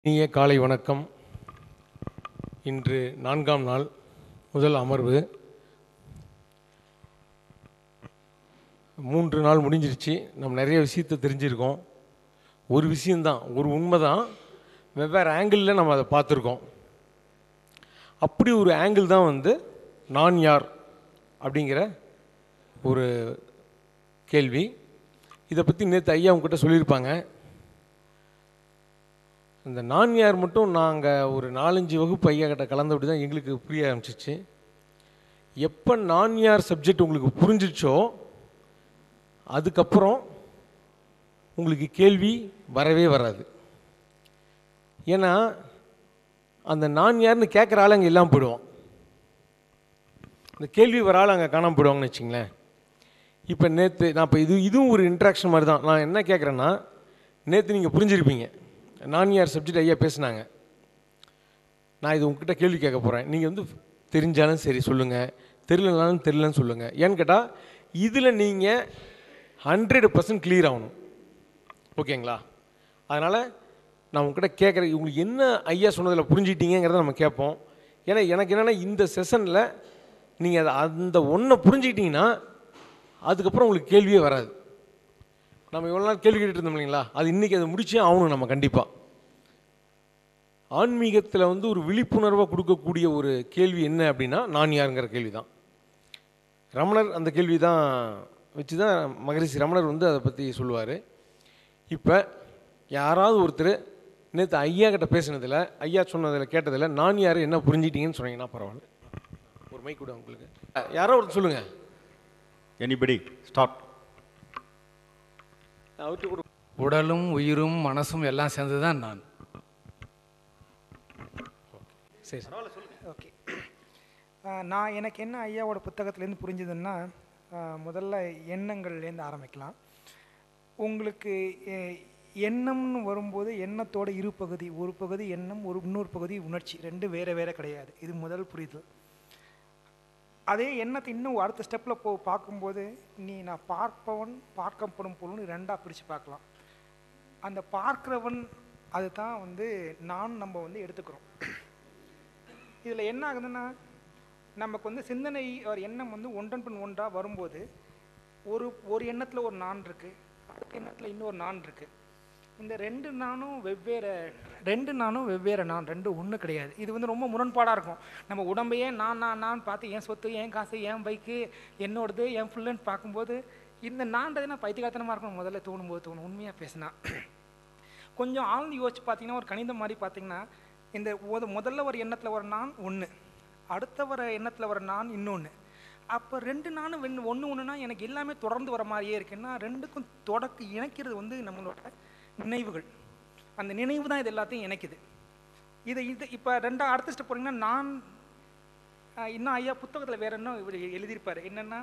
இனிய காலை வணக்கம் இன்று நான்காம் நாள் முதல் அமர்வு மூன்று நாள் முடிஞ்சிருச்சு நம்ம நிறைய விஷயத்தை தெரிஞ்சிருக்கோம் ஒரு விஷயந்தான் ஒரு உண்மை தான் வெவ்வேறு ஆங்கிளில் நம்ம அதை பார்த்துருக்கோம் அப்படி ஒரு ஆங்கிள் தான் வந்து நான் யார் அப்படிங்கிற ஒரு கேள்வி இதை பற்றி நேற்று ஐயா உங்ககிட்ட சொல்லியிருப்பாங்க இந்த நான் யார் மட்டும் நாங்கள் ஒரு நாலஞ்சு வகுப்பு ஐயா கிட்ட கலந்தபடி தான் எங்களுக்கு புரிய ஆரம்பிச்சிச்சு எப்போ நான் யார் சப்ஜெக்ட் உங்களுக்கு புரிஞ்சிச்சோ அதுக்கப்புறம் உங்களுக்கு கேள்வி வரவே வராது ஏன்னா அந்த நான் யாருன்னு கேட்குற ஆள் அங்கே இல்லாமல் போயிடுவோம் இந்த கேள்வி வர ஆள் அங்கே காணாமல் போயிடுவாங்கன்னு வச்சுங்களேன் இப்போ நேற்று நான் இப்போ இது இதுவும் ஒரு இன்ட்ராக்ஷன் மாதிரி தான் நான் என்ன கேட்குறேன்னா நேற்று நீங்கள் புரிஞ்சிருப்பீங்க நான் யார் சப்ஜெக்ட் ஐயா பேசுனாங்க நான் இது உங்ககிட்ட கேள்வி கேட்க போகிறேன் நீங்கள் வந்து தெரிஞ்சாலும் சரி சொல்லுங்கள் தெரியலனாலும் தெரியலன்னு சொல்லுங்கள் ஏன்னு கேட்டால் இதில் நீங்கள் ஹண்ட்ரட் பர்சன்ட் கிளியர் ஆகணும் ஓகேங்களா அதனால் நான் உங்ககிட்ட கேட்குறேன் உங்களுக்கு என்ன ஐயா சொன்னதில் புரிஞ்சுக்கிட்டீங்கிறத நம்ம கேட்போம் ஏன்னா எனக்கு என்னென்னா இந்த செஷனில் நீங்கள் அதை அந்த ஒன்றை புரிஞ்சுக்கிட்டீங்கன்னா அதுக்கப்புறம் உங்களுக்கு கேள்வியே வராது நம்ம இவ்வளோ நாள் கேள்வி கேட்டுட்டு இருந்தோம் இல்லைங்களா அது இன்றைக்கி அதை முடிச்சே ஆகணும் நம்ம கண்டிப்பாக ஆன்மீகத்தில் வந்து ஒரு விழிப்புணர்வை கொடுக்கக்கூடிய ஒரு கேள்வி என்ன அப்படின்னா நான் யாருங்கிற கேள்வி தான் ரமணர் அந்த கேள்வி தான் வச்சு தான் மகரிஷி ரமணர் வந்து அதை பற்றி சொல்லுவார் இப்போ யாராவது ஒருத்தர் நேற்று ஐயா கிட்ட பேசினதில் ஐயா சொன்னதில் கேட்டதில் நான் யார் என்ன புரிஞ்சிட்டீங்கன்னு சொன்னீங்கன்னா பரவாயில்ல ஒரு மைக் கூட உங்களுக்கு அஹ், யாரோ ஒருத்தர் சொல்லுங்கள் எனிபடி ஸ்டார்ட் அவர்கிட்ட கூட உடலும் உயிரும் மனசும் எல்லாம் சேர்ந்து தான் நான் சரி சார் ஓகே ஆஹ் நான் எனக்கு என்ன ஐயாவோட புத்தகத்துலேருந்து புரிஞ்சுதுன்னா ஆஹ் முதல்ல எண்ணங்கள்லேருந்து ஆரம்பிக்கலாம் உங்களுக்கு எ- எண்ணம்னு வரும்போது எண்ணத்தோட இரு பகுதி ஒரு பகுதி எண்ணம் ஒரு இன்னொரு பகுதி உணர்ச்சி ரெண்டு வேறு வேறு கிடையாது இது முதல் புரிதல் அதே எண்ணத்தை இன்னும் அடுத்த ஸ்டெப்பில் போ பார்க்கும்போது நீ நான் பார்ப்பவன் பார்க்கப்படும் பொருள்னு ரெண்டாக பிரித்து பார்க்கலாம் அந்த பார்க்கிறவன் அதுதான் வந்து நான் நம்ம வந்து எடுத்துக்கிறோம் இதில் என்ன ஆகுதுன்னா நமக்கு வந்து சிந்தனை ஒரு எண்ணம் வந்து ஒன்றன் பின் ஒன்றாக வரும்போது ஒரு ஒரு எண்ணத்தில் ஒரு நான் இருக்குது அடுத்த எண்ணத்தில் இன்னொரு நான் இருக்குது இந்த ரெண்டு நானும் வெவ்வேறு ரெண்டு நானும் வெவ்வேறு நான் ரெண்டு ஒன்று கிடையாது இது வந்து ரொம்ப முரண்பாடாக இருக்கும் நம்ம உடம்பையே நான் நான் நான் பார்த்து என் சொத்து என் காசு என் பைக்கு என்னோடது என் ஃபுல்லுன்னு பார்க்கும்போது இந்த நான்றதுனா பைத்தியகாத்தனமாக இருக்கணும் முதல்ல தோணும்போது தோணும் உண்மையாக பேசினா கொஞ்சம் ஆழ்ந்து யோசிச்சு பார்த்தீங்கன்னா ஒரு கணிதம் மாதிரி பார்த்தீங்கன்னா இந்த ஒரு- முதல்ல ஒரு எண்ணத்தில் ஒரு நான் ஒன்று அடுத்த வர எண்ணத்தில் ஒரு நான் இன்னொன்று அப்போ ரெண்டு நானும் வெண் ஒன்று ஒன்றுனா எனக்கு எல்லாமே தொடர்ந்து வர மாதிரியே இருக்குன்னா ரெண்டுக்கும் தொடக்கு இணைக்கிறது வந்து நம்மளோட நினைவுகள் அந்த நினைவு தான் இது எல்லாத்தையும் இணைக்குது இது இது இப்போ ரெண்டா அடுத்த ஸ்டெப் போனீங்கன்னா நான் ஆஹ், இன்னும் ஐயா புத்தகத்தில் வேற என்ன இவர் எழுதியிருப்பார் என்னென்னா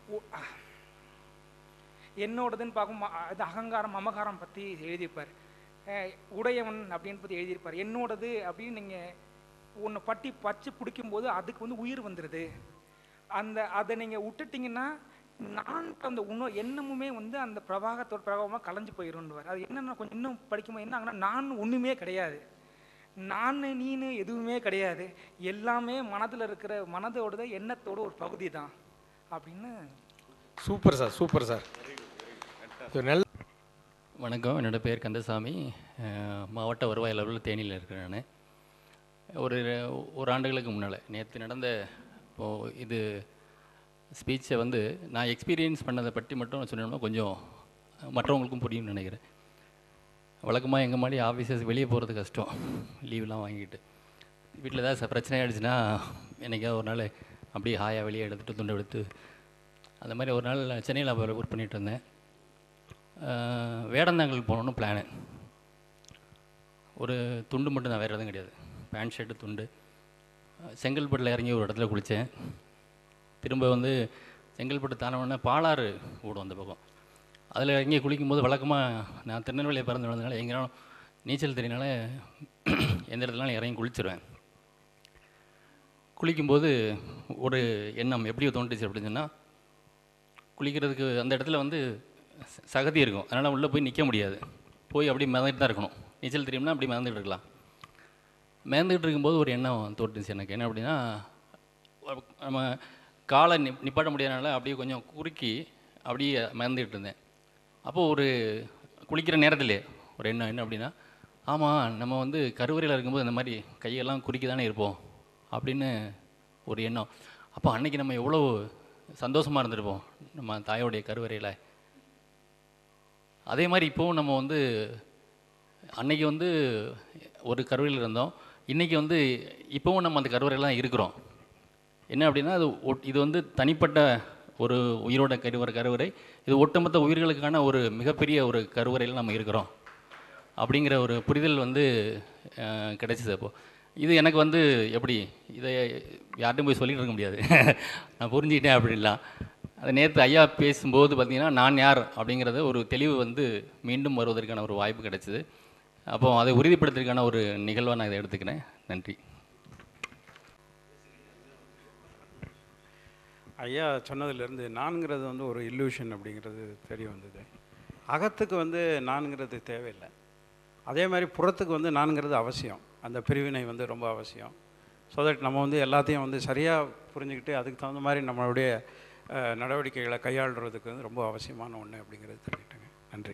என்னோடதுன்னு பார்க்கும் ம- அது அகங்காரம் மமகாரம் பற்றி எழுதியிருப்பார் அஹ் உடையவன் அப்படின்னு பற்றி எழுதியிருப்பார் என்னோடது அப்படின்னு நீங்கள் ஒன்று பட்டி பச்சு பிடிக்கும்போது அதுக்கு வந்து உயிர் வந்துடுது அந்த அதை நீங்கள் விட்டுட்டீங்கன்னா நான் அந்த உணவு எண்ணமுமே வந்து அந்த பிரவாகத்தோட பிரவாகமாக கலைஞ்சு போயிடும்னுவார் அது என்னென்ன கொஞ்சம் இன்னும் படிக்கும்போது என்ன ஆகுனா நான் ஒன்றுமே கிடையாது நான் நீனு எதுவுமே கிடையாது எல்லாமே மனதில் இருக்கிற மனதோட எண்ணத்தோட ஒரு பகுதி தான் அப்படின்னு சூப்பர் சார் சூப்பர் சார் இது நல்ல வணக்கம் என்னோட பேர் கந்தசாமி அஹ், மாவட்ட வருவாய் அலுவலர் தேனியில் இருக்கிறேன் நான் ஒரு ஒரு ஆண்டுகளுக்கு முன்னால் நேற்று நடந்த இப்போது இது ஸ்பீச்சை வந்து நான் எக்ஸ்பீரியன்ஸ் பண்ணதை பற்றி மட்டும் சொன்னோம்னா கொஞ்சம் மற்றவங்களுக்கும் புரியும்னு நினைக்கிறேன் வழக்கமாக எங்கள் மாதிரி ஆஃபீஸர்ஸ் வெளியே போகிறது கஷ்டம் லீவ்லாம் வாங்கிட்டு வீட்டில் ஏதாவது ச- பிரச்சனை ஆயிடுச்சுன்னா என்னைக்காவது ஒரு நாள் அப்படியே ஹாயாக வெளியே எடுத்துகிட்டு துண்டை எடுத்து அந்த மாதிரி ஒரு நாள் சென்னையில் ஒர்க் பண்ணிகிட்டு இருந்தேன் ஆஹ் வேடந்தாங்கல் போகணுன்னு பிளானு ஒரு துண்டு மட்டும் தான் வேறு எதுவும் கிடையாது பேண்ட் ஷர்ட்டு துண்டு செங்கல்பட்டில் இறங்கி ஒரு இடத்துல குளித்தேன் திரும்ப வந்து செங்கல்பட்டு தானவொடனே பாலாறு ஓடும் அந்த பக்கம் அதில் இறங்கி குளிக்கும்போது வழக்கமாக நான் திருநெல்வேலியை பிறந்து வளர்ந்தனால எங்கேனாலும் நீச்சல் தெரியனால எந்த இடத்துலனாலும் இறங்கி குளிச்சிருவேன் குளிக்கும்போது ஒரு எண்ணம் எப்படி தோன்றுச்சு அப்படின்னு சொன்னால் குளிக்கிறதுக்கு அந்த இடத்துல வந்து ச- சகதி இருக்கும் அதனால் உள்ளே போய் நிற்க முடியாது போய் அப்படியே மிதந்துட்டு தான் இருக்கணும் நீச்சல் தெரியும்னா அப்படி மிதந்துட்டு இருக்கலாம் மேந்துக்கிட்டு இருக்கும்போது ஒரு எண்ணம் தோட்டுச்சு எனக்கு என்ன அப்படின்னா நம்ம காலை நி நிப்பாட்ட முடியாதனால அப்படியே கொஞ்சம் குறுக்கி அப்படியே மேந்துக்கிட்டு இருந்தேன் அப்போது ஒரு குளிக்கிற நேரத்திலே ஒரு எண்ணம் என்ன அப்படின்னா ஆமாம் நம்ம வந்து கருவறையில் இருக்கும்போது இந்த மாதிரி கையெல்லாம் குறுக்கி தானே இருப்போம் அப்படின்னு ஒரு எண்ணம் அப்போ அன்னைக்கு நம்ம எவ்வளோ சந்தோஷமாக இருந்திருப்போம் நம்ம தாயோடைய கருவறையில் அதே மாதிரி இப்போவும் நம்ம வந்து அன்னைக்கு வந்து ஒரு கருவறையில் இருந்தோம் இன்றைக்கி வந்து இப்போவும் நம்ம அந்த கருவறையில் தான் இருக்கிறோம் என்ன அப்படின்னா அது ஒட்- இது வந்து தனிப்பட்ட ஒரு உயிரோட கருவறை கருவறை இது ஒட்டுமொத்த உயிர்களுக்கான ஒரு மிகப்பெரிய ஒரு கருவறையில் நம்ம இருக்கிறோம் அப்படிங்கிற ஒரு புரிதல் வந்து அஹ், கிடைச்சிது அப்போ இது எனக்கு வந்து எப்படி இதை யார்ட்டும் போய் சொல்லிட்டு இருக்க முடியாது நான் புரிஞ்சுக்கிட்டேன் அப்படின்லாம் அது நேற்று ஐயா பேசும்போது பார்த்தீங்கன்னா நான் யார் அப்படிங்கிறத ஒரு தெளிவு வந்து மீண்டும் வருவதற்கான ஒரு வாய்ப்பு கிடைச்சிது அப்போ அதை உறுதிப்படுத்துறதுக்கான ஒரு நிகழ்வாக நான் இதை எடுத்துக்கிறேன் நன்றி ஐயா சொன்னதுலேருந்து நான்கிறது வந்து ஒரு இல்லூஷன் அப்படிங்கிறது தெரிய வந்தது அகத்துக்கு வந்து நான்கிறது தேவையில்லை அதே மாதிரி புறத்துக்கு வந்து நான்கிறது அவசியம் அந்த பிரிவினை வந்து ரொம்ப அவசியம் ஸோ தட் நம்ம வந்து எல்லாத்தையும் வந்து சரியாக புரிஞ்சுக்கிட்டு அதுக்கு தகுந்த மாதிரி நம்மளுடைய அஹ், நடவடிக்கைகளை கையாளுறதுக்கு வந்து ரொம்ப அவசியமான ஒன்று அப்படிங்கிறது தெரிஞ்சுக்கிட்டேங்க நன்றி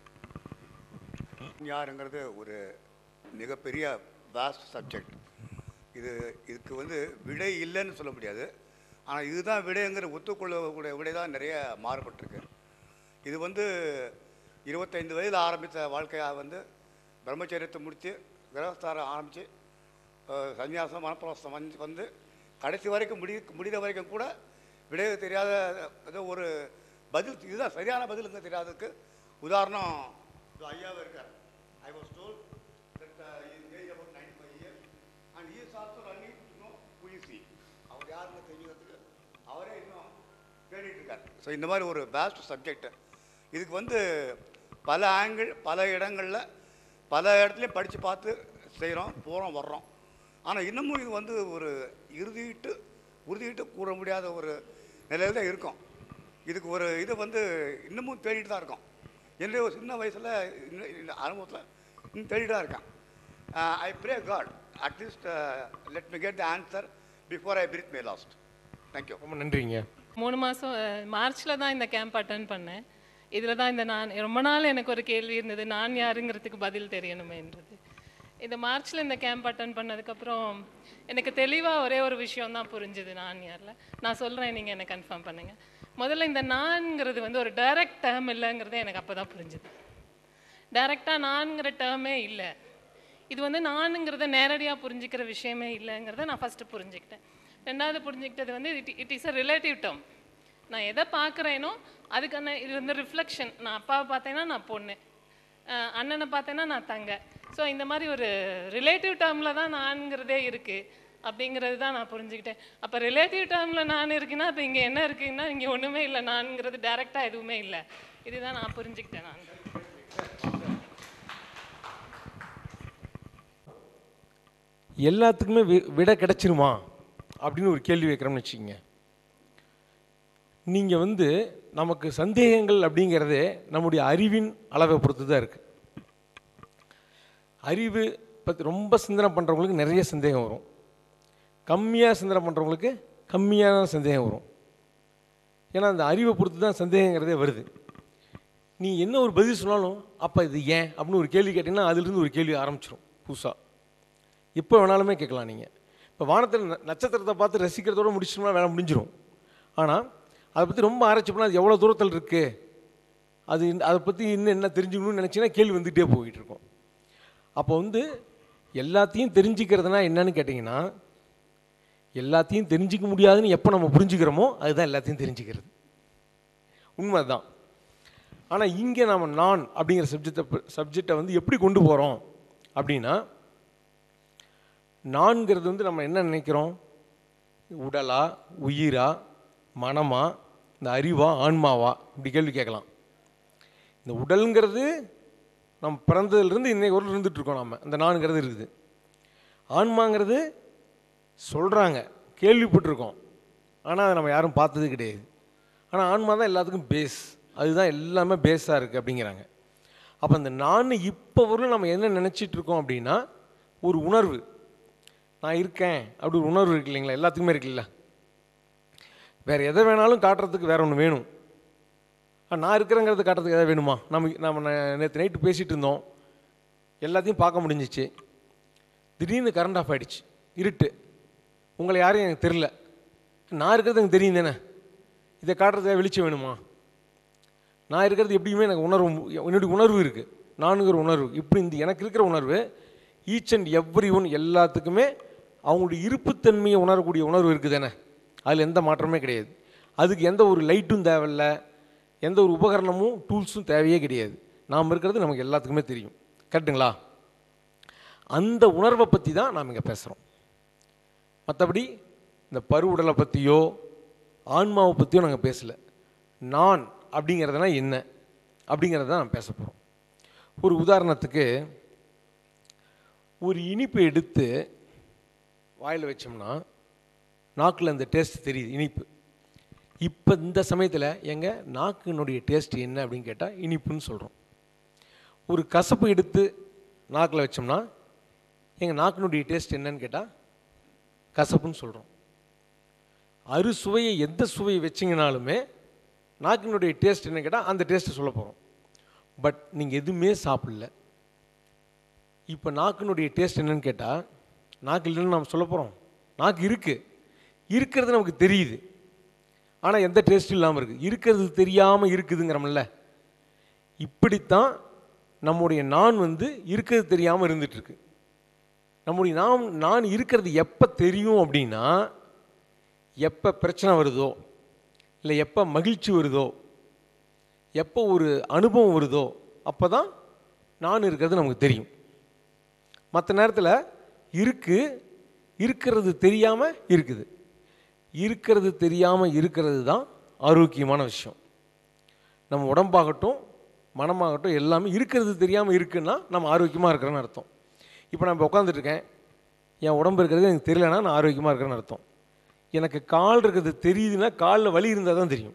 யாருங்கிறது ஒரு மிகப்பெரிய வாஸ்ட் சப்ஜெக்ட் இது இதுக்கு வந்து விடை இல்லைன்னு சொல்ல முடியாது ஆனால் இதுதான் விடைங்கிற ஒத்துக்கொள்ளக்கூடிய விடை தான் நிறைய மாறுபட்டிருக்கு இது வந்து இருபத்தைந்து வயதில் ஆரம்பித்த வாழ்க்கையாக வந்து பிரம்மச்சரியத்தை முடித்து கிரகஸ்தாரம் ஆரம்பித்து சன்னியாசம் மனப்பிரவசம் வந்து வந்து கடைசி வரைக்கும் முடி முடிகிற வரைக்கும் கூட விடை தெரியாத ஏதோ ஒரு பதில் இதுதான் சரியான பதிலுங்க தெரியாததுக்கு உதாரணம் இது ஐயாவே இருக்கார் I was told that age about ninety five years and he is also running to know who is he அவர் யாருன்னு தெரிஞ்சுக்கிறதுக்கு அவரே இன்னும் தேடிட்டு இருக்கார் ஸோ இந்த மாதிரி ஒரு பேஸ்ட் சப்ஜெக்ட் இதுக்கு வந்து பல ஆங்கிள் பல இடங்களில் பல இடத்துலையும் படித்து பார்த்து செய்கிறோம் போகிறோம் வர்றோம் ஆனால் இன்னமும் இது வந்து ஒரு இறுதியிட்டு உறுதியிட்டு கூற முடியாத ஒரு நிலையில் தான் இருக்கும் இதுக்கு ஒரு இது வந்து இன்னமும் தேடிட்டு தான் இருக்கோம் என்னுடைய ஒரு சின்ன வயசில் இந்த அனுபவத்தில் இன்னும் தேடிட்டு தான் இருக்கேன் I pray God at least let me get the answer before I breathe my last thank you ரொம்ப நன்றிங்க மூணு மாதம் மார்ச்சில் தான் இந்த கேம்ப் அட்டன் பண்ணேன் இதில் தான் இந்த நான் ரொம்ப நாள் எனக்கு ஒரு கேள்வி இருந்தது நான் யாருங்கிறதுக்கு பதில் தெரியணுமேன்றது இந்த மார்ச்சில் இந்த கேம்ப் அட்டன் பண்ணதுக்கப்புறம் எனக்கு தெளிவாக ஒரே ஒரு விஷயம் தான் புரிஞ்சுது நான் யாரில் நான் சொல்கிறேன் நீங்கள் என்னை கன்ஃபார்ம் பண்ணுங்கள் முதல்ல இந்த நான்ங்கிறது வந்து ஒரு டைரக்ட் டேர்ம் இல்லைங்கிறதே எனக்கு அப்போ தான் புரிஞ்சுது டைரெக்டாக நான்ங்கிற டேர்மே இல்லை இது வந்து நானுங்கிறத நேரடியாக புரிஞ்சுக்கிற விஷயமே இல்லைங்கிறத நான் ஃபஸ்ட்டு புரிஞ்சுக்கிட்டேன் ரெண்டாவது புரிஞ்சுக்கிட்டது வந்து it it is a relative term நான் எதை பார்க்குறேனோ அதுக்கான இது வந்து ரிஃப்ளெக்ஷன் நான் அப்பாவை பார்த்தேன்னா நான் பொண்ணு அஹ் அண்ணனை பார்த்தேன்னா நான் தங்க ஸோ இந்த மாதிரி ஒரு ரிலேட்டிவ் டேர்மில் தான் நான்ங்கிறதே இருக்குது அப்படிங்கிறது தான் நான் புரிஞ்சுக்கிட்டேன் அப்போ ரிலேட்டிவ் டேர்மில் நான் இருக்குன்னா அப்போ இங்கே என்ன இருக்குன்னா இங்கே ஒன்றுமே இல்லை நான்ங்கிறது டைரெக்டாக எதுவுமே இல்லை இதுதான் நான் புரிஞ்சுக்கிட்டேன் நான் எல்லாத்துக்குமே வி- விட கிடைச்சிருமா அப்படின்னு ஒரு கேள்வி வைக்கிறோம்னு வச்சுக்கோங்க நீங்கள் வந்து நமக்கு சந்தேகங்கள் அப்படிங்கிறதே நம்முடைய அறிவின் அளவை பொறுத்து தான் இருக்குது அறிவு பற்றி ரொம்ப சிந்தனை பண்ணுறவங்களுக்கு நிறைய சந்தேகம் வரும் கம்மியாக சிந்தனை பண்ணுறவங்களுக்கு கம்மியான சந்தேகம் வரும் ஏன்னா அந்த அறிவை பொறுத்து தான் சந்தேகங்கிறதே வருது நீ என்ன ஒரு பதில் சொன்னாலும் அப்போ இது ஏன் அப்படின்னு ஒரு கேள்வி கேட்டிங்கன்னா அதுலேருந்து ஒரு கேள்வி ஆரம்பிச்சிடும் புதுசாக எப்போ வேணாலுமே கேட்கலாம் நீங்கள் இப்போ வானத்தில் ந- நட்சத்திரத்தை பார்த்து ரசிக்கிறதோட முடிச்சிட்டோம்னா வேலை முடிஞ்சிடும் ஆனால் அதை பற்றி ரொம்ப ஆராய்ச்சி பண்ணால் அது எவ்வளோ தூரத்தில் இருக்குது அது இன்ன- அதை பற்றி இன்னும் என்ன தெரிஞ்சுக்கணும்னு நினச்சிங்கன்னா கேள்வி வந்துகிட்டே போயிட்டு இருக்கும் அப்போ வந்து எல்லாத்தையும் தெரிஞ்சுக்கிறதுனா என்னன்னு கேட்டிங்கன்னா எல்லாத்தையும் தெரிஞ்சிக்க முடியாதுன்னு எப்போ நம்ம புரிஞ்சுக்கிறோமோ அதுதான் எல்லாத்தையும் தெரிஞ்சுக்கிறது உண்மை தான் ஆனால் இங்கே நம்ம நான் அப்படிங்கிற சப்ஜெக்டை சப்ஜெக்டை வந்து எப்படி கொண்டு போகிறோம் அப்படின்னா நான்கிறது வந்து நம்ம என்ன நினைக்கிறோம் உடலா உயிரா மனமா இந்த அறிவா ஆன்மாவா இப்படி கேள்வி கேட்கலாம் இந்த உடலுங்கிறது நம்ம பிறந்ததுலேருந்து இன்னைக்கு ஒரு இருந்துட்டு இருக்கோம் நம்ம இந்த நான்கிறது இருக்குது ஆன்மாங்கிறது சொல்கிறாங்க கேள்விப்பட்டிருக்கோம் ஆனால் அதை நம்ம யாரும் பார்த்தது கிடையாது ஆனால் ஆன்மா தான் எல்லாத்துக்கும் பேஸ் அதுதான் எல்லாமே பேஸாக இருக்குது அப்படிங்கிறாங்க அப்போ இந்த நான் இப்போ வரலும் நம்ம என்ன நினச்சிட்டு இருக்கோம் அப்படின்னா ஒரு உணர்வு நான் இருக்கேன் அப்படி ஒரு உணர்வு இருக்கு இல்லைங்களா எல்லாத்துக்குமே இருக்குல்ல வேறு எதை வேணாலும் காட்டுறதுக்கு வேற ஒன்று வேணும் ஆ, நான் இருக்கிறேங்கிறது காட்டுறதுக்கு எதாவது வேணுமா நம்ம நம்ம நேற்று நைட்டு பேசிகிட்டு இருந்தோம் எல்லாத்தையும் பார்க்க முடிஞ்சிச்சு திடீர்னு கரண்ட் ஆஃப் ஆயிடுச்சு இருட்டு உங்களை யாரும் எனக்கு தெரில நான் இருக்கிறது எனக்கு தெரியும் தானே இதை காட்டுறதுக்கு வெளிச்சம் வேணுமா நான் இருக்கிறது எப்படியுமே எனக்கு உணர்வு என்னுடைய உணர்வு இருக்குது நானுங்கிற உணர்வு இப்படி இந்த எனக்கு இருக்கிற உணர்வு ஈச் அண்ட் எவ்ரி ஒன் எல்லாத்துக்குமே அவங்களுடைய இருப்புத்தன்மையை உணரக்கூடிய உணர்வு இருக்குது தானே அதில் எந்த மாற்றமே கிடையாது அதுக்கு எந்த ஒரு லைட்டும் தேவையில்ல எந்த ஒரு உபகரணமும் டூல்ஸும் தேவையே கிடையாது நாம் இருக்கிறது நமக்கு எல்லாத்துக்குமே தெரியும் கரெக்டுங்களா அந்த உணர்வை பற்றி தான் நாம் இங்கே பேசுகிறோம் மற்றபடி இந்த பருவுடலை பற்றியோ ஆன்மாவை பற்றியோ நாங்கள் பேசலை நான் அப்படிங்கிறதுனா என்ன அப்படிங்கிறத தான் நான் பேச போகிறோம் ஒரு உதாரணத்துக்கு ஒரு இனிப்பு எடுத்து வாயில் வச்சோம்னா நாக்கில் அந்த டேஸ்ட் தெரியுது இனிப்பு இப்போ இந்த சமயத்தில் எங்கள் நாக்கினுடைய டேஸ்ட் என்ன அப்படின்னு கேட்டால் இனிப்புன்னு சொல்கிறோம் ஒரு கசப்பு எடுத்து நாக்கில் வச்சோம்னா எங்கள் நாக்கினுடைய டேஸ்ட் என்னன்னு கேட்டால் கசப்புன்னு சொல்கிறோம் அறுசுவையை எந்த சுவையை வச்சிங்கனாலுமே நாக்கினுடைய டேஸ்ட் என்ன கேட்டால் அந்த டேஸ்ட்டை சொல்ல போகிறோம் பட் நீங்கள் எதுவுமே சாப்பிடல இப்போ நாக்கினுடைய டேஸ்ட் என்னன்னு கேட்டால் நாக்கு இல்லைன்னு நம்ம சொல்ல போகிறோம் நாக்கு இருக்குது இருக்கிறது நமக்கு தெரியுது ஆனால் எந்த டேஸ்ட்டும் இல்லாமல் இருக்குது இருக்கிறது தெரியாமல் இருக்குதுங்கிறோம்ல இப்படித்தான் நம்முடைய நான் வந்து இருக்கிறது தெரியாமல் இருந்துகிட்ருக்கு நம்முடைய நாம் நான் இருக்கிறது எப்போ தெரியும் அப்படின்னா எப்போ பிரச்சனை வருதோ இல்லை எப்போ மகிழ்ச்சி வருதோ எப்போ ஒரு அனுபவம் வருதோ அப்போ தான் நான் இருக்கிறது நமக்கு தெரியும் மற்ற நேரத்தில் இருக்கு இருக்கிறது தெரியாமல் இருக்குது இருக்கிறது தெரியாமல் இருக்கிறது தான் ஆரோக்கியமான விஷயம் நம்ம உடம்பாகட்டும் மனமாகட்டும் எல்லாமே இருக்கிறது தெரியாமல் இருக்குன்னா நம்ம ஆரோக்கியமாக இருக்கிறோன்னு அர்த்தம் இப்போ நான் இப்போ உட்காந்துட்டு இருக்கேன் என் உடம்பு இருக்கிறது எனக்கு தெரியலனா நான் ஆரோக்கியமாக இருக்கிறேன்னு அர்த்தம் எனக்கு கால் இருக்கிறது தெரியுதுன்னா காலில் வலி இருந்தால் தான் தெரியும்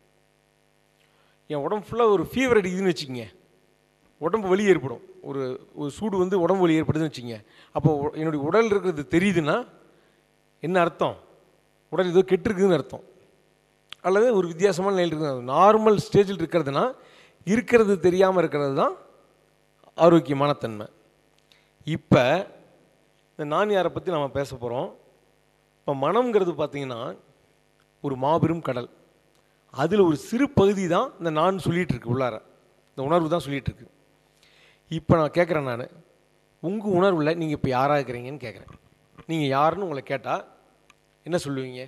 என் உடம்பு ஃபுல்லாக ஒரு ஃபீவர் அடிக்குதுன்னு வச்சுக்கோங்க உடம்பு வலி ஏற்படும் ஒரு ஒரு சூடு வந்து உடம்பு வலி ஏற்படுதுன்னு வச்சுக்கோங்க அப்போ உ- என்னுடைய உடல் இருக்கிறது தெரியுதுன்னா என்ன அர்த்தம் உடல் ஏதோ கெட்டிருக்குதுன்னு அர்த்தம் அல்லது ஒரு வித்தியாசமான நிலையில் இருக்குது நார்மல் ஸ்டேஜில் இருக்கிறதுனா இருக்கிறது தெரியாமல் இருக்கிறது தான் ஆரோக்கியமான தன்மை இப்போ இந்த நான் யாரை பற்றி நம்ம பேச போகிறோம் இப்போ மனம்ங்கிறது பார்த்தீங்கன்னா ஒரு மாபெரும் கடல் அதில் ஒரு சிறு பகுதி தான் இந்த நான் சொல்லிகிட்டு இருக்கு உள்ளார இந்த உணர்வு தான் சொல்லிகிட்டு இருக்கு இப்போ நான் கேட்குறேன் நான் உங்கள் உணர்வில் நீங்கள் இப்போ யாராக இருக்கிறீங்கன்னு கேட்குறேன் நீங்கள் யாருன்னு உங்களை கேட்டால் என்ன சொல்லுவீங்க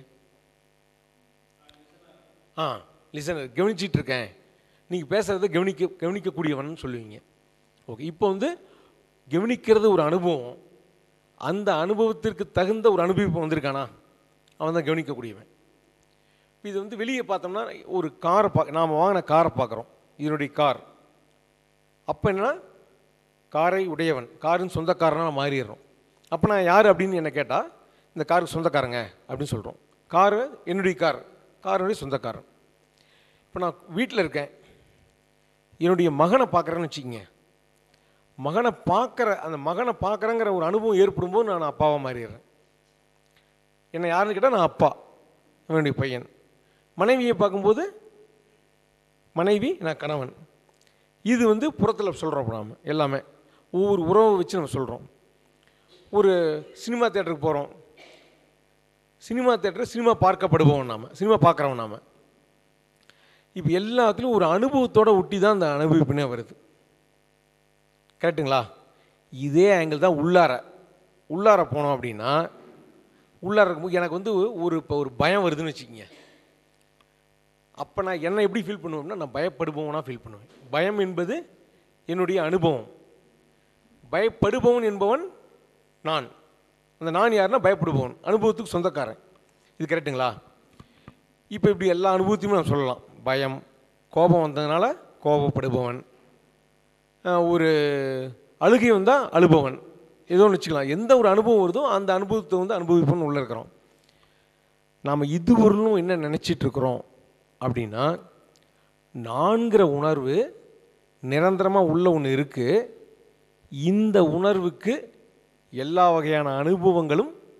ஆ லிசன் கவனிச்சிட்டு இருக்கேன் நீங்கள் பேசுகிறத கவனிக்க கவனிக்கக்கூடியவன் சொல்லுவீங்க ஓகே இப்போ வந்து கவனிக்கிறது ஒரு அனுபவம் அந்த அனுபவத்திற்கு தகுந்த ஒரு அனுபவிப்பு வந்திருக்கானா அவன் தான் கவனிக்கக்கூடியவன் இது வந்து வெளியே பார்த்தோம்னா ஒரு காரை பா நாம் வாங்கின காரை பார்க்குறோம் இதனுடைய கார் அப்போ என்னன்னா காரை உடையவன் காரின் சொந்தக்காரனாக மாறிடுறோம் அப்போ நான் யார் அப்படின்னு என்ன கேட்டால் இந்த காருக்கு சொந்தக்காரங்க அப்படின்னு சொல்கிறோம் காரு என்னுடைய கார் காருடைய சொந்தக்காரன் இப்போ நான் வீட்டில் இருக்கேன் என்னுடைய மகனை பார்க்குறேன்னு வச்சுக்கோங்க மகனை பார்க்குற அந்த மகனை பார்க்குறேங்கிற ஒரு அனுபவம் ஏற்படும்போது நான் அப்பாவாக மாறிடுறேன் என்ன யாருன்னு கேட்டால் நான் அப்பா என்னுடைய பையன் மனைவியை பார்க்கும்போது மனைவி நான் கணவன் இது வந்து புறத்தில் சொல்கிறோம் நாம் எல்லாமே ஒவ்வொரு உறவை வச்சு நம்ம சொல்கிறோம் ஒரு சினிமா தேட்டருக்கு போகிறோம் சினிமா தேட்டர் சினிமா பார்க்கப்படுவோம் நாம் சினிமா பார்க்குறோம் நாம் இப்போ எல்லாத்துலேயும் ஒரு அனுபவத்தோட ஒட்டி தான் அந்த அனுபவிப்புனே வருது கரெக்டுங்களா இதே ஆங்கிள் தான் உள்ளார உள்ளார போனோம் அப்படின்னா உள்ளார இருக்கும்போது எனக்கு வந்து ஒரு இப்போ ஒரு பயம் வருதுன்னு வச்சுக்கோங்க அப்போ நான் என்ன எப்படி ஃபீல் பண்ணுவேன்னா நான் பயப்படுபவனா ஃபீல் பண்ணுவேன் பயம் என்பது என்னுடைய அனுபவம் பயப்படுபவன் என்பவன் நான் அந்த நான் யாருன்னா பயப்படுபவன் அனுபவத்துக்கு சொந்தக்காரன் இது கரெக்டுங்களா இப்போ இப்படி எல்லா அனுபவத்தையுமே நான் சொல்லலாம் பயம் கோபம் வந்ததுனால கோபப்படுபவன் அஹ் ஒரு அழுகை வந்தால் அழுபவன் ஏதோ ஒன்று வச்சுக்கலாம் எந்த ஒரு அனுபவம் வருதோ அந்த அனுபவத்தை வந்து அனுபவிப்போம்னு உள்ளே இருக்கிறோம் நாம் இதுவரையிலும் என்ன நினச்சிட்டு இருக்கிறோம் அப்படின்னா நான்கிற உணர்வு நிரந்தரமாக உள்ள ஒன்று இருக்குது இந்த உணர்வுக்கு எல்லா வகையான அனுபவங்களும்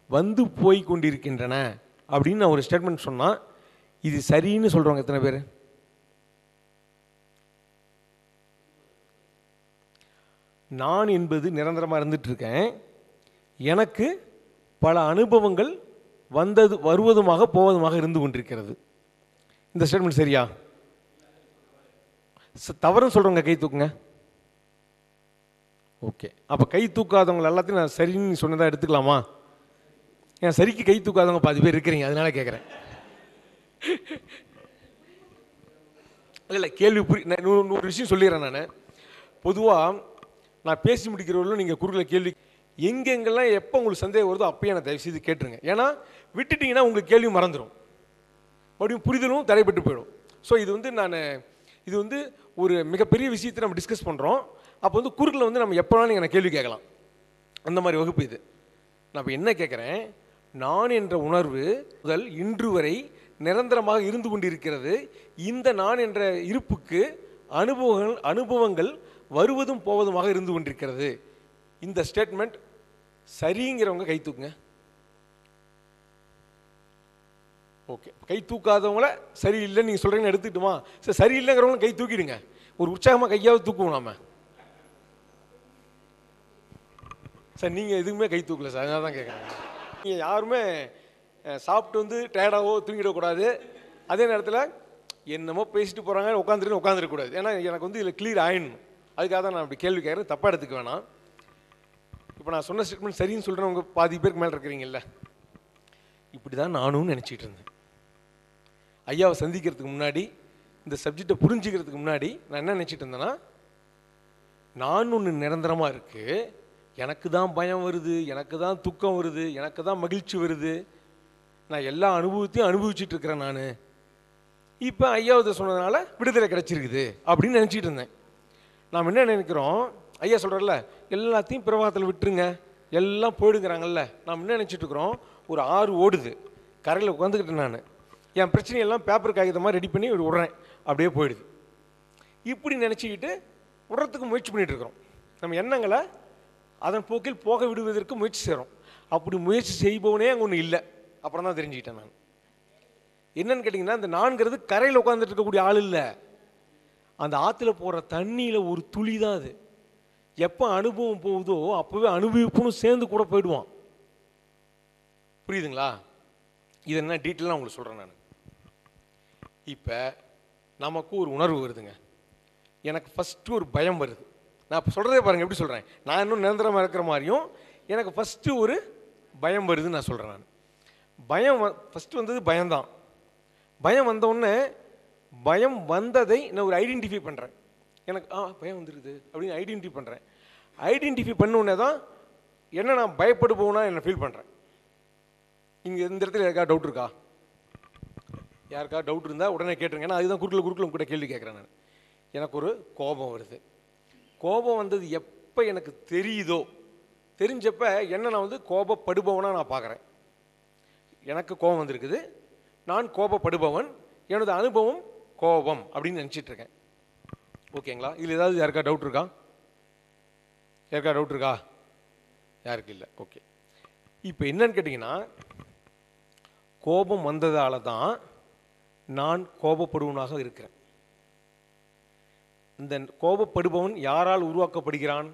வந்து போய் கொண்டிருக்கின்றன அப்படின்னு நான் ஒரு ஸ்டேட்மெண்ட் சொன்னால் இது சரின்னு சொல்கிறவங்க எத்தனை பேர் நான் என்பது நிரந்தரமாக இருந்துட்டு இருக்கேன் எனக்கு பல அனுபவங்கள் வந்தது வருவதுமாக போவதுமாக இருந்து கொண்டிருக்கிறது இந்த ஸ்டேட்மெண்ட் சரியா ச- தவறுன்னு சொல்கிறவங்க கை தூக்குங்க ஓகே அப்போ கை தூக்காதவங்க எல்லாத்தையும் நான் சரின்னு நீ சொன்னதாக எடுத்துக்கலாமா ஏன் சரிக்கு கை தூக்காதவங்க பாதி பேர் இருக்கிறீங்க அதனால கேட்குறேன் இல்லை இல்லை கேள்வி புரி நான் இன்னொரு இன்னொரு விஷயம் சொல்லிடுறேன் நான் பொதுவாக நான் பேசி முடிக்கிறவர்களும் நீங்கள் குறுக்கில் கேள்வி எங்கெங்கெல்லாம் எப்போ உங்களுக்கு சந்தேகம் வருதோ அப்பயே நான் தயவு செய்து கேட்டுருங்க ஏன்னா விட்டுட்டீங்கன்னா உங்களுக்கு கேள்வி மறந்துடும் மறுபடியும் புரிதலும் தடைப்பட்டு போயிடும் ஸோ இது வந்து நான் இது வந்து ஒரு மிகப்பெரிய விஷயத்தை நம்ம டிஸ்கஸ் பண்ணுறோம் அப்போ வந்து குறுக்கில் வந்து நம்ம எப்போ நீங்கள் எனக்கு கேள்வி கேட்கலாம் அந்த மாதிரி வகுப்பு இது நான் இப்போ என்ன கேட்குறேன் நான் என்ற உணர்வு முதல் இன்று வரை நிரந்தரமாக இருந்து கொண்டிருக்கிறது இந்த நான் என்ற இருப்புக்கு அனுபவங்கள் அனுபவங்கள் வருவதும் போவதுமாக இருந்து கொண்டிருக்கிறது இந்த ஸ்டேட்மெண்ட் சரிங்கிறவங்க கை தூக்குங்க ஓகே கை தூக்காதவங்கள சரியில்லைன்னு நீங்கள் சொல்கிறீங்கன்னு எடுத்துக்கிட்டுமா சரி சரியில்லைங்கிறவங்க கை தூக்கிடுங்க ஒரு உற்சாகமாக கையாவது தூக்குவோம் நாம சார் நீங்கள் எதுவுமே கை தூக்கல சார் அதனால தான் கேட்குறேன் நீங்கள் யாருமே அஹ், சாப்பிட்டு வந்து டயர்டாகவோ தூங்கிடக்கூடாது அதே நேரத்தில் என்னமோ பேசிட்டு போகிறாங்க உட்காந்துட்டு உட்காந்துருக்கூடாது ஏன்னா எனக்கு வந்து இதில் கிளியர் ஆயிடணும் அதுக்காக தான் நான் அப்படி கேள்வி கேட்குறேன் தப்பாக எடுத்துக்க வேணாம் இப்போ நான் சொன்ன ஸ்டேட்மெண்ட் சரின்னு சொல்கிறவங்க பாதி பேருக்கு மேலே இருக்கிறீங்கல்ல இப்படி தான் நானும் நினச்சிட்டு இருந்தேன் ஐயாவை சந்திக்கிறதுக்கு முன்னாடி இந்த சப்ஜெக்டை புரிஞ்சுக்கிறதுக்கு முன்னாடி நான் என்ன நினச்சிட்டு இருந்தேன்னா நான் ஒன்று நிரந்தரமாக இருக்குது எனக்கு தான் பயம் வருது எனக்கு தான் துக்கம் வருது எனக்கு தான் மகிழ்ச்சி வருது நான் எல்லா அனுபவத்தையும் அனுபவிச்சுட்டு இருக்கிறேன் நான் இப்போ ஐயாவது சொன்னதுனால விடுதலை கிடைச்சிருக்குது அப்படின்னு நினச்சிட்டு இருந்தேன் நாம் என்ன நினைக்கிறோம் ஐயா சொல்கிறல்ல எல்லாத்தையும் பிரவாகத்தில் விட்டுருங்க எல்லாம் போயிடுங்கிறாங்கல்ல நாம் என்ன நினச்சிட்டு இருக்கிறோம் ஒரு ஆறு ஓடுது கரையில் உட்காந்துக்கிட்டேன் நான் என் பிரச்சனையெல்லாம் பேப்பர் காகிதமாக ரெடி பண்ணி இப்படி விட்றேன் அப்படியே போயிடுது இப்படி நினச்சிக்கிட்டு விடுறதுக்கு முயற்சி பண்ணிட்டு இருக்கிறோம் நம்ம எண்ணங்களை அதன் போக்கில் போக விடுவதற்கு முயற்சி செய்கிறோம் அப்படி முயற்சி செய்பவனே அங்கே ஒன்றும் இல்லை அப்புறம் தான் தெரிஞ்சுக்கிட்டேன் நான் என்னன்னு கேட்டிங்கன்னா இந்த நான்கிறது கரையில் உட்காந்துட்டு இருக்கக்கூடிய ஆள் இல்லை அந்த ஆற்றுல போகிற தண்ணியில் ஒரு துளி தான் அது எப்போ அனுபவம் போகுதோ அப்போவே அனுபவிப்புன்னு சேர்ந்து கூட போயிடுவான் புரியுதுங்களா இது என்ன டீட்டெயிலாக உங்களுக்கு சொல்கிறேன் நான் இப்போ நமக்கு ஒரு உணர்வு வருதுங்க எனக்கு ஃபஸ்ட்டு ஒரு பயம் வருது நான் இப்போ சொல்கிறதே பாருங்கள் எப்படி சொல்கிறேன் நான் இன்னும் நிரந்தரமாக இருக்கிற மாதிரியும் எனக்கு ஃபஸ்ட்டு ஒரு பயம் வருதுன்னு நான் சொல்கிறேன் நான் பயம் ஃபஸ்ட்டு வந்தது பயம்தான் பயம் வந்தோடனே பயம் வந்ததை நான் ஒரு ஐடென்டிஃபை பண்ணுறேன் எனக்கு ஆ பயம் வந்துருக்குது அப்படின்னு ஐடென்டிஃபை பண்ணுறேன் ஐடென்டிஃபை பண்ண உடனே தான் என்ன நான் பயப்படுவோம்னா என்ன ஃபீல் பண்ணுறேன் இங்கே இந்த இடத்துல யாருக்கா டவுட் இருக்கா யாருக்கா டவுட் இருந்தால் உடனே கேட்டுருங்க ஏன்னா அதுதான் குறுக்கில் குறுக்கில் உங்ககிட்ட கேள்வி கேட்குறேன் நான் எனக்கு ஒரு கோபம் வருது கோபம் வந்தது எப்போ எனக்கு தெரியுதோ தெரிஞ்சப்ப என்ன நான் வந்து கோபப்படுபவனாக நான் பார்க்குறேன் எனக்கு கோபம் வந்திருக்குது நான் கோபப்படுபவன் எனது அனுபவம் கோபம் அப்படின்னு நினச்சிட்டு இருக்கேன் ஓகேங்களா இதில் ஏதாவது யாருக்கா டவுட் இருக்கா யாருக்கா டவுட் இருக்கா யாருக்கு இல்லை ஓகே இப்போ என்னன்னு கேட்டிங்கன்னா கோபம் வந்ததால தான் நான் கோபப்படுவனாக இருக்கிறேன் இந்த கோபப்படுபவன் யாரால் உருவாக்கப்படுகிறான்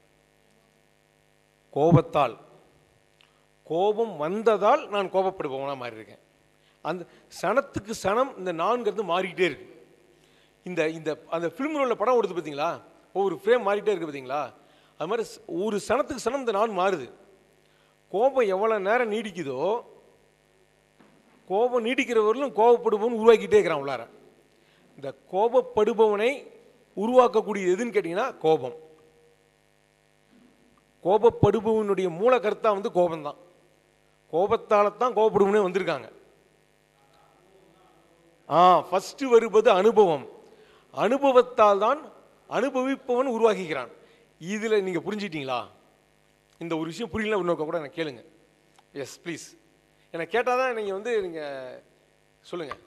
கோபத்தால் கோபம் வந்ததால் நான் கோபப்படுபவனாக மாறி இருக்கேன் அந்த சனத்துக்கு சனம் இந்த நான்கிறது மாறிக்கிட்டே இருக்கு இந்த இந்த அந்த ஃபிலிம் ரோலில் படம் ஓடுது பார்த்தீங்களா ஒவ்வொரு ஃப்ரேம் மாறிக்கிட்டே இருக்கு பார்த்தீங்களா அது மாதிரி ஸ்- ஒரு சனத்துக்கு சனம் இந்த நான் மாறுது கோபம் எவ்வளோ நேரம் நீடிக்குதோ கோபம் நீடிக்கிறவர்களும் கோபப்படுபவன் உருவாக்கிட்டே இருக்கிறான் உள்ளார இந்த கோபப்படுபவனை உருவாக்கக்கூடியது எதுன்னு கேட்டிங்கன்னா கோபம் கோபப்படுபவனுடைய மூல கருத்தா வந்து கோபம்தான் கோபத்தால தான் கோபப்படுவனே வந்திருக்காங்க ஆ ஃபஸ்ட்டு வருவது அனுபவம் அனுபவத்தால் தான் அனுபவிப்பவன் உருவாக்குகிறான் இதில் நீங்கள் புரிஞ்சிட்டீங்களா இந்த ஒரு விஷயம் புரியல இன்னொரு கூட எனக்கு கேளுங்க எஸ் ப்ளீஸ் எனக்கு கேட்டால் தான் நீங்கள் வந்து நீங்கள் சொல்லுங்கள்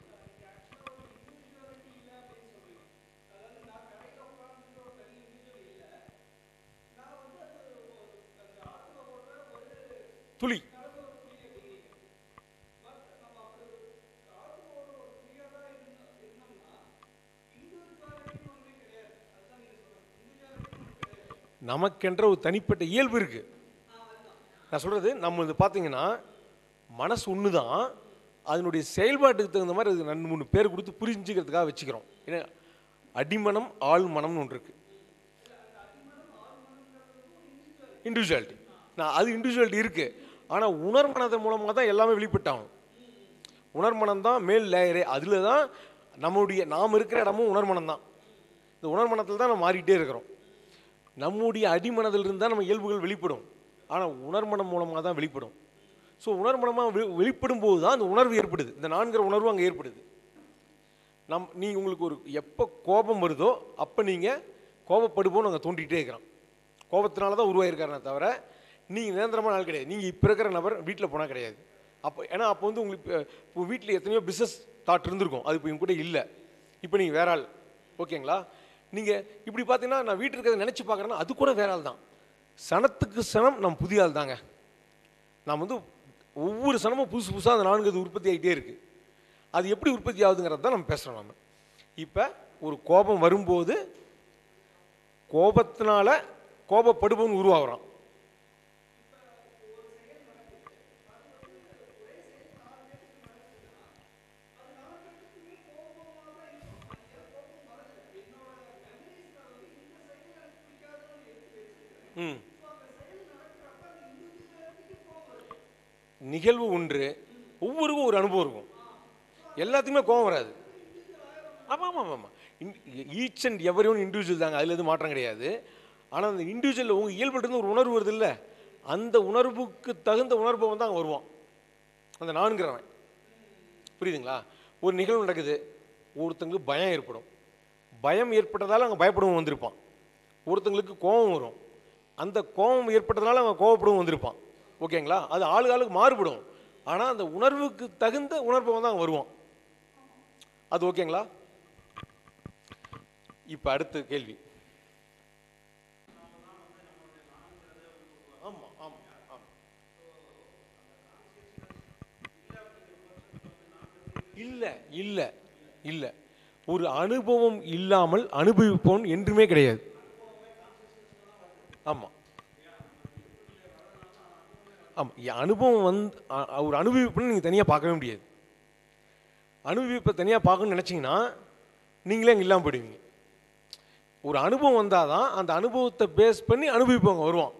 துளி நமக்கென்ற ஒரு தனிப்பட்ட இயல்பு இருக்குது நான் சொல்கிறது நம்ம இது பார்த்தீங்கன்னா மனசு ஒன்று தான் அதனுடைய செயல்பாட்டுக்கு தகுந்த மாதிரி அது ரெண்டு மூணு பேர் கொடுத்து புரிஞ்சுக்கிறதுக்காக வச்சுக்கிறோம் ஏன்னா அடிமனம் ஆள் மனம்னு ஒன்று இருக்குது இண்டிவிஜுவாலிட்டி நான் அது இண்டிவிஜுவாலிட்டி இருக்குது ஆனால் உணர்மனதன் மூலமாக தான் எல்லாமே வெளிப்பட்டாகும் உணர்மனம் தான் மேல் லேயரே அதில் தான் நம்முடைய நாம் இருக்கிற இடமும் உணர்மனம் தான் இந்த உணர்மனத்தில் தான் நம்ம மாறிட்டே இருக்கிறோம் நம்முடைய அடிமனதிலிருந்து தான் நம்ம இயல்புகள் வெளிப்படும் ஆனால் உணர்மனம் மூலமாக தான் வெளிப்படும் ஸோ உணர்மனமாக வெளி வெளிப்படும் போது தான் அந்த உணர்வு ஏற்படுது இந்த நான்கிற உணர்வு அங்கே ஏற்படுது நம் நீ உங்களுக்கு ஒரு எப்போ கோபம் வருதோ அப்போ நீங்கள் கோபப்படுவோம் அங்கே தோண்டிகிட்டே இருக்கிறோம் கோபத்தினால தான் உருவாயிருக்காரனே தவிர நீங்கள் நிரந்தரமான ஆள் கிடையாது நீங்கள் இப்போ இருக்கிற நபர் வீட்டில் போனால் கிடையாது அப்போ ஏன்னா அப்போ வந்து உங்களுக்கு இப்போ வீட்டில் எத்தனையோ பிஸ்னஸ் தாட் இருந்திருக்கும் அது இப்போ கூட இல்லை இப்போ நீங்கள் வேற ஆள் ஓகேங்களா நீங்கள் இப்படி பார்த்தீங்கன்னா நான் வீட்டில் இருக்கிறத நினச்சி பார்க்குறேன்னா அது கூட வேற ஆள் தான் சனத்துக்கு சனம் நம்ம புதிய ஆள் தாங்க நாம் வந்து ஒவ்வொரு சனமும் புதுசு புதுசாக அந்த நான்கு இது உற்பத்தி ஆகிட்டே இருக்குது அது எப்படி உற்பத்தி ஆகுதுங்கிறது தான் நம்ம பேசுகிறோம் நம்ம இப்போ ஒரு கோபம் வரும்போது கோபத்தினால கோபப்படுபவன் உருவாகிறான் ம் நிகழ்வு ஒன்று ஒவ்வொருக்கும் ஒரு அனுபவம் இருக்கும் எல்லாத்துக்குமே கோபம் வராது ஆமாம் ஆமாம் ஆமாம் each and every one individual தாங்க அதில் எதுவும் மாற்றம் கிடையாது ஆனால் அந்த இண்டிவிஜுவல் உங்கள் இயல்புலேருந்து ஒரு உணர்வு வருது இல்லை அந்த உணர்வுக்கு தகுந்த உணர்பவன் தான் அங்கே வருவான் அந்த நான்கிறவன் புரியுதுங்களா ஒரு நிகழ்வு நடக்குது ஒருத்தங்களுக்கு பயம் ஏற்படும் பயம் ஏற்பட்டதால் அங்கே பயப்படவும் வந்திருப்பான் ஒருத்தங்களுக்கு கோபம் வரும் அந்த கோபம் ஏற்பட்டதுனால அவன் கோவப்படவும் வந்திருப்பான் ஓகேங்களா அது ஆளு ஆளுக்கு மாறுபடும் ஆனால் அந்த உணர்வுக்கு தகுந்த உணர்பவன் தான் அங்கே வருவான் அது ஓகேங்களா இப்போ அடுத்த கேள்வி ஆமாம் ஆமாம் ஆமாம் இல்லை இல்லை இல்லை ஒரு அனுபவம் இல்லாமல் அனுபவிப்பவன் என்றுமே கிடையாது ஆமாம் ஆமாம் அனுபவம் வந்து அ- ஒரு அனுபவிப்புன்னு நீங்கள் தனியாக பார்க்கவே முடியாது அனுபவிப்பை தனியாக பார்க்கணும்னு நினச்சிங்கன்னா நீங்களே அங்கே இல்லாமல் போயிடுவீங்க ஒரு அனுபவம் வந்தால் தான் அந்த அனுபவத்தை பேஸ் பண்ணி அனுபவிப்பவங்க வருவான்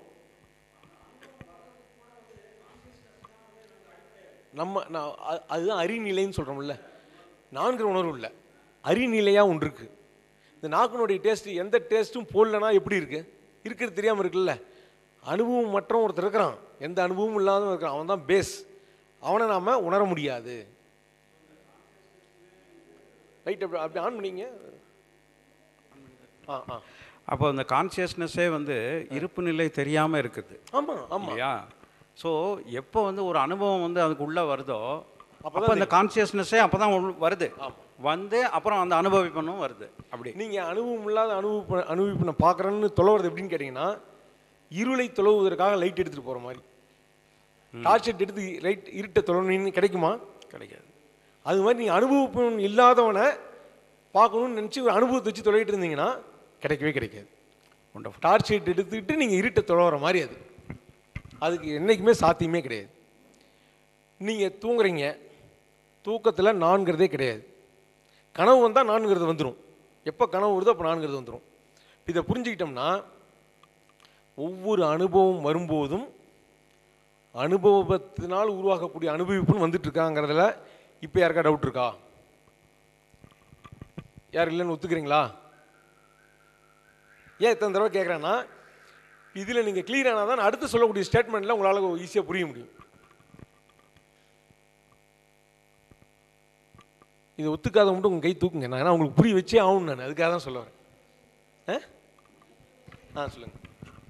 நம்ம நான் அ- அதுதான் அறிநிலைன்னு சொல்கிறோம்ல நான்கிற உணர்வு இல்லை அறிநிலையாக ஒன்று இருக்குது இந்த நாக்கினுடைய டேஸ்ட்டு எந்த டேஸ்ட்டும் போடலனா எப்படி இருக்குது இருக்கிறது தெரியாமல் இருக்குல்ல அனுபவம் மற்ற ஒருத்தர் இருக்கிறான் எந்த அனுபவமும் இல்லாதவன் இருக்கிறான் அவன் தான் பேஸ் அவனை நாம் உணர முடியாது ரைட் அப்படி அப்படி ஆன் பண்ணிங்க ஆ ஆ அப்போ அந்த கான்சியஸ்னஸே வந்து இருப்பு நிலை தெரியாமல் இருக்குது ஆமாம் ஆமாம் இல்லையா ஸோ எப்போ வந்து ஒரு அனுபவம் வந்து அதுக்கு உள்ளே வருதோ அப்பதான் அப்போ அந்த கான்சியஸ்னஸே அப்போ தான் வருது வந்து அப்புறம் அந்த அனுபவிப்பனும் வருது அப்படி நீங்கள் அனுபவம் இல்லாத அனுபவிப்பு அனுபவிப்பு நான் பார்க்குறேன்னு தொலைவது எப்படின்னு கேட்டிங்கன்னா இருளை தொலைவதற்காக லைட் எடுத்துகிட்டு போகிற மாதிரி டார்ச் லைட் எடுத்து லைட் இருட்டை தொலைவணும்னு கிடைக்குமா கிடைக்காது அது மாதிரி நீங்கள் அனுபவம் இல்லாதவனை பார்க்கணும்னு நினச்சி ஒரு அனுபவத்தை வச்சு தொலைகிட்டு இருந்தீங்கன்னா கிடைக்கவே கிடைக்காது Wonderful. டார்ச் லைட் எடுத்துக்கிட்டு நீங்கள் இருட்டை தொலைகிற மாதிரி அது அதுக்கு என்றைக்குமே சாத்தியமே கிடையாது நீங்கள் தூங்குறீங்க தூக்கத்தில் நான்கிறதே கிடையாது கனவு வந்தால் நான்கிறது வந்துடும் எப்போ கனவு வருதோ அப்போ நான்கிறது வந்துடும் இதை புரிஞ்சுக்கிட்டோம்னா ஒவ்வொரு அனுபவம் வரும்போதும் அனுபவத்தினால் உருவாக்கக்கூடிய அனுபவிப்புன்னு வந்துட்டு இருக்காங்கிறதுல இப்போ யாருக்கா டவுட் இருக்கா யார் இல்லைன்னு ஒத்துக்கிறீங்களா ஏன் இத்தனை தடவை கேட்குறேன்னா இதில் நீங்கள் கிளியர் ஆனால் தான் அடுத்து சொல்லக்கூடிய ஸ்டேட்மெண்ட்டில் உங்களால் ஈஸியாக புரிய முடியும் இதை ஒத்துக்காத மட்டும் உங்கள் கை தூக்குங்க நான் ஏன்னா உங்களுக்கு புரிய வச்சே ஆகணும் நான் அதுக்காக தான் சொல்ல வரேன் ஆ ஆ சொல்லுங்கள்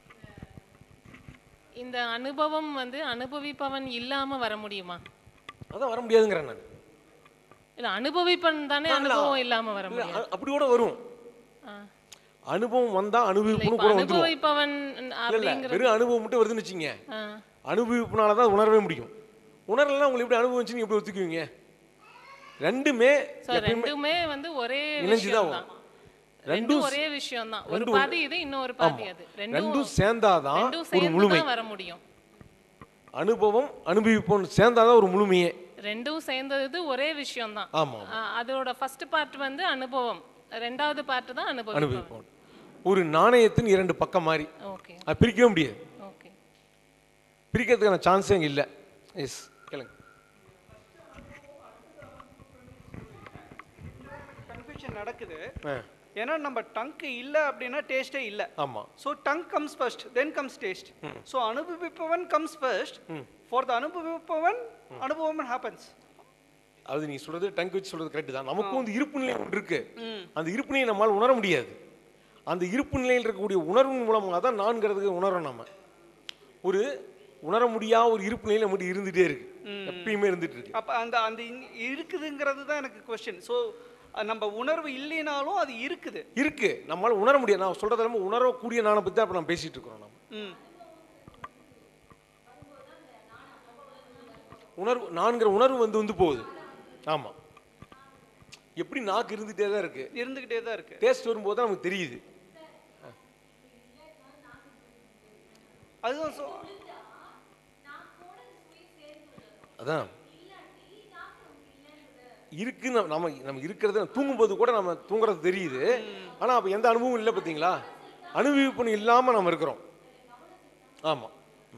இந்த அனுபவம் வந்து அனுபவிப்பவன் இல்லாம வர முடியுமா அதான் வர முடியாதுங்கிறேன் நான் இல்ல அனுபவிப்பன் தானே இல்ல, அனுபவம் இல்லாம வர இல்ல, முடியும் அ- அப்படி கூட வரும் ஆ. அனுபவம் வந்தால் இல்ல, அனுபவிப்புன்னு இப்ப கூட வந்துடும் அனுபவிப்பவன் இல்லை இல்லை அப்படிங்கிற வெறும் அனுபவம் மட்டும் வருதுன்னு வச்சுங்க ஆ. அனுபவிப்புனால தான் உணரவே முடியும் உணரலாம் உங்களுக்கு எப்படி அனுபவிச்சுன்னு எப்படி ஒத்துக்குவீங்க ரெண்டுமே So, எப்பயுமே ரெண்டுமே வந்து ஒரே இணைஞ்சு தான் விஷயம் வரும் ரெண்டும் ஒரே விஷயம் தான் ஒரு பாதி இது இன்னொரு பாதி அது ரெண்டும் சேர்ந்தாதான் ரெண்டும் ஒரு சேர்ந்து முழுமை தான் வர முடியும் அனுபவம் அனுபவிப்போம் சேர்ந்தாதான் ஒரு முழுமையே ரெண்டும் சேர்ந்தது ஒரே விஷயம் தான் ஆமாம் அதோட ஃபர்ஸ்ட் பார்ட் வந்து அனுபவம் ரெண்டாவது பார்ட் தான் அனுபவம் அனுபவிப்போம் ஒரு நாணயத்தின் இரண்டு பக்கம் மாதிரி ஓகே அது பிரிக்கவே முடியாது ஓகே பிரிக்கிறதுக்கான சான்ஸே இங்கே இல்லை எஸ் கேளுங்க கன்ஃபியூஷன் நடக்குது ஆ ஏன்னா நம்ம டங்க் இல்லை அப்படின்னா டேஸ்டே இல்லை ஆமாம் so tongue comes first then comes taste so அனுபவிப்பவன் கம்ஸ் ஃபர்ஸ்ட் ஃபார் த அனுபவிப்பவன் அனுபவம் ஹேப்பன்ஸ் அது நீ சொல்றது டங்க் வச்சு சொல்றது கரெக்ட் தான் நமக்கும் வந்து இருப்பு நிலை ஒன்று இருக்கு அந்த இருப்பு நிலையை நம்மால் உணர முடியாது அந்த இருப்பு நிலையில் இருக்கக்கூடிய உணர்வின் மூலமாக தான் நான்கிறதுக்கு உணரோம் நம்ம ஒரு உணர முடியாத ஒரு இருப்பு நிலையில் நம்மகிட்ட இருந்துகிட்டே இருக்கு எப்பயுமே இருந்துட்டு இருக்கு அப்போ அந்த அந்த இன்- இருக்குதுங்கிறது தான் எனக்கு கொஸ்டின் ஸோ நம்ம உணர்வு இல்லைனாலும் அது இருக்குது இருக்கு நம்மளால உணர முடியாது நான் சொல்றது எல்லாமே உணரக்கூடிய நானை பற்றி தான் இப்போ நம்ம பேசிட்டு இருக்கிறோம் நம்ம ம் உணர்வு நான்கிற உணர்வு வந்து வந்து போகுது ஆமாம் எப்படி நாக்கு இருந்துகிட்டே தான் இருக்கு இருந்துக்கிட்டே தான் இருக்கு டேஸ்ட் வரும்போது தான் நமக்கு தெரியுது அதுதான் so அதான் இருக்கு நம்ம நம்ம நம்ம இருக்கிறது தூங்கும்போது கூட நம்ம தூங்குறது தெரியுது ஆனால் அப்போ எந்த அனுபவம் இல்லை பார்த்தீங்களா அனுபவிப்பு இல்லாமல் நம்ம இருக்கிறோம் ஆமாம்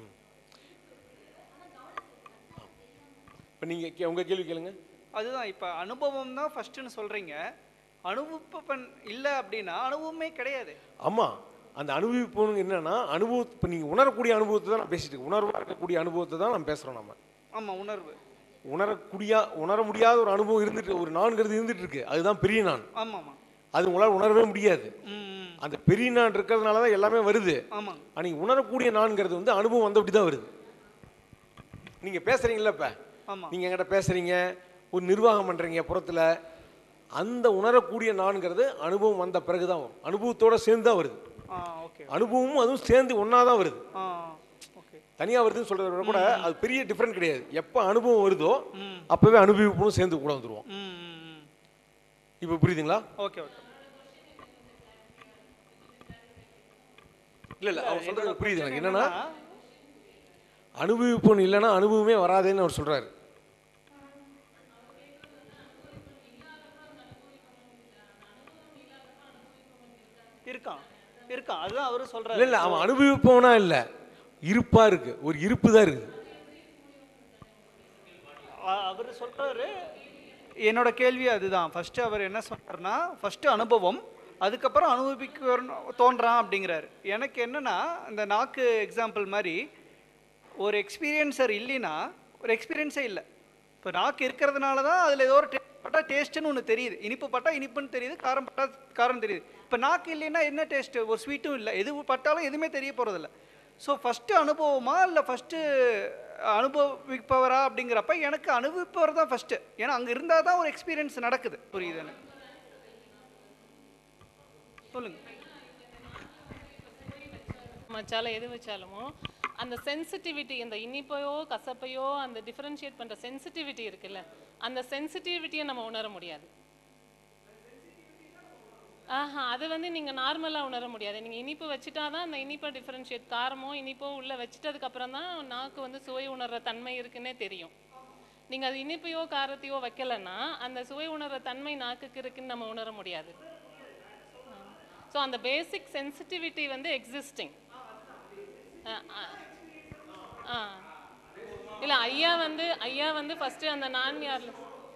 இப்போ நீங்கள் உங்கள் கேள்வி கேளுங்க அதுதான் இப்போ அனுபவம் தான் ஃபர்ஸ்ட்னு சொல்றீங்க அனுபவப்பன் இல்லை அப்படின்னா அனுபவமே கிடையாது ஆமாம் அந்த அனுபவிப்புன்னு என்னன்னா அனுபவம் இப்போ நீங்கள் உணரக்கூடிய அனுபவத்தை தான் நான் பேசிட்டு இருக்கேன் உணர்வாக இருக்கக்கூடிய அனுபவத்தை தான் நம்ம பேசுகிறோம் நம்ம ஆமா உணர்வு உணரக்கூடிய உணர முடியாத ஒரு அனுபவம் இருந்துட்டு ஒரு நான்கிறது இருந்துட்டு இருக்கு அதுதான் பெரிய நான் ஆமா ஆமா அது உங்களால் உணரவே முடியாது ம் ம். அந்த பெரிய நான் இருக்கிறதுனால தான் எல்லாமே வருது ஆமா ஆனா நீங்க உணரக்கூடிய நான்கிறது வந்து அனுபவம் வந்தபடி தான் வருது நீங்க பேசுறீங்கல்ல இப்ப ஆமா நீங்க என்கிட்ட பேசுறீங்க ஒரு நிர்வாகம் பண்றீங்க புறத்துல அந்த உணரக்கூடிய நான்கிறது அனுபவம் வந்த பிறகு தான் வரும் அனுபவத்தோட சேர்ந்து தான் வருது ஆ ஓகே அனுபவமும் அதுவும் சேர்ந்து ஒன்றா தான் வருது ஆ ஓகே தனியா வருதுன்னு சொல்றத விட கூட அது பெரிய டிஃப்ரெண்ட் கிடையாது எப்போ அனுபவம் வருதோ அப்பவே அனுபவிப்பும் சேர்ந்து கூட வந்துருவோம் ம் ம், ம் இப்போ புரியுதுங்களா ஓகே ஓகே இல்ல இல்ல அவர் சொல்றது புரியுது எனக்கு என்னன்னா அனுபவிப்புன்னு இல்லைன்னா அனுபவமே வராதேன்னு அவர் சொல்றாரு இருக்கான் இருக்கான் அதுதான் அவரு இல்ல சொல்றாரு இல்ல அவன் அனுபவிப்பவனா இல்ல இருப்பா இருக்கு ஒரு இருப்பு தான் இருக்குது அவர் சொல்றாரு என்னோட கேள்வி அதுதான் ஃபர்ஸ்ட் அவர் என்ன சொல்றாருன்னா ஃபர்ஸ்ட் அனுபவம் அதுக்கப்புறம் அனுபவிக்க தோன்றான் அப்படிங்கிறாரு எனக்கு என்னன்னா இந்த நாக்கு எக்ஸாம்பிள் மாதிரி ஒரு எக்ஸ்பீரியன்ஸர் இல்லைன்னா ஒரு எக்ஸ்பீரியன்ஸே இல்லை இப்போ நாக்கு இருக்கிறதுனால தான் அதில் ஏதோ ஒரு டே- பட்டா டேஸ்ட்டுன்னு ஒன்று தெரியுது இனிப்பு பட்டா இனிப்புன்னு தெரியுது காரம் பட்டா காரம் தெரியுது இப்போ நாக்கு இல்லைன்னா என்ன டேஸ்ட்டு ஒரு ஸ்வீட்டும் இல்லை எது பட்டாலும் எதுவுமே தெரிய போகிறதில்ல ஸோ ஃபஸ்ட்டு அனுபவமா இல்லை ஃபஸ்ட்டு அனுபவிப்பவரா அப்படிங்கிறப்ப எனக்கு அனுபவிப்பவர் தான் ஃபஸ்ட்டு ஏன்னா அங்கே இருந்தால் தான் ஒரு எக்ஸ்பீரியன்ஸ் நடக்குது புரியுது எனக்கு சொல்லுங்க மச்சால எது வச்சாலுமோ அந்த சென்சிட்டிவிட்டி இந்த இனிப்பையோ கசப்பையோ அந்த டிஃபரன்ஷியேட் பண்ற சென்சிட்டிவிட்டி இருக்குல்ல அந்த சென்சிட்டிவிட்டியை நம்ம உணர முடியாது ஆஹா அது வந்து நீங்க நார்மலா உணர முடியாது நீங்க இனிப்பு வச்சுட்டா தான் அந்த இனிப்பை டிஃபரன்ஷியேட் காரமோ இனிப்போ உள்ள வச்சுட்டதுக்கு அப்புறம் தான் நாக்கு வந்து சுவை உணர்ற தன்மை இருக்குன்னே தெரியும் நீங்க அது இனிப்பையோ காரத்தையோ வைக்கலன்னா அந்த சுவை உணர்ற தன்மை நாக்குக்கு இருக்குன்னு நம்ம உணர முடியாது ஸோ அந்த பேசிக் சென்சிட்டிவிட்டி வந்து எக்ஸிஸ்டிங் ஆ இல்லை ஐயா வந்து ஐயா வந்து ஃபஸ்ட்டு அந்த நான் யாரில்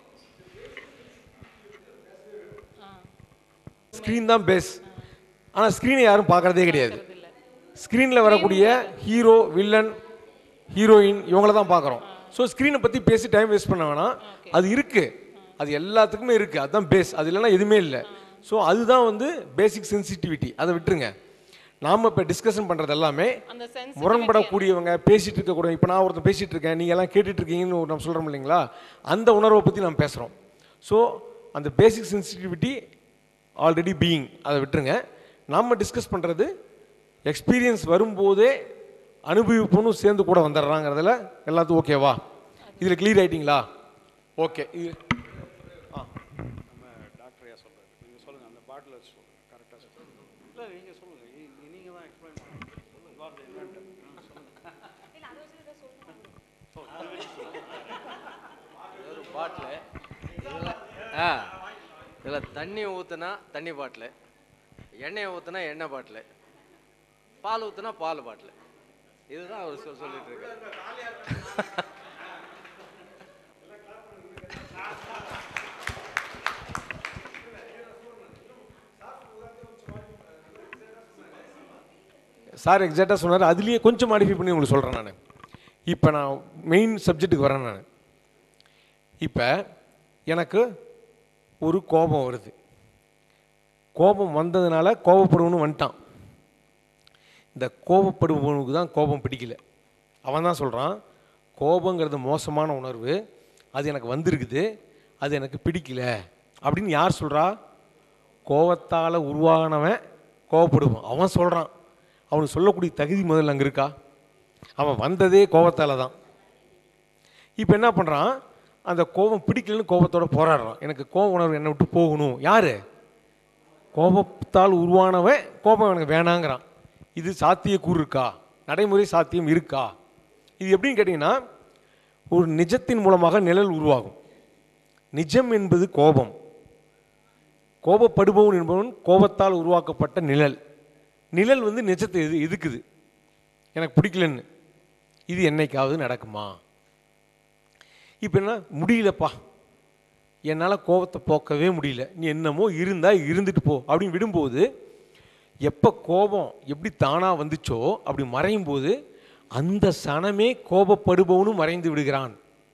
ஸ்க்ரீன் தான் பேஸ் ஆனா ஸ்க்ரீனை யாரும் பார்க்கறதே கிடையாது இல்லை ஸ்க்ரீனில் வரக்கூடிய ஹீரோ வில்லன் ஹீரோயின் இவங்கள தான் பார்க்குறோம் ஸோ ஸ்க்ரீனை பற்றி பேசி டைம் வேஸ்ட் பண்ண வேணாம் அது இருக்குது அது எல்லாத்துக்குமே இருக்குது அதுதான் பேஸ் அது இல்லைன்னா எதுவுமே இல்லை ஸோ அதுதான் வந்து பேசிக் சென்சிட்டிவிட்டி அதை விட்டுருங்க நாம் இப்போ டிஸ்கஷன் பண்ணுறது எல்லாமே அந்த சென்ஸ் முரண்படக்கூடியவங்க பேசிட்டு இருக்கக்கூடிய இப்போ நான் ஒருத்தன் பேசிட்டு இருக்கேன் நீங்கள் எல்லாம் கேட்டுட்டு இருக்கீங்கன்னு ஒரு நம்ம சொல்கிறோம் இல்லைங்களா அந்த உணர்வை பற்றி நம்ம பேசுகிறோம் ஸோ அந்த பேசிக் சென்சிட்டிவிட்டி ஆல்ரெடி பீயிங் அதை விட்டுருங்க நாம் டிஸ்கஸ் பண்ணுறது எக்ஸ்பீரியன்ஸ் வரும்போதே அனுபவிப்புன்னு சேர்ந்து கூட வந்துடுறாங்கிறதுல எல்லாத்துக்கும் ஓகேவா இதில் கிளியர் ஆயிட்டீங்களா ஓகே இது நம்ம டாக்டரையா சொல்கிறாரு நீங்கள் சொல்லுங்கள் அந்த பாட்டில் சொல்லுங்கள் கரெக்டாக பாட்டில் இதில் ஆ இதில் தண்ணி ஊற்றுனா தண்ணி பாட்டில் எண்ணெயை ஊற்றுனா எண்ணெய் பாட்டில் பால் ஊற்றுனா பால் பாட்டில் இதுதான் அவர் சொல் சொல்லிட்டு இருக்காரு சார் எக்ஸாக்டாக சொன்னார் அதுலேயே கொஞ்சம் மாடிஃபை பண்ணி உங்களுக்கு சொல்கிறேன் நான் இப்போ நான் மெயின் சப்ஜெக்ட்டுக்கு வரேன் நான் இப்போ எனக்கு ஒரு கோபம் வருது கோபம் வந்ததுனால கோபப்படுவனு வந்துட்டான் இந்த கோபப்படுபவனுக்கு தான் கோபம் பிடிக்கல அவன் தான் சொல்கிறான் கோபங்கிறது மோசமான உணர்வு அது எனக்கு வந்திருக்குது அது எனக்கு பிடிக்கல அப்படின்னு யார் சொல்கிறா கோபத்தால் உருவானவன் கோபப்படுவான் அவன் சொல்கிறான் அவனுக்கு சொல்லக்கூடிய தகுதி முதல்ல அங்கே இருக்கா அவன் வந்ததே கோபத்தால் தான் இப்போ என்ன பண்ணுறான் அந்த கோபம் பிடிக்கலன்னு கோபத்தோட போராடுறான் எனக்கு கோப உணர்வு என்னை விட்டு போகணும் யார் கோபத்தால் உருவானவன் கோபம் எனக்கு வேணாங்கிறான் இது சாத்தியக்கூறு இருக்கா நடைமுறை சாத்தியம் இருக்கா இது எப்படின்னு கேட்டிங்கன்னா ஒரு நிஜத்தின் மூலமாக நிழல் உருவாகும் நிஜம் என்பது கோபம் கோபப்படுபவன் என்பவன் கோபத்தால் உருவாக்கப்பட்ட நிழல் நிழல் வந்து நிஜத்தை எது எதுக்குது எனக்கு பிடிக்கலன்னு இது என்னைக்காவது நடக்குமா இப்போ என்ன முடியலப்பா என்னால் கோபத்தை போக்கவே முடியல நீ என்னமோ இருந்தா இருந்துட்டு போ அப்படின்னு விடும்போது எப்போ கோபம் எப்படி தானாக வந்துச்சோ அப்படி மறையும் போது அந்த சனமே கோபப்படுபவனும் மறைந்து விடுகிறான்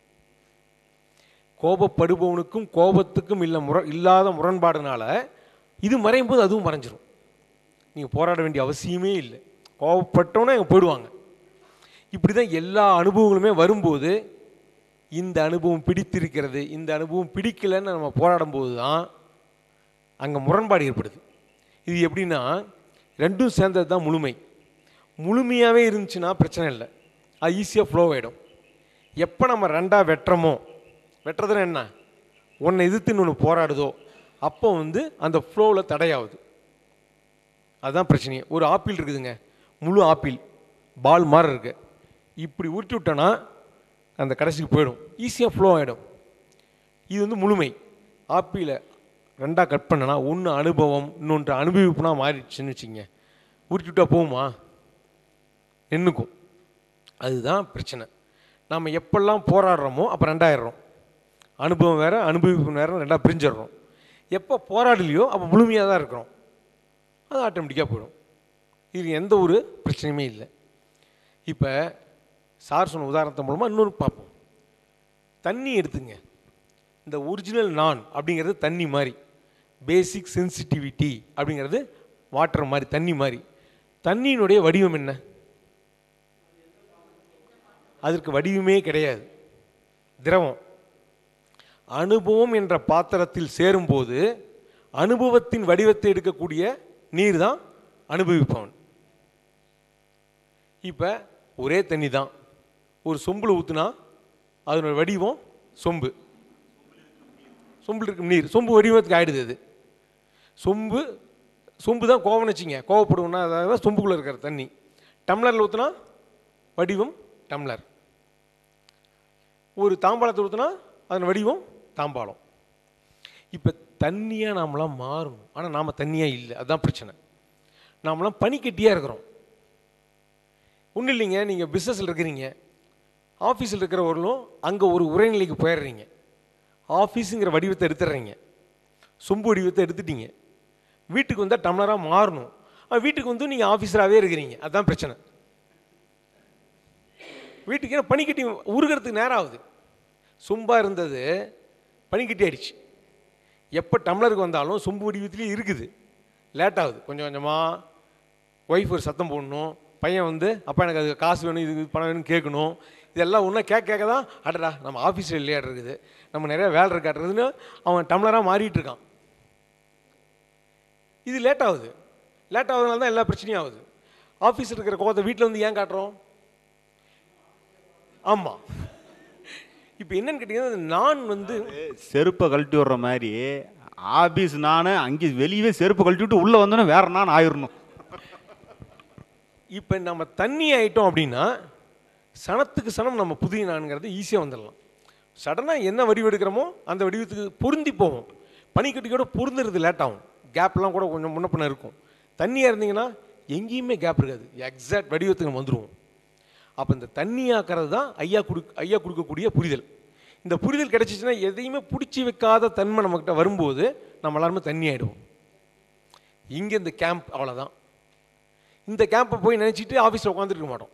கோபப்படுபவனுக்கும் கோபத்துக்கும் இல்லை முர இல்லாத முரண்பாடுனால இது மறையும் போது அதுவும் மறைஞ்சிரும் நீங்கள் போராட வேண்டிய அவசியமே இல்லை கோபப்பட்டோன்னே அங்கே போயிடுவாங்க இப்படி தான் எல்லா அனுபவங்களுமே வரும்போது இந்த அனுபவம் பிடித்திருக்கிறது இந்த அனுபவம் பிடிக்கலைன்னு நம்ம போராடும்போது தான் அங்கே முரண்பாடு ஏற்படுது இது எப்படின்னா ரெண்டும் சேர்ந்தது தான் முழுமை முழுமையாகவே இருந்துச்சுன்னா பிரச்சனை இல்லை அது ஈஸியாக ஃப்ளோ ஆகிடும் எப்போ நம்ம ரெண்டாக வெட்டுறோமோ வெட்டுறதுன்னா என்ன ஒன்றை எதிர்த்து இன்னொன்று போராடுதோ அப்போ வந்து அந்த ஃப்ளோவில் தடையாகுது அதுதான் பிரச்சனையே ஒரு ஆப்பிள் இருக்குதுங்க முழு ஆப்பிள் பால் மாதிரி இருக்கு இப்படி உருட்டி விட்டோன்னா அந்த கடைசிக்கு போயிடும் ஈஸியாக ஃப்ளோ ஆகிடும் இது வந்து முழுமை ஆப்பிளை ரெண்டாக கட் பண்ணனா ஒன்று அனுபவம் இன்னொன்று அனுபவிப்புனா மாறிடுச்சுன்னு வச்சுங்க உருட்டி விட்டா போகுமா நின்றுக்கும் அதுதான் பிரச்சனை நாம் எப்பெல்லாம் போராடுறோமோ அப்போ ரெண்டாயிடுறோம் அனுபவம் வேறு அனுபவிப்பு வேறு ரெண்டாக பிரிஞ்சிடுறோம் எப்போ போராடலையோ அப்போ முழுமையாக தான் இருக்கிறோம் அது ஆட்டோமேட்டிக்காக போயிடும் இது எந்த ஒரு பிரச்சனையுமே இல்லை இப்போ சார் சொன்ன உதாரணத்தின் மூலமாக இன்னொரு பார்ப்போம் தண்ணி எடுத்துங்க இந்த ஒரிஜினல் நான் அப்படிங்கிறது தண்ணி மாதிரி பேசிக் சென்சிட்டிவிட்டி அப்படிங்கிறது வாட்டர் மாதிரி தண்ணி மாதிரி தண்ணியினுடைய வடிவம் என்ன அதற்கு வடிவமே கிடையாது திரவம் அனுபவம் என்ற பாத்திரத்தில் சேரும்போது அனுபவத்தின் வடிவத்தை எடுக்கக்கூடிய நீர் தான் அனுபவிப்பவன் இப்போ ஒரே தண்ணி தான் ஒரு சொம்பில் ஊற்றுனா அதனோட வடிவம் சொம்பு சொம்பில் இருக்கும் நீர் சொம்பு வடிவத்துக்கு ஆயிடுது அது சொம்பு சொம்பு தான் கோவம் வச்சிங்க கோவப்படுவோம்னா அதாவது சொம்புக்குள்ளே இருக்கிற தண்ணி டம்ளரில் ஊற்றுனா வடிவம் டம்ளர் ஒரு தாம்பாளத்தை ஊற்றுனா அதன் வடிவம் தாம்பாளம் இப்போ தண்ணியாக நாமெல்லாம் மாறணும் ஆனால் நாம் தண்ணியாக இல்லை அதுதான் பிரச்சனை நாமெல்லாம் பனிக்கட்டியாக இருக்கிறோம் ஒன்றும் இல்லைங்க நீங்கள் பிஸ்னஸில் இருக்கிறீங்க ஆஃபீஸில் இருக்கிறவர்களும் அங்கே ஒரு உரைநிலைக்கு போயிடுறீங்க ஆஃபீஸுங்கிற வடிவத்தை எடுத்துடுறீங்க சொம்பு வடிவத்தை எடுத்துட்டீங்க வீட்டுக்கு வந்தால் டம்ளராக மாறணும் ஆனால் வீட்டுக்கு வந்து நீங்கள் ஆஃபீஸராகவே இருக்கிறீங்க அதுதான் பிரச்சனை வீட்டுக்கு ஏன்னா பனிக்கட்டி உருகிறதுக்கு நேரம் ஆகுது சொம்பாக இருந்தது பனிக்கட்டி ஆயிடுச்சு எப்போ டம்ளருக்கு வந்தாலும் சொம்பு வடிவத்திலே இருக்குது லேட் ஆகுது கொஞ்சம் கொஞ்சமாக ஒய்ஃப் ஒரு சத்தம் போடணும் பையன் வந்து அப்பா எனக்கு அது காசு வேணும் இது பணம் வேணும்னு கேட்கணும் இதெல்லாம் ஒன்றா கேட்க கேட்க தான் அடடா நம்ம ஆஃபீஸில் இல்லையா இருக்குது நம்ம நிறைய வேலை இருக்காட்டுறதுன்னு அவன் டம்ளராக மாறிட்டு இருக்கான் இது லேட் ஆகுது லேட் ஆகுதுனால தான் எல்லா பிரச்சனையும் ஆகுது ஆஃபீஸில் இருக்கிற கோவத்தை வீட்டில் வந்து ஏன் காட்டுறோம் ஆமாம் இப்போ என்னன்னு கேட்டிங்கன்னா நான் வந்து செருப்பை கழட்டி விடுற மாதிரி ஆபீஸ் நான் அங்கே வெளியவே செருப்பை கழட்டி விட்டு உள்ளே வந்தோன்னே வேற நான் ஆயிடணும் இப்போ நம்ம தண்ணி ஆயிட்டோம் அப்படின்னா சனத்துக்கு சனம் நம்ம புதிய நான்கிறது ஈஸியாக வந்துடலாம் சடனாக என்ன வடிவெடுக்கிறோமோ அந்த வடிவத்துக்கு பொருந்தி போகும் பனிக்கட்டியோட பொருந்துறது லேட் ஆகும் கேப்லாம் கூட கொஞ்சம் முன்ன பின்ன இருக்கும் தண்ணியாக இருந்தீங்கன்னா எங்கேயுமே கேப் இருக்காது எக்ஸாக்ட் வடிவத்துக்கு நம்ம வந்துடுவோம் அப்போ இந்த தண்ணியாக்கிறது தான் ஐயா கொடு ஐயா கொடுக்கக்கூடிய புரிதல் இந்த புரிதல் கிடைச்சிச்சுன்னா எதையுமே பிடிச்சி வைக்காத தன்மை நம்மக்கிட்ட வரும்போது நம்ம எல்லாருமே தண்ணி ஆகிடுவோம் இங்கே இந்த கேம்ப் அவ்வளோதான் இந்த கேம்பை போய் நினச்சிட்டு ஆஃபீஸில் உட்காந்துருக்க மாட்டோம்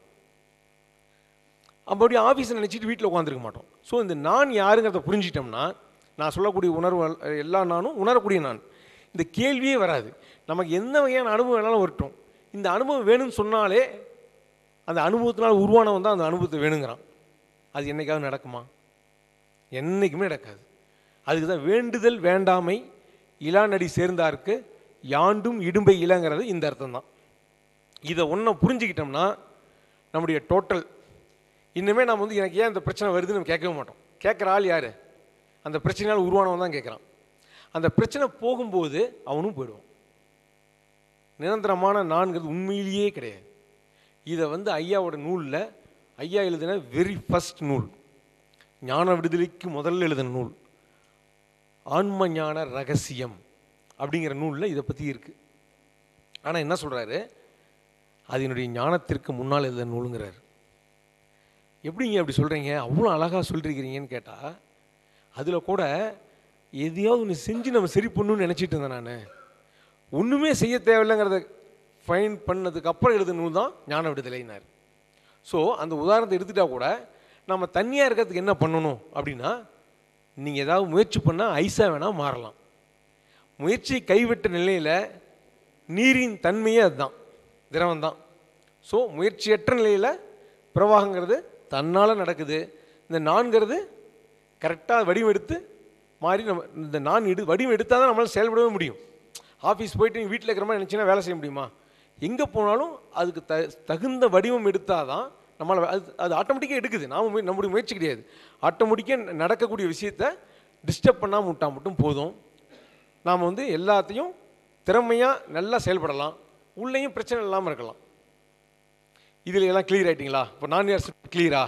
அப்படி ஆஃபீஸில் நினச்சிட்டு வீட்டில் உட்காந்துருக்க மாட்டோம் ஸோ இந்த நான் யாருங்கிறத புரிஞ்சிட்டோம்னா நான் சொல்லக்கூடிய உணர்வு எல்- எல்லா நானும் உணரக்கூடிய நான் இந்த கேள்வியே வராது நமக்கு எந்த வகையான அனுபவம் வேணாலும் வரட்டும் இந்த அனுபவம் வேணும்னு சொன்னாலே அந்த அனுபவத்தினால் உருவானவன் தான் அந்த அனுபவத்தை வேணுங்கிறான் அது என்னைக்காவது நடக்குமா என்னைக்குமே நடக்காது அதுக்கு தான் வேண்டுதல் வேண்டாமை இளாநடி சேர்ந்தார்க்கு யாண்டும் இடும்பை இளங்கிறது இந்த அர்த்தம் தான் இதை ஒன்றை புரிஞ்சுக்கிட்டோம்னா நம்முடைய டோட்டல் இன்னுமே நம்ம வந்து எனக்கு ஏன் இந்த பிரச்சனை வருதுன்னு நம்ம கேட்கவே மாட்டோம் கேட்குற ஆள் யார் அந்த பிரச்சனையால் உருவானவன் தான் கேட்குறான் அந்த பிரச்சனை போகும்போது அவனும் போயிடுவான் நிரந்தரமான நான்கிறது உண்மையிலேயே கிடையாது இதை வந்து ஐயாவோட நூலில் ஐயா எழுதின வெரி ஃபர்ஸ்ட் நூல் ஞான விடுதலைக்கு முதல்ல எழுதின நூல் ஆன்ம ஞான ரகசியம் அப்படிங்கிற நூலில் இதை பற்றி இருக்குது ஆனால் என்ன சொல்கிறாரு அது என்னுடைய ஞானத்திற்கு முன்னால் எழுதின நூலுங்கிறாரு எப்படிங்க அப்படி சொல்கிறீங்க அவ்வளோ அழகாக சொல்லிருக்கிறீங்கன்னு கேட்டால் அதில் கூட எதையாவது ஒன்று செஞ்சு நம்ம சரி பண்ணணும்னு நினச்சிட்டு இருந்தேன் நான் ஒன்றுமே செய்ய தேவையில்லைங்கிறத ஃபைன் பண்ணதுக்கு அப்புறம் எழுதின நூல் தான் ஞான விடுதலைனார் ஸோ அந்த உதாரணத்தை எடுத்துட்டா கூட நம்ம தனியாக இருக்கிறதுக்கு என்ன பண்ணணும் அப்படின்னா நீங்கள் ஏதாவது முயற்சி பண்ணால் ஐஸாக வேணால் மாறலாம் முயற்சி கைவிட்ட நிலையில் நீரின் தன்மையே அதுதான் திரவம் தான் ஸோ முயற்சியற்ற நிலையில் பிரவாகங்கிறது தன்னால் நடக்குது இந்த நான்கிறது கரெக்டாக வடிவெடுத்து மாறி நம்ம இந்த நான் எடு வடிவம் எடுத்தால் தான் நம்மளால் செயல்படவே முடியும் ஆஃபீஸ் போயிட்டு நீ வீட்டில் இருக்கிற மாதிரி நினச்சின்னா வேலை செய்ய முடியுமா எங்கே போனாலும் அதுக்கு த தகுந்த வடிவம் எடுத்தால் தான் நம்மளால் அது அது ஆட்டோமேட்டிக்காக எடுக்குது நாம முய- நம்முடைய முயற்சி கிடையாது ஆட்டோமேட்டிக்காக நடக்கக்கூடிய விஷயத்தை டிஸ்டர்ப் பண்ணாமல் விட்டால் மட்டும் போதும் நாம் வந்து எல்லாத்தையும் திறமையாக நல்லா செயல்படலாம் உள்ளேயும் பிரச்சனை இல்லாமல் இருக்கலாம் இதில் எல்லாம் கிளியர் ஆயிட்டீங்களா இப்போ நான் யார் கிளியரா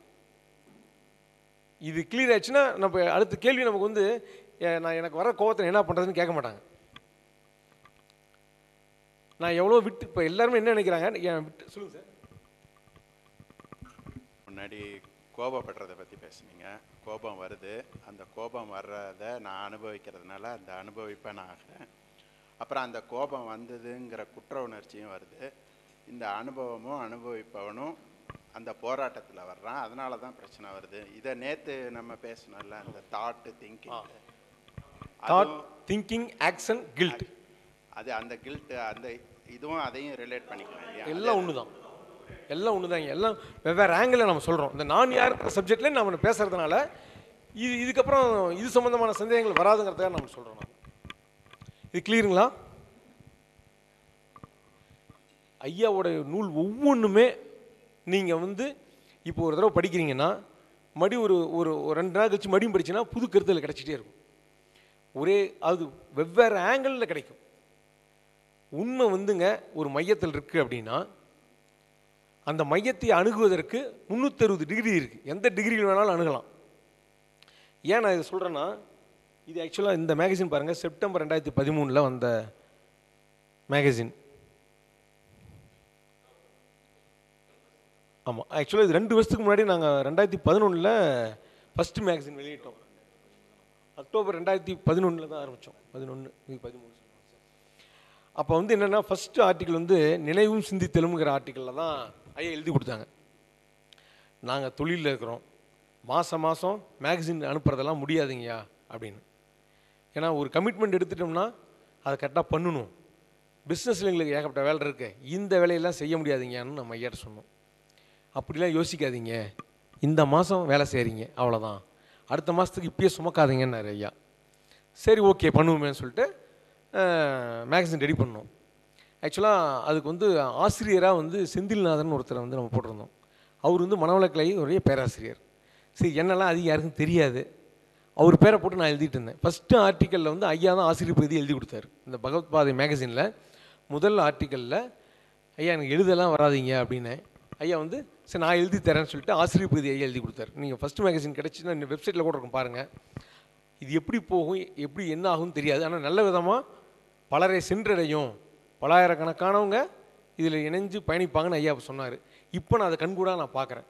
இது கிளியர் ஆயிடுச்சுன்னா நம்ம அடுத்த கேள்வி நமக்கு வந்து எ- நான் எனக்கு வர கோவத்தை என்ன பண்ணுறதுன்னு கேட்க மாட்டாங்க நான் எவ்வளோ விட்டு இப்போ எல்லாருமே என்ன நினைக்கிறாங்க என் விட்டு சொல்லுங்கள் சார் முன்னாடி கோபப்படுறதை பற்றி பேசுனீங்க கோபம் வருது அந்த கோபம் வர்றத நான் அனுபவிக்கிறதுனால அந்த அனுபவிப்பேன் நான் ஆகிறேன் அப்புறம் அந்த கோபம் வந்ததுங்கிற குற்ற உணர்ச்சியும் வருது இந்த அனுபவமும் அனுபவிப்பவனும் அந்த போராட்டத்தில் வர்றான் அதனால தான் பிரச்சனை வருது இதை நேற்று நம்ம பேசணும்ல அந்த thought thinking thought thinking action guilt அது அந்த கில்ட் அந்த இதுவும் அதையும் ரிலேட் பண்ணிக்கலாம் இல்லையா எல்லாம் ஒன்று தான் எல்லாம் ஒன்று தாங்க எல்லாம் வெவ்வேறு ஆங்கிளில் நம்ம சொல்கிறோம் இந்த நான் யார் சப்ஜெக்ட்லேயே நம்ம பேசுகிறதுனால இது இதுக்கப்புறம் இது சம்மந்தமான சந்தேகங்கள் வராதுங்கிறதுக்காக நம்ம சொல்கிறோம் நான் இது கிளியருங்களா ஐயாவோட நூல் ஒவ்வொன்றுமே நீங்கள் வந்து இப்போ ஒரு தடவை படிக்கிறீங்கன்னா மடி ஒரு ஒரு ஒரு ரெண்டு நாள் கழிச்சு மடியும் படிச்சீங்கன்னா புது கருத்தில் கிடச்சிட்டே இருக்கும் ஒரே அது வெவ்வேறு ஆங்கிளில் கிடைக்கும் உண்மை வந்துங்க ஒரு மையத்தில் இருக்குது அப்படின்னா அந்த மையத்தை அணுகுவதற்கு முந்நூற்றறுபது டிகிரி இருக்குது எந்த டிகிரியில் வேணாலும் அணுகலாம் ஏன் நான் இதை சொல்கிறேன்னா இது ஆக்சுவலாக இந்த மேகசின் பாருங்கள் செப்டம்பர் ரெண்டாயிரத்தி பதிமூணில் வந்த மேகசின் ஆமாம் ஆக்சுவலாக இது ரெண்டு வருஷத்துக்கு முன்னாடி நாங்கள் ரெண்டாயிரத்தி பதினொன்றில் ஃபஸ்ட்டு மேகசின் வெளியிட்டோம் அக்டோபர் ரெண்டாயிரத்தி பதினொன்றில் தான் ஆரம்பித்தோம் பதினொன்று இது பதிமூணு அப்போ வந்து என்னென்னா ஃபஸ்ட்டு ஆர்டிக்கல் வந்து நினைவும் சிந்தித்தலுங்கிற ஆர்டிக்கலில் தான் ஐயா எழுதி கொடுத்தாங்க நாங்கள் தொழிலில் இருக்கிறோம் மாதம் மாதம் மேகசின் அனுப்புறதெல்லாம் முடியாதுங்கய்யா அப்படின்னு ஏன்னா ஒரு கமிட்மெண்ட் எடுத்துட்டோம்னா அதை கரெக்டாக பண்ணணும் பிஸ்னஸில் எங்களுக்கு ஏகப்பட்ட வேலை இருக்குது இந்த வேலையெல்லாம் செய்ய முடியாதுங்கன்னு நம்ம ஐயாட்ட சொன்னோம் அப்படிலாம் யோசிக்காதீங்க இந்த மாதம் வேலை செய்கிறீங்க அவ்வளோதான் அடுத்த மாதத்துக்கு இப்பயே சுமக்காதீங்கன்னாரு ஐயா சரி ஓகே பண்ணுவோமேன்னு சொல்லிட்டு மேகசின் ரெடி பண்ணோம் ஆக்சுவலாக அதுக்கு வந்து ஆசிரியராக வந்து செந்தில்நாதன் ஒருத்தரை வந்து நம்ம போட்டிருந்தோம் அவர் வந்து மனவளக்கலை உடைய பேராசிரியர் சரி என்னெல்லாம் அது யாருக்கும் தெரியாது அவர் பேரை போட்டு நான் எழுதிட்டு இருந்தேன் ஃபஸ்ட்டு ஆர்டிக்கலில் வந்து ஐயா தான் ஆசிரியர் பகுதி எழுதி கொடுத்தாரு இந்த பகவத் பாதை மேகசினில் முதல் ஆர்டிக்கலில் ஐயா எனக்கு எழுதலாம் வராதீங்க அப்படின்னு ஐயா வந்து சரி நான் எழுதி தரேன்னு சொல்லிட்டு ஆசிரியர் பிரதி ஐயா எழுதி கொடுத்தாரு நீங்கள் ஃபஸ்ட் மேகசின் கிடச்சின்னா இந்த வெப்சைட்டில் கூட இருக்கும் பாருங்கள் இது எப்படி போகும் எப்படி என்ன ஆகும்னு தெரியாது ஆனால் நல்ல விதமாக பலரை சென்றடையும் பலாயிரக்கணக்கானவங்க இதில் இணைஞ்சு பயணிப்பாங்கன்னு ஐயா சொன்னார் இப்போ நான் அதை கண்கூடாக நான் பார்க்குறேன்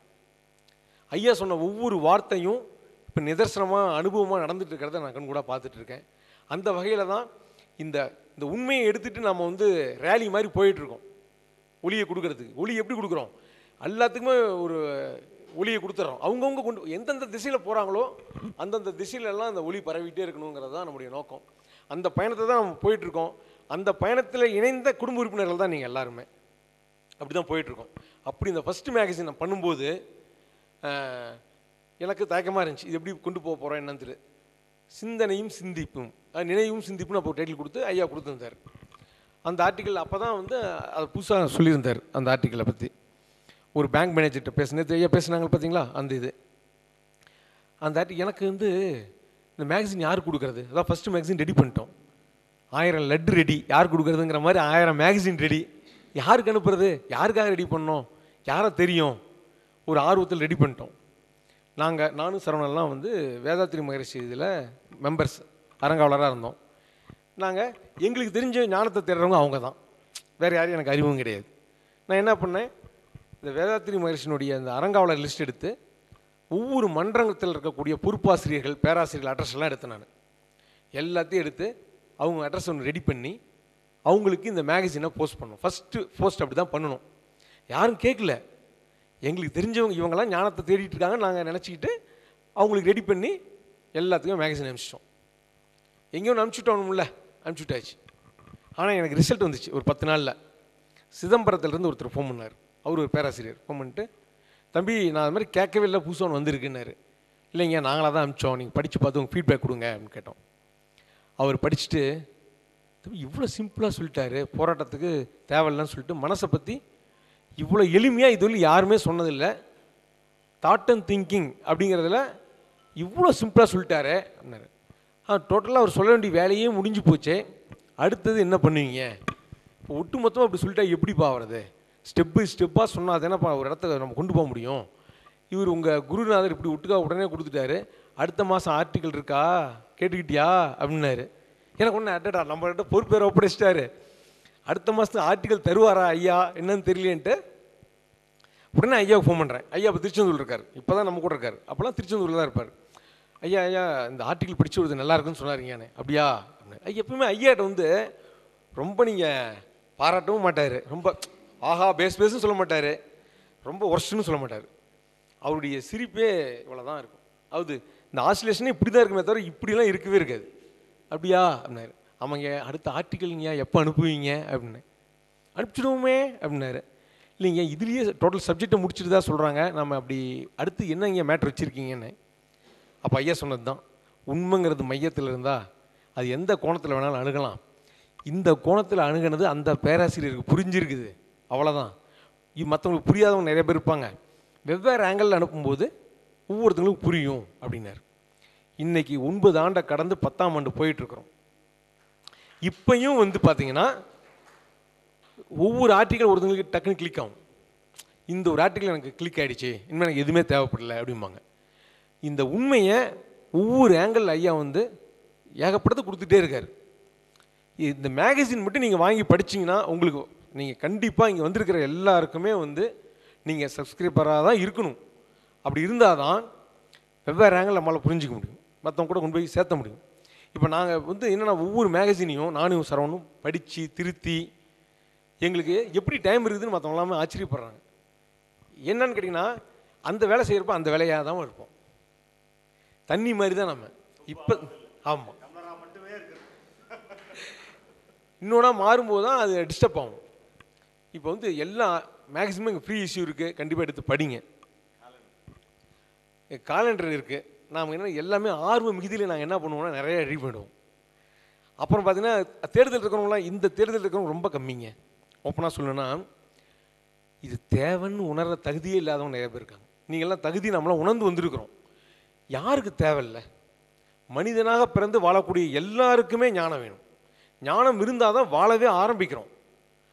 ஐயா சொன்ன ஒவ்வொரு வார்த்தையும் இப்போ நிதர்சனமாக அனுபவமாக நடந்துட்டு இருக்கிறத நான் கண்கூடாக பார்த்துட்டு இருக்கேன் அந்த வகையில் தான் இந்த இந்த உண்மையை எடுத்துகிட்டு நம்ம வந்து ரேலி மாதிரி போயிட்டுருக்கோம் ஒளியை கொடுக்கறதுக்கு ஒளி எப்படி கொடுக்குறோம் எல்லாத்துக்குமே ஒரு ஒளியை கொடுத்துட்றோம் அவங்கவுங்க கொண்டு எந்தெந்த திசையில் போகிறாங்களோ அந்தந்த திசையிலெல்லாம் அந்த ஒளி பரவிட்டே இருக்கணுங்கிறது தான் நம்முடைய நோக்கம் அந்த பயணத்தை தான் நம்ம போயிட்டுருக்கோம் அந்த பயணத்தில் இணைந்த குடும்ப உறுப்பினர்கள் தான் நீங்கள் எல்லாருமே அப்படி தான் போயிட்டுருக்கோம் அப்படி இந்த ஃபஸ்ட்டு மேகசின் நான் பண்ணும்போது ஆஹ், எனக்கு தயக்கமாக இருந்துச்சு இது எப்படி கொண்டு போக போகிறோம் என்னன்னு தெரியல சிந்தனையும் சிந்திப்பும் அஹ், நினைவும் சிந்திப்பும் அப்போ டைட்டில் கொடுத்து ஐயா கொடுத்துருந்தார் அந்த ஆர்டிக்கல் அப்போ தான் வந்து அது புதுசாக சொல்லியிருந்தார் அந்த ஆர்டிக்கலை பற்றி ஒரு பேங்க் மேனேஜர்கிட்ட பேசினது ஐயா பேசுனாங்க பார்த்தீங்களா அந்த இது அந்த ஆர்டிக்கல் எனக்கு வந்து இந்த மேகசின் யார் கொடுக்குறது அதான் ஃபஸ்ட்டு மேகசின் ரெடி பண்ணிட்டோம் ஆயிரம் லட்டு ரெடி யார் கொடுக்குறதுங்கிற மாதிரி ஆயிரம் மேகசின் ரெடி யாருக்கு அனுப்புறது யாருக்காக ரெடி பண்ணோம் யாரை தெரியும் ஒரு ஆர்வத்தில் ரெடி பண்ணிட்டோம் நாங்கள் நானும் சரவணெல்லாம் வந்து வேதாத்திரி மகரிஷி இதில் மெம்பர்ஸ் அரங்காவலராக இருந்தோம் நாங்கள் எங்களுக்கு தெரிஞ்ச ஞானத்தை தேடுறவங்க அவங்க தான் வேறு யாரும் எனக்கு அறிவும் கிடையாது நான் என்ன பண்ணேன் இந்த வேதாத்திரி மகரிஷினுடைய அந்த அரங்காவலர் லிஸ்ட் எடுத்து ஒவ்வொரு மன்றத்தில் இருக்கக்கூடிய பொறுப்பாசிரியர்கள் பேராசிரியர்கள் அட்ரஸ் எல்லாம் எடுத்தேன் நான் எல்லாத்தையும் எடுத்து அவங்க அட்ரஸ் ஒன்று ரெடி பண்ணி அவங்களுக்கு இந்த மேகசினை போஸ்ட் பண்ணோம் ஃபஸ்ட்டு போஸ்ட் அப்படி தான் பண்ணணும் யாரும் கேட்கல எங்களுக்கு தெரிஞ்சவங்க இவங்கெல்லாம் ஞானத்தை தேடிட்டு இருக்காங்க நாங்கள் நினச்சிக்கிட்டு அவங்களுக்கு ரெடி பண்ணி எல்லாத்துக்கும் மேகசின் அனுப்பிச்சிட்டோம் எங்கேயோ அனுப்பிச்சுட்டோம்ல அனுப்பிச்சுட்டாச்சு ஆனால் எனக்கு ரிசல்ட் வந்துச்சு ஒரு பத்து நாளில் சிதம்பரத்துலேருந்து ஒருத்தர் ஃபோன் பண்ணார் அவர் ஒரு பேராசிரியர் ஃபோன் பண்ணிட்டு தம்பி நான் அது மாதிரி கேட்கவே இல்லை புதுசாக ஒன்று வந்திருக்குன்னாரு இல்லைங்க நாங்களாக தான் அனுப்பிச்சோம் நீங்கள் படித்து பார்த்து உங்கள் ஃபீட்பேக் கொடுங்க அப்படின்னு கேட்டோம் அவர் படிச்சுட்டு தம்பி இவ்வளோ சிம்பிளாக சொல்லிட்டாரு போராட்டத்துக்கு தேவையில்லைன்னு சொல்லிட்டு மனசை பற்றி இவ்வளோ எளிமையாக இதுவரை யாருமே சொன்னதில்லை தாட் அண்ட் திங்கிங் அப்படிங்கிறதுல இவ்வளோ சிம்பிளாக சொல்லிட்டாரு அப்படின்னாரு ஆ டோட்டலாக அவர் சொல்ல வேண்டிய வேலையே முடிஞ்சு போச்சே அடுத்தது என்ன பண்ணுவீங்க இப்போ ஒட்டு மொத்தமாக அப்படி சொல்லிட்டா எப்படி பாவறது ஸ்டெப் பை ஸ்டெப்பாக சொன்னால் தானேப்பா ஒரு இடத்த நம்ம கொண்டு போக முடியும் இவர் உங்கள் குருநாதர் இப்படி ஒட்டுக்கா உடனே கொடுத்துட்டாரு அடுத்த மாதம் ஆர்டிக்கல் இருக்கா கேட்டுக்கிட்டியா அப்படின்னாரு எனக்கு ஒன்று அட்டடா நம்மகிட்ட பொறுப்பேற ஒப்படைச்சிட்டாரு அடுத்த மாதத்துக்கு ஆர்டிக்கல் தருவாரா ஐயா என்னன்னு தெரியலேன்ட்டு உடனே ஐயாவுக்கு ஃபோன் பண்ணுறேன் ஐயா இப்போ திருச்செந்தூர் இருக்கார் இப்போ தான் நம்ம கூட இருக்கார் அப்போலாம் திருச்செந்தூரில் தான் இருப்பார் ஐயா ஐயா இந்த ஆர்டிக்கல் படிச்சு வருது நல்லா இருக்குன்னு சொன்னாருங்கண்ணே அப்படியா அப்படின்னு. ஐயா எப்பவுமே ஐயாட்ட வந்து ரொம்ப நீங்கள் பாராட்டவும் மாட்டார் ரொம்ப ஆஹா பேஸ் பேஸ்னு சொல்ல மாட்டார் ரொம்ப ஒர்ஸ்ட்னு சொல்ல மாட்டார் அவருடைய சிரிப்பே இவ்வளோ தான் இருக்கும் அதாவது இந்த ஆசிலேஷனே இப்படி தான் இருக்குமே தவிர இப்படிலாம் இருக்கவே இருக்காது அப்படியா அப்படின்னாரு ஆமாங்க அடுத்த ஆர்டிக்கல்ங்க எப்போ அனுப்புவீங்க அப்படின்னு அனுப்பிச்சிடுவோமே அப்படின்னாரு இல்லைங்க இதுலேயே டோட்டல் சப்ஜெக்டை முடிச்சுட்டு தான் சொல்கிறாங்க நம்ம அப்படி அடுத்து என்னங்க மேட்ரு வச்சுருக்கீங்கன்னு அப்போ ஐயா சொன்னது தான் உண்மைங்கிறது மையத்தில் இருந்தால் அது எந்த கோணத்தில் வேணாலும் அணுகலாம் இந்த கோணத்தில் அணுகுனது அந்த பேராசிரியருக்கு புரிஞ்சிருக்குது அவ்வளோதான் இது மற்றவங்களுக்கு புரியாதவங்க நிறைய பேர் இருப்பாங்க வெவ்வேறு ஆங்கிளில் அனுப்பும்போது ஒவ்வொருத்தங்களுக்கும் புரியும் அப்படின்னாரு இன்னைக்கு ஒன்பது ஆண்டை கடந்து பத்தாம் ஆண்டு போயிட்டுருக்குறோம் இப்பையும் வந்து பார்த்தீங்கன்னா ஒவ்வொரு ஆர்டிக்கல் ஒருத்தங்களுக்கு டக்குன்னு கிளிக் ஆகும் இந்த ஒரு ஆர்டிக்கல் எனக்கு கிளிக் ஆகிடுச்சு இனிமேல் எனக்கு எதுவுமே தேவைப்படல அப்படிம்பாங்க இந்த உண்மையை ஒவ்வொரு ஆங்கிள் ஐயா வந்து ஏகப்பட்டது கொடுத்துட்டே இருக்கார் இந்த மேகசின் மட்டும் நீங்கள் வாங்கி படிச்சீங்கன்னா உங்களுக்கு நீங்கள் கண்டிப்பாக இங்கே வந்திருக்கிற எல்லாருக்குமே வந்து நீங்கள் சப்ஸ்கிரைபராக தான் இருக்கணும் அப்படி இருந்தால் தான் வெவ்வேறு ஆங்கிள் நம்மளால் புரிஞ்சிக்க முடியும் மற்றவங்க கூட கொண்டு போய் சேர்த்த முடியும் இப்போ நாங்கள் வந்து என்னென்னா ஒவ்வொரு மேகசினையும் நானும் சரவணும் படித்து திருத்தி எங்களுக்கு எப்படி டைம் இருக்குதுன்னு மற்றவங்க எல்லாமே ஆச்சரியப்படுறாங்க என்னன்னு கேட்டிங்கன்னா அந்த வேலை செய்கிறப்ப அந்த வேலையாக தான் இருப்போம் தண்ணி மாதிரி தான் நம்ம இப்போ ஆமாம் இன்னொன்னா மாறும்போது தான் அது டிஸ்டர்ப் ஆகும் இப்போ வந்து எல்லா மேக்ஸிமம் இங்கே ஃப்ரீ இஷ்யூ இருக்குது கண்டிப்பாக எடுத்து படிங்க காலண்டர் இருக்குது நாம் என்ன எல்லாமே ஆர்வ மிகுதியில் நாங்கள் என்ன பண்ணுவோம்னா நிறைய ரெடி பண்ணுவோம் அப்புறம் பார்த்தீங்கன்னா தேர்தல் இருக்கிறவங்களாம் இந்த தேர்தல் இருக்கிறவங்க ரொம்ப கம்மிங்க ஓப்பனாக சொல்லணும்னா இது தேவைன்னு உணர்ற தகுதியே இல்லாதவங்க நிறைய பேர் இருக்காங்க நீங்கள்லாம் தகுதி நம்மளாம் உணர்ந்து வந்திருக்கிறோம் யாருக்கு தேவையில்லை மனிதனாக பிறந்து வாழக்கூடிய எல்லாருக்குமே ஞானம் வேணும் ஞானம் இருந்தால் தான் வாழவே ஆரம்பிக்கிறோம்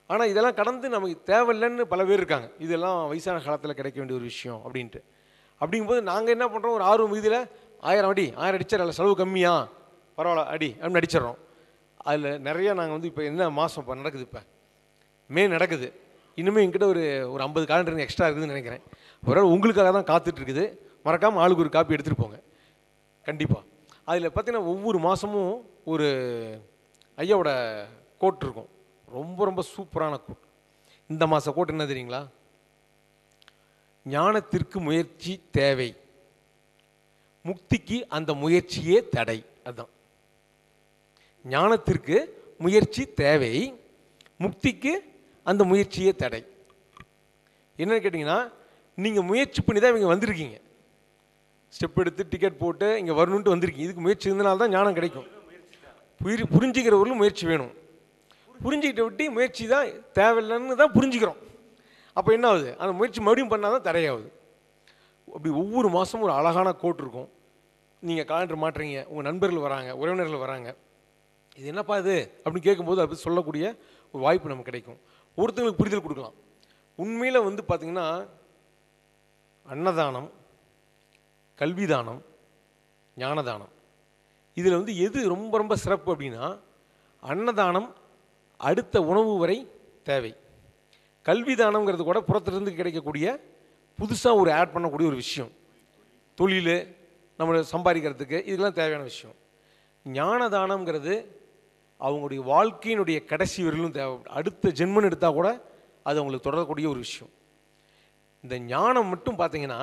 ஆனால் இதெல்லாம் கடந்து நமக்கு தேவையில்லைன்னு பல பேர் இருக்காங்க இதெல்லாம் வயசான காலத்தில் கிடைக்க வேண்டிய ஒரு விஷயம் அப்படின்ட்டு அப்படிங்கும்போது நாங்கள் என்ன பண்ணுறோம் ஒரு ஆர்வம் மிகுதியில் ஆயிரம் அடி ஆயிரம் அடிச்சிடல செலவு கம்மியா பரவாயில்ல அடி அப்படின்னு அடிச்சிடறோம் அதில் நிறைய நாங்கள் வந்து இப்போ என்ன மாதம் இப்போ நடக்குது இப்போ மே நடக்குது இன்னுமே என்கிட்ட ஒரு ஒரு ஐம்பது காலண்டர் எக்ஸ்ட்ரா இருக்குதுன்னு நினைக்கிறேன் ஒரு நாள் உங்களுக்காக தான் காத்துட்டு இருக்குது மறக்காமல் ஆளுக்கு ஒரு காப்பி எடுத்துகிட்டு போங்க கண்டிப்பாக அதில் பார்த்தீங்கன்னா ஒவ்வொரு மாதமும் ஒரு ஐயாவோட கோட் இருக்கும் ரொம்ப ரொம்ப சூப்பரான கோட் இந்த மாத கோட் என்ன தெரியுங்களா ஞானத்திற்கு முயற்சி தேவை முக்திக்கு அந்த முயற்சியே தடை அதுதான் ஞானத்திற்கு முயற்சி தேவை முக்திக்கு அந்த முயற்சியே தடை என்னன்னு கேட்டிங்கன்னா நீங்கள் முயற்சி பண்ணி தான் இங்கே வந்திருக்கீங்க ஸ்டெப் எடுத்து டிக்கெட் போட்டு இங்கே வரணுன்ட்டு வந்திருக்கீங்க இதுக்கு முயற்சி இருந்தனால தான் ஞானம் கிடைக்கும் புரி புரிஞ்சுக்கிறவர்களும் முயற்சி வேணும் புரிஞ்சுக்கிட்ட விட்டு முயற்சி தான் தேவையில்லைன்னு தான் புரிஞ்சுக்கிறோம் அப்போ என்ன ஆகுது அந்த முயற்சி மறுபடியும் பண்ணால் தான் தடையாகுது அப்படி ஒவ்வொரு மாதமும் ஒரு அழகான கோட் இருக்கும் நீங்கள் காலண்டர் மாட்டுறீங்க உங்கள் நண்பர்கள் வராங்க உறவினர்கள் வராங்க இது என்னப்பா இது அப்படின்னு கேட்கும்போது அது பத்தி சொல்லக்கூடிய ஒரு வாய்ப்பு நமக்கு கிடைக்கும் ஒருத்தங்களுக்கு புரிதல் கொடுக்கலாம் உண்மையில் வந்து பார்த்திங்கன்னா அன்னதானம் கல்விதானம் ஞானதானம் இதில் வந்து எது ரொம்ப ரொம்ப சிறப்பு அப்படின்னா அன்னதானம் அடுத்த உணவு வரை தேவை கல்விதானம்ங்கிறது கூட புறத்திலிருந்து கிடைக்கக்கூடிய புதுசாக ஒரு ஆட் பண்ணக்கூடிய ஒரு விஷயம் தொழில் நம்ம சம்பாதிக்கிறதுக்கு இதெல்லாம் தேவையான விஷயம் ஞானதானம்ங்கிறது அவங்களுடைய வாழ்க்கையினுடைய கடைசி வரையிலும் தேவை அடுத்த ஜென்மன் எடுத்தால் கூட அது அவங்களுக்கு தொடரக்கூடிய ஒரு விஷயம் இந்த ஞானம் மட்டும் பார்த்தீங்கன்னா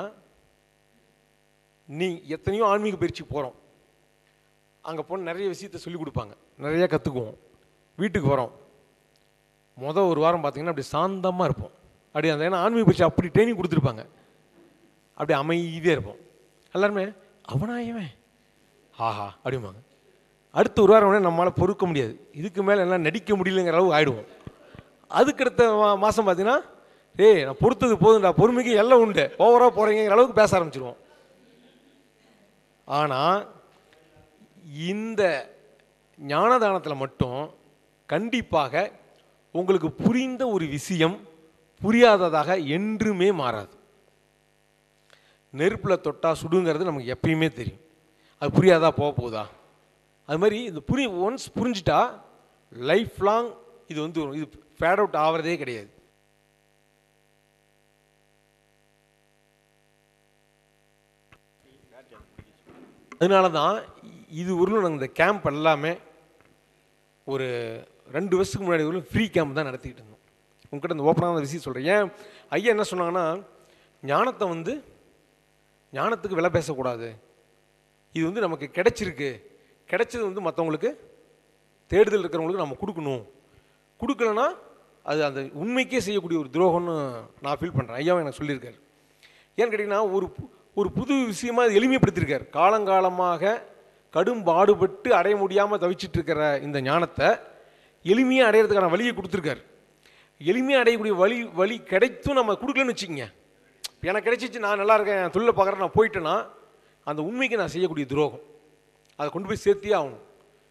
நீ எத்தனையோ ஆன்மீக பயிற்சி போகிறோம் அங்கே போன நிறைய விஷயத்த சொல்லி கொடுப்பாங்க நிறையா கற்றுக்குவோம் வீட்டுக்கு வரோம் மொதல் ஒரு வாரம் பார்த்தீங்கன்னா அப்படி சாந்தமாக இருப்போம் அப்படி அந்த ஏன்னா ஆன்மீக பயிற்சி அப்படி ட்ரைனிங் கொடுத்துருப்பாங்க அப்படி அமைதியாக இருப்போம் எல்லாருமே அவனா இவன் ஆஹா அப்படிம்பாங்க அடுத்த ஒரு வாரம் உடனே நம்மளால் பொறுக்க முடியாது இதுக்கு மேலே எல்லாம் நடிக்க முடியலங்கிற அளவு ஆயிடுவோம் அதுக்கடுத்த மா மாதம் பார்த்தீங்கன்னா ஏய் நான் பொறுத்தது போதும்டா பொறுமைக்கு எல்லாம் உண்டு ஓவராக போகிறீங்கிற அளவுக்கு பேச ஆரம்பிச்சிருவோம் ஆனால் இந்த ஞானதானத்தில் மட்டும் கண்டிப்பாக உங்களுக்கு புரிந்த ஒரு விஷயம் புரியாததாக என்றுமே மாறாது நெருப்பில் தொட்டா சுடுங்கிறது நமக்கு எப்பயுமே தெரியும் அது புரியாதா போக போகுதா அது மாதிரி இது புரி ஒன்ஸ் புரிஞ்சிட்டா லைஃப் லாங் இது வந்து இது ஃபேட் அவுட் ஆகிறதே கிடையாது அதனால தான் இது ஊரில் நாங்கள் இந்த கேம்ப் எல்லாமே ஒரு ரெண்டு வருஷத்துக்கு முன்னாடி ஒரு ஃப்ரீ கேம்ப் தான் நடத்திக்கிட்டு இருந்தோம் உங்ககிட்ட இந்த ஓப்பனான விஷயம் சொல்கிறேன் ஏன் ஐயா என்ன சொன்னாங்கன்னா ஞானத்தை வந்து ஞானத்துக்கு விலை பேசக்கூடாது இது வந்து நமக்கு கிடைச்சிருக்கு கிடைச்சது வந்து மற்றவங்களுக்கு தேடுதல் இருக்கிறவங்களுக்கு நம்ம கொடுக்கணும் கொடுக்கலன்னா அது அந்த உண்மைக்கே செய்யக்கூடிய ஒரு துரோகம்னு நான் ஃபீல் பண்ணுறேன் ஐயாவும் எனக்கு சொல்லியிருக்காரு ஏன்னு கேட்டிங்கன்னா ஒரு பு- ஒரு புது விஷயமா அது எளிமைப்படுத்தியிருக்கார் காலங்காலமாக கடும் பாடுபட்டு அடைய முடியாமல் தவிச்சிட்டு இருக்கிற இந்த ஞானத்தை எளிமையாக அடையிறதுக்கான வழியை கொடுத்துருக்காரு எளிமையாக அடையக்கூடிய வழி வழி கிடைத்தும் நம்ம கொடுக்கலன்னு வச்சுக்கோங்க இப்ப எனக்கு கிடைச்சிச்சு நான் நல்லா இருக்கேன் என் தொழிலை பார்க்குறேன் நான் போயிட்டேன்னா அந்த உண்மைக்கு நான் செய்யக்கூடிய துரோகம் அதை கொண்டு போய் சேர்த்தியே ஆகணும்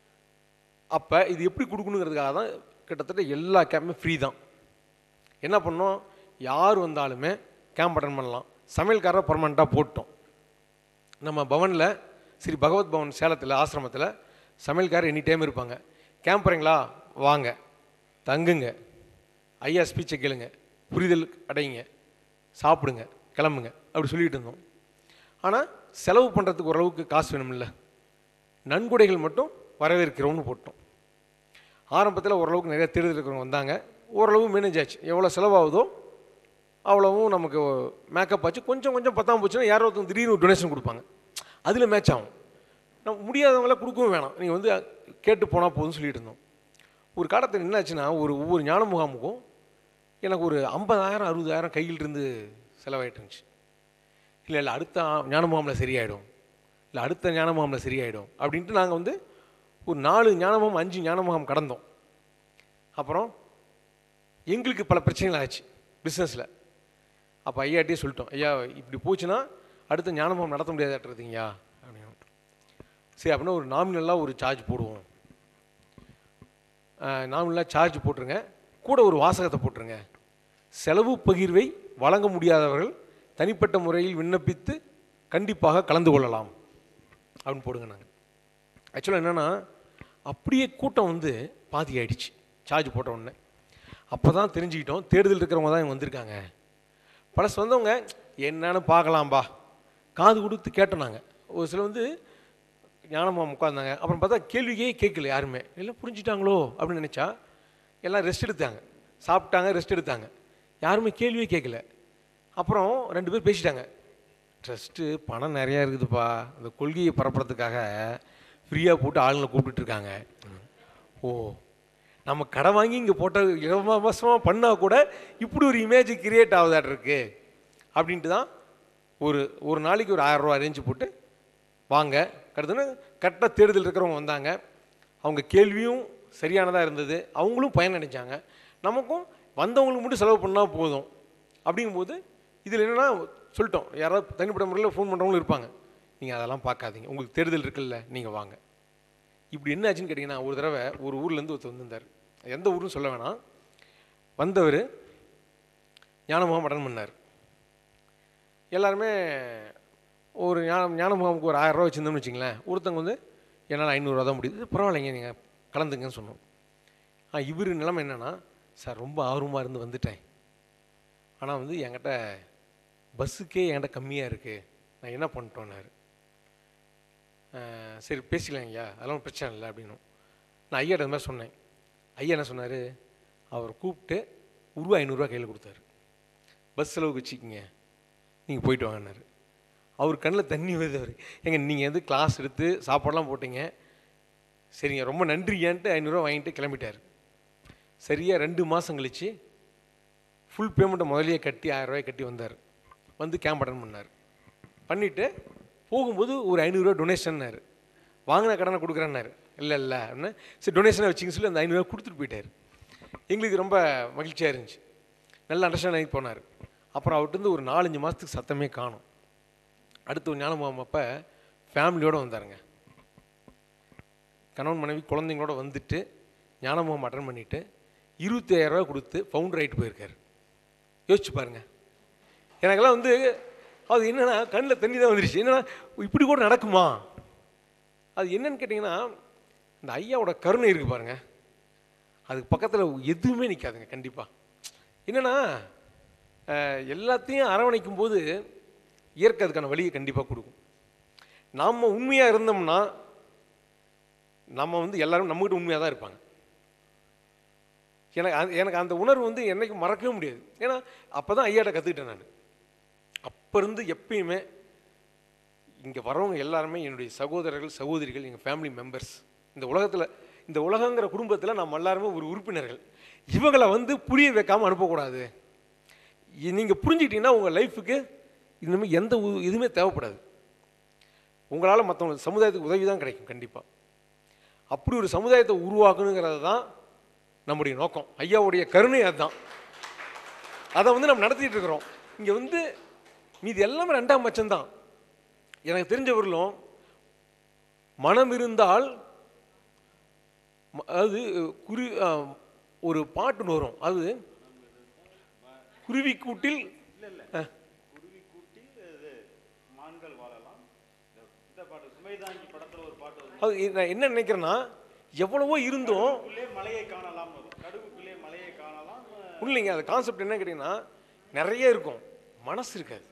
அப்போ இது எப்படி கொடுக்கணுங்கிறதுக்காக தான் கிட்டத்தட்ட எல்லா கேம்புமே ஃப்ரீ தான் என்ன பண்ணோம் யார் வந்தாலுமே கேம்ப் அட்டன் பண்ணலாம் சமையல்காரரை பர்மனெண்ட்டாக போட்டோம் நம்ம பவனில் ஸ்ரீ பகவத் பவன் சேலத்தில் ஆசிரமத்தில் சமையல்காரர் எனி டைம் இருப்பாங்க கேம்ப் போகிறீங்களா வாங்க தங்குங்க ஐயா ஸ்பீச்சை கேளுங்க புரிதல் அடையுங்க சாப்பிடுங்க கிளம்புங்க அப்படி சொல்லிட்டு இருந்தோம் ஆனால் செலவு பண்ணுறதுக்கு ஓரளவுக்கு காசு வேணும்ல நன்கொடைகள் மட்டும் வரவேற்கிறோம்னு போட்டோம் ஆரம்பத்தில் ஓரளவுக்கு நிறைய தேடுதல் இருக்கிறவங்க வந்தாங்க ஓரளவு மேனேஜ் ஆச்சு எவ்வளோ செலவாகுதோ அவ்வளவும் நமக்கு மேக்கப் ஆச்சு கொஞ்சம் கொஞ்சம் பத்தாம போச்சுன்னா யாரோ ஒருத்தங்க திடீர்னு ஒரு டொனேஷன் கொடுப்பாங்க அதில் மேட்ச் ஆகும் நம்ம முடியாதவங்கள கொடுக்கவும் வேணாம் நீங்கள் வந்து கேட்டு போனால் போதும்னு சொல்லிட்டு இருந்தோம் ஒரு காலத்தில் என்னாச்சுன்னா ஒரு ஒவ்வொரு ஞான முகாமுக்கும் எனக்கு ஒரு ஐம்பதாயிரம் அறுபதாயிரம் கையில் இருந்து செலவாயிட்டு இருந்துச்சு இல்லை இல்லை அடுத்த ஆ- ஞான முகாமில் சரியாயிடும் இல்லை அடுத்த ஞான முகாமில் சரியாயிடும் அப்படின்ட்டு நாங்கள் வந்து ஒரு நாலு ஞான முகாம் அஞ்சு ஞான முகாம் கடந்தோம் அப்புறம் எங்களுக்கு பல பிரச்சனைகள் ஆச்சு பிஸ்னஸில் அப்போ ஐயாட்டியே சொல்லிட்டோம் ஐயா இப்படி போச்சுன்னா அடுத்த ஞான முகாம் நடத்த முடியாதாட்டுறதுங்கய்யா அப்படின்னு சரி அப்படின்னா ஒரு நாமினலாக ஒரு சார்ஜ் போடுவோம் நாமினலாக சார்ஜ் போட்டுருங்க கூட ஒரு வாசகத்தை போட்டுருங்க செலவு பகிர்வை வழங்க முடியாதவர்கள் தனிப்பட்ட முறையில் விண்ணப்பித்து கண்டிப்பாக கலந்து கொள்ளலாம் அப்படின்னு போடுங்க நாங்கள் ஆக்சுவலாக என்னென்னா அப்படியே கூட்டம் வந்து பாதி ஆயிடுச்சு சார்ஜ் போட்ட உடனே அப்போ தான் தெரிஞ்சுக்கிட்டோம் தேடுதல் இருக்கிறவங்க தான் இங்க வந்திருக்காங்க பழசு வந்தவங்க என்னன்னு பார்க்கலாம்பா காது கொடுத்து கேட்டோம் நாங்கள் ஒரு சில வந்து ஞானமாக உட்காந்தாங்க அப்புறம் பார்த்தா கேள்வியே கேட்கல யாருமே எல்லாம் புரிஞ்சுட்டாங்களோ அப்படின்னு நினச்சா எல்லாம் ரெஸ்ட் எடுத்தாங்க சாப்பிட்டாங்க ரெஸ்ட் எடுத்தாங்க யாருமே கேள்வியே கேட்கல அப்புறம் ரெண்டு பேர் பேசிட்டாங்க ட்ரஸ்ட்டு பணம் நிறையா இருக்குதுப்பா அந்த கொள்கையை பரப்புறதுக்காக ஃப்ரீயாக போட்டு ஆளுங்களை கூப்பிட்டுட்டு இருக்காங்க ஓ நம்ம கடை வாங்கி இங்கே போட்ட இலவசமாக பண்ணால் கூட இப்படி ஒரு இமேஜ் கிரியேட் ஆகுதாட்டு இருக்கு அப்படின்ட்டு தான் ஒரு ஒரு நாளைக்கு ஒரு ஆயிரம் ரூபா அரேஞ்ச் போட்டு வாங்க கடுத்துன்னு கரெக்டாக தேடுதல் இருக்கிறவங்க வந்தாங்க அவங்க கேள்வியும் சரியானதாக இருந்தது அவங்களும் பயனடைஞ்சாங்க நமக்கும் வந்தவங்களுக்கு மட்டும் செலவு பண்ணால் போதும் அப்படிங்கும்போது இதில் என்னென்னா சொல்லிட்டோம் யாராவது தனிப்பட்ட முறையில் ஃபோன் பண்ணுறவங்களும் இருப்பாங்க நீங்கள் அதெல்லாம் பார்க்காதீங்க உங்களுக்கு தேடுதல் இருக்குல்ல நீங்கள் வாங்க இப்படி என்ன ஆச்சுன்னு கேட்டிங்கன்னா ஒரு தடவை ஒரு ஊர்லேருந்து ஒருத்தர் வந்திருந்தார் எந்த ஊருன்னு சொல்ல வேணாம் வந்தவர் ஞானமுகம் அட்டன் பண்ணார் எல்லாருமே ஒரு ஞான ஞானமுகாமுக்கு ஒரு ஆயிரம் ரூபா வச்சுருந்தோம்னு வச்சிங்களேன் ஒருத்தவங்க வந்து என்னால் ஐநூறுரூவா தான் முடியுது பரவாயில்லைங்க நீங்கள் கலந்துங்கன்னு சொன்னோம் ஆ இவர் நிலைமை என்னென்னா சார் ரொம்ப ஆர்வமாக இருந்து வந்துட்டேன் ஆனால் வந்து என்கிட்ட பஸ்ஸுக்கே என்கிட்ட கம்மியாக இருக்குது நான் என்ன பண்ணிட்டோன்னாரு "அஹ், சரி பேசிக்கலாம் ஐயா அதெல்லாம் ஒண்ணும் பிரச்சனை இல்லை அப்படின்னும் நான் ஐயாட்ட இந்த மாதிரி சொன்னேன் ஐயா என்ன சொன்னார் அவர் கூப்பிட்டு உருவா ஐநூறுரூவா கையில் கொடுத்தாரு பஸ் செலவுக்கு வச்சுக்கிங்க நீங்கள் போயிட்டு வாங்கினாரு அவர் கண்ணில் தண்ணி வருது அவர் ஏங்க நீங்கள் வந்து கிளாஸ் எடுத்து சாப்பாடெல்லாம் போட்டீங்க சரிங்க ரொம்ப நன்றியான்ட்டு ஐநூறுரூவா வாங்கிட்டு கிளம்பிட்டார் சரியாக ரெண்டு மாதம் கழிச்சு ஃபுல் பேமெண்ட்டை முதலையே கட்டி ஆயிரரூவாய் கட்டி வந்தார் வந்து கேம்ப் அட்டன் பண்ணார் பண்ணிவிட்டு போகும்போது ஒரு ஐநூறுரூவா டொனேஷன்னாரு வாங்கின கடனை கொடுக்குறேன்னாரு இல்லை இல்லை அப்படின்னு சரி டொனேஷனை வச்சுங்க சொல்லி அந்த ஐநூறுரூவா கொடுத்துட்டு போயிட்டார் எங்களுக்கு ரொம்ப மகிழ்ச்சியாக இருந்துச்சு நல்ல அண்டர்ஸ்டாண்ட் ஆகி போனார் அப்புறம் அவர்கிட்ட ஒரு நாலஞ்சு மாதத்துக்கு சத்தமே காணும் அடுத்து ஒரு ஞானமாம் அப்போ ஃபேமிலியோடு வந்தாருங்க கணவன் மனைவி குழந்தைங்களோட வந்துட்டு ஞானமுகம் அட்டன் பண்ணிவிட்டு இருபத்தி ரூபா கொடுத்து ஃபவுண்டர் ஆகிட்டு போயிருக்காரு யோசிச்சு பாருங்க எனக்கெல்லாம் வந்து அது என்னன்னா கண்ணில் தண்ணி தான் வந்துருச்சு என்னன்னா இப்படி கூட நடக்குமா அது என்னன்னு கேட்டிங்கன்னா இந்த ஐயாவோட கருணை இருக்குது பாருங்க அதுக்கு பக்கத்தில் எதுவுமே நிற்காதுங்க கண்டிப்பாக என்னன்னா அஹ், எல்லாத்தையும் அரவணைக்கும் போது இயற்கை அதுக்கான வழியை கண்டிப்பாக கொடுக்கும் நாம் உண்மையாக இருந்தோம்னா நம்ம வந்து எல்லாரும் நம்மகிட்ட உண்மையாக தான் இருப்பாங்க எனக்கு அந்த- எனக்கு அந்த உணர்வு வந்து என்னைக்கும் மறக்கவே முடியாது ஏன்னா அப்போ தான் ஐயாட்ட கற்றுக்கிட்டேன் நான் அப்போ இருந்து எப்பயுமே இங்கே வரவங்க எல்லாருமே என்னுடைய சகோதரர்கள் சகோதரிகள் எங்கள் ஃபேமிலி மெம்பர்ஸ் இந்த உலகத்தில் இந்த உலகங்கிற குடும்பத்தில் நம்ம எல்லாருமே ஒரு உறுப்பினர்கள் இவங்களை வந்து புரிய வைக்காமல் அனுப்பக்கூடாது நீங்கள் புரிஞ்சுக்கிட்டீங்கன்னா உங்கள் லைஃபுக்கு இனிமேல் எந்த உ- இதுவுமே தேவைப்படாது உங்களால் மற்றவங்க சமுதாயத்துக்கு உதவி தான் கிடைக்கும் கண்டிப்பாக அப்படி ஒரு சமுதாயத்தை உருவாக்கணுங்கிறது தான் நம்முடைய நோக்கம் ஐயாவுடைய கருணை அதுதான் அதை வந்து நம்ம நடத்திட்டு இருக்கிறோம் இங்கே வந்து மீதி எல்லாமே ரெண்டாம் பட்சம்தான் எனக்கு தெரிஞ்சவர்களும் மனம் இருந்தால் ம- அதாவது குறி ஆ, ஒரு பாட்டுன்னு வரும் அது குருவி கூட்டில் ஆ, மான்கள் வாழலாம் இந்த பாட்டு சுமைதாங்கி படத்துல ஒரு பாட்டு வரும். அது நான் என்ன நினைக்கிறேன்னா எவ்வளவோ இருந்தும் கடுகுக்குள்ளே மலையை காணலாம் வரும். கடுகுக்குள்ளே மலையை காணலாம் இல்லைங்க அது கான்செப்ட் என்ன கேட்டிங்கன்னா நிறைய இருக்கும் மனசு இருக்காது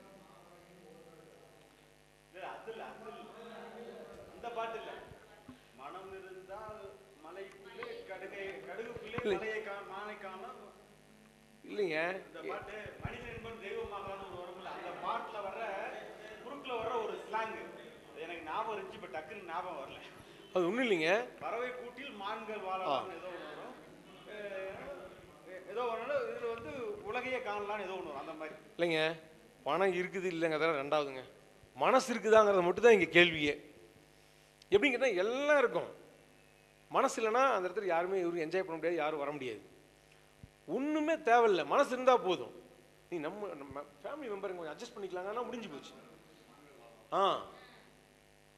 இந்த பாட்டு இல்ல மனம் இருந்தால் மலைக்குள்ளே கடுகை கடுகுக்குள்ளே இல்லை. மலையை கா மானை காணலாம் இல்லைங்க இந்த பாட்டு மனிதன் என்பவன் தெய்வமாகலாம்னு ஒரு வரும்ல அந்த பாட்டுல வர்ற குறுக்குல வர்ற ஒரு ஸ்லாங் எனக்கு ஞாபகம் இருந்துச்சு இப்ப டக்குன்னு ஞாபகம் வரல அது ஒன்றும் இல்லைங்க பறவை கூட்டில் மான்கள் வாழலாம் ஏதோ ஒன்று வரும் அஹ் ஏதோ ஒன்று இதுல வந்து உலகையே காணலாம்னு ஏதோ ஒன்று வரும் அந்த மாதிரி இல்லைங்க பணம் இருக்குது இல்லைங்கிறத ரெண்டாவதுங்க மனசு இருக்குதாங்கிறது மட்டும் தான் இங்கே கேள்வியே எப்படின்னு கேட்டால் எல்லாம் இருக்கும் மனசு இல்லைன்னா அந்த இடத்துல யாருமே இவருக்கு என்ஜாய் பண்ண முடியாது யாரும் வர முடியாது ஒன்றுமே தேவையில்லை மனசு இருந்தால் போதும் நீ நம்ம நம்ம ஃபேமிலி மெம்பர் கொஞ்சம் அட்ஜஸ்ட் பண்ணிக்கலாங்கன்னா முடிஞ்சு போச்சு ஆ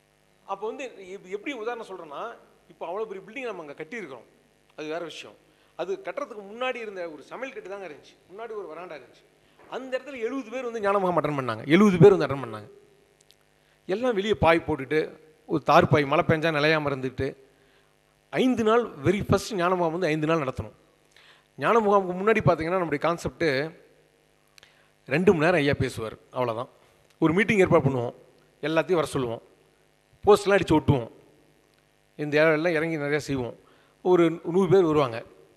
அப்போ வந்து இப்ப எப்படி உதாரணம் சொல்கிறேன்னா இப்போ அவ்வளோ பெரிய பில்டிங் நம்ம அங்கே கட்டியிருக்கிறோம் அது வேற விஷயம் அது கட்டுறதுக்கு முன்னாடி இருந்த ஒரு சமையல் கட்டு தாங்க இருந்துச்சு முன்னாடி ஒரு வராண்டா இருந்துச்சு அந்த இடத்துல எழுபது பேர் வந்து ஞானமுகம் அட்டன் பண்ணாங்க எழுபது பேர் வந்து அட்டன் பண்ணாங்க எல்லாம் வெளியே பாய் போட்டுட்டு ஒரு தார் பாய் மழை பெஞ்சா நிலையாம இருந்துட்டு ஐந்து நாள் வெரி ஃபர்ஸ்ட் ஞானமுகாம் வந்து ஐந்து நாள் நடத்தணும் ஞானமுகாமுக்கு முன்னாடி பார்த்தீங்கன்னா நம்முடைய கான்செப்ட்டு ரெண்டு மணி நேரம் ஐயா பேசுவார் அவ்வளோதான் ஒரு மீட்டிங் ஏற்பாடு பண்ணுவோம் எல்லாத்தையும் வர சொல்லுவோம் போஸ்ட்லாம் அடித்து ஒட்டுவோம் இந்த எல்லாம் இறங்கி நிறையா செய்வோம் ஒரு நூறு பேர் வருவாங்க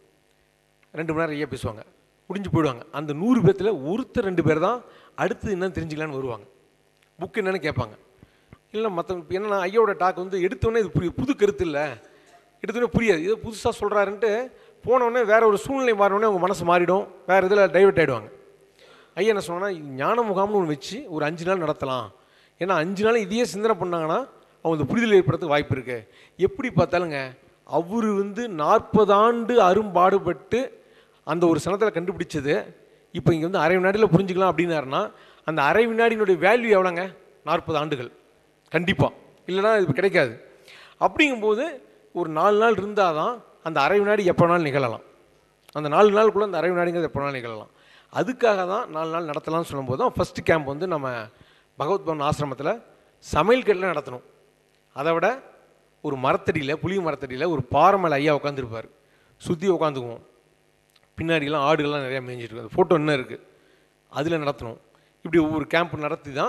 ரெண்டு மணி நேரம் ஐயா பேசுவாங்க முடிஞ்சு போயிடுவாங்க அந்த நூறு பேர்த்தில் ஒருத்தர் ரெண்டு பேர் தான் அடுத்து என்னன்னு தெரிஞ்சுக்கலான்னு வருவாங்க புக் என்னன்னு கேட்பாங்க இல்லை மற்ற இப்போ என்னன்னா ஐயாவோட டாக் வந்து எடுத்தோடனே இது புரிய புது கருத்து இல்லை எடுத்தோடனே புரியாது இது புதுசாக சொல்கிறாருன்ட்டு போனோடனே வேற ஒரு சூழ்நிலை மாறினோடனே அவங்க மனசு மாறிடும் வேறு இதில் டைவர்ட் ஆகிடுவாங்க ஐயா என்ன சொன்னா ஞான முகாம்னு ஒன்று வச்சு ஒரு அஞ்சு நாள் நடத்தலாம் ஏன்னா அஞ்சு நாள் இதையே சிந்தனை பண்ணாங்கன்னா அவங்க இந்த புரிதல் ஏற்படுறதுக்கு வாய்ப்பு இருக்கு எப்படி பார்த்தாலுங்க அவர் வந்து நாற்பது ஆண்டு அரும்பாடுபட்டு அந்த ஒரு சனத்தில் கண்டுபிடிச்சது இப்போ இங்கே வந்து அரை வினாடியில் புரிஞ்சுக்கலாம் அப்படின்னாருன்னா அந்த அரை வினாடியினுடைய வேல்யூ எவ்வளோங்க நாற்பது ஆண்டுகள் கண்டிப்பாக இல்லைன்னா இது கிடைக்காது அப்படிங்கும்போது ஒரு நாலு நாள் இருந்தால் தான் அந்த அரை வினாடி எப்போ வேணாலும் நிகழலாம் அந்த நாலு நாளுக்குள்ளே அந்த அரை வினாடிங்கிறது எப்போ வேணாலும் நிகழலாம் அதுக்காக தான் நாலு நாள் நடத்தலாம்னு சொல்லும்போது தான் ஃபஸ்ட்டு கேம்ப் வந்து நம்ம பகவத் பவன் ஆசிரமத்தில் சமையல் கட்டில் நடத்தணும் அதை விட ஒரு மரத்தடியில் புளிய மரத்தடியில் ஒரு பாறை மேலே ஐயா உட்காந்துருப்பார் சுற்றி உட்காந்துக்குவோம் பின்னாடிலாம் ஆடுகள்லாம் நிறையா மேய்ஞ்சிட்டு இருக்கு அது ஃபோட்டோ இன்னும் இருக்குது அதில் நடத்தணும் இப்படி ஒவ்வொரு கேம்ப் நடத்தி தான்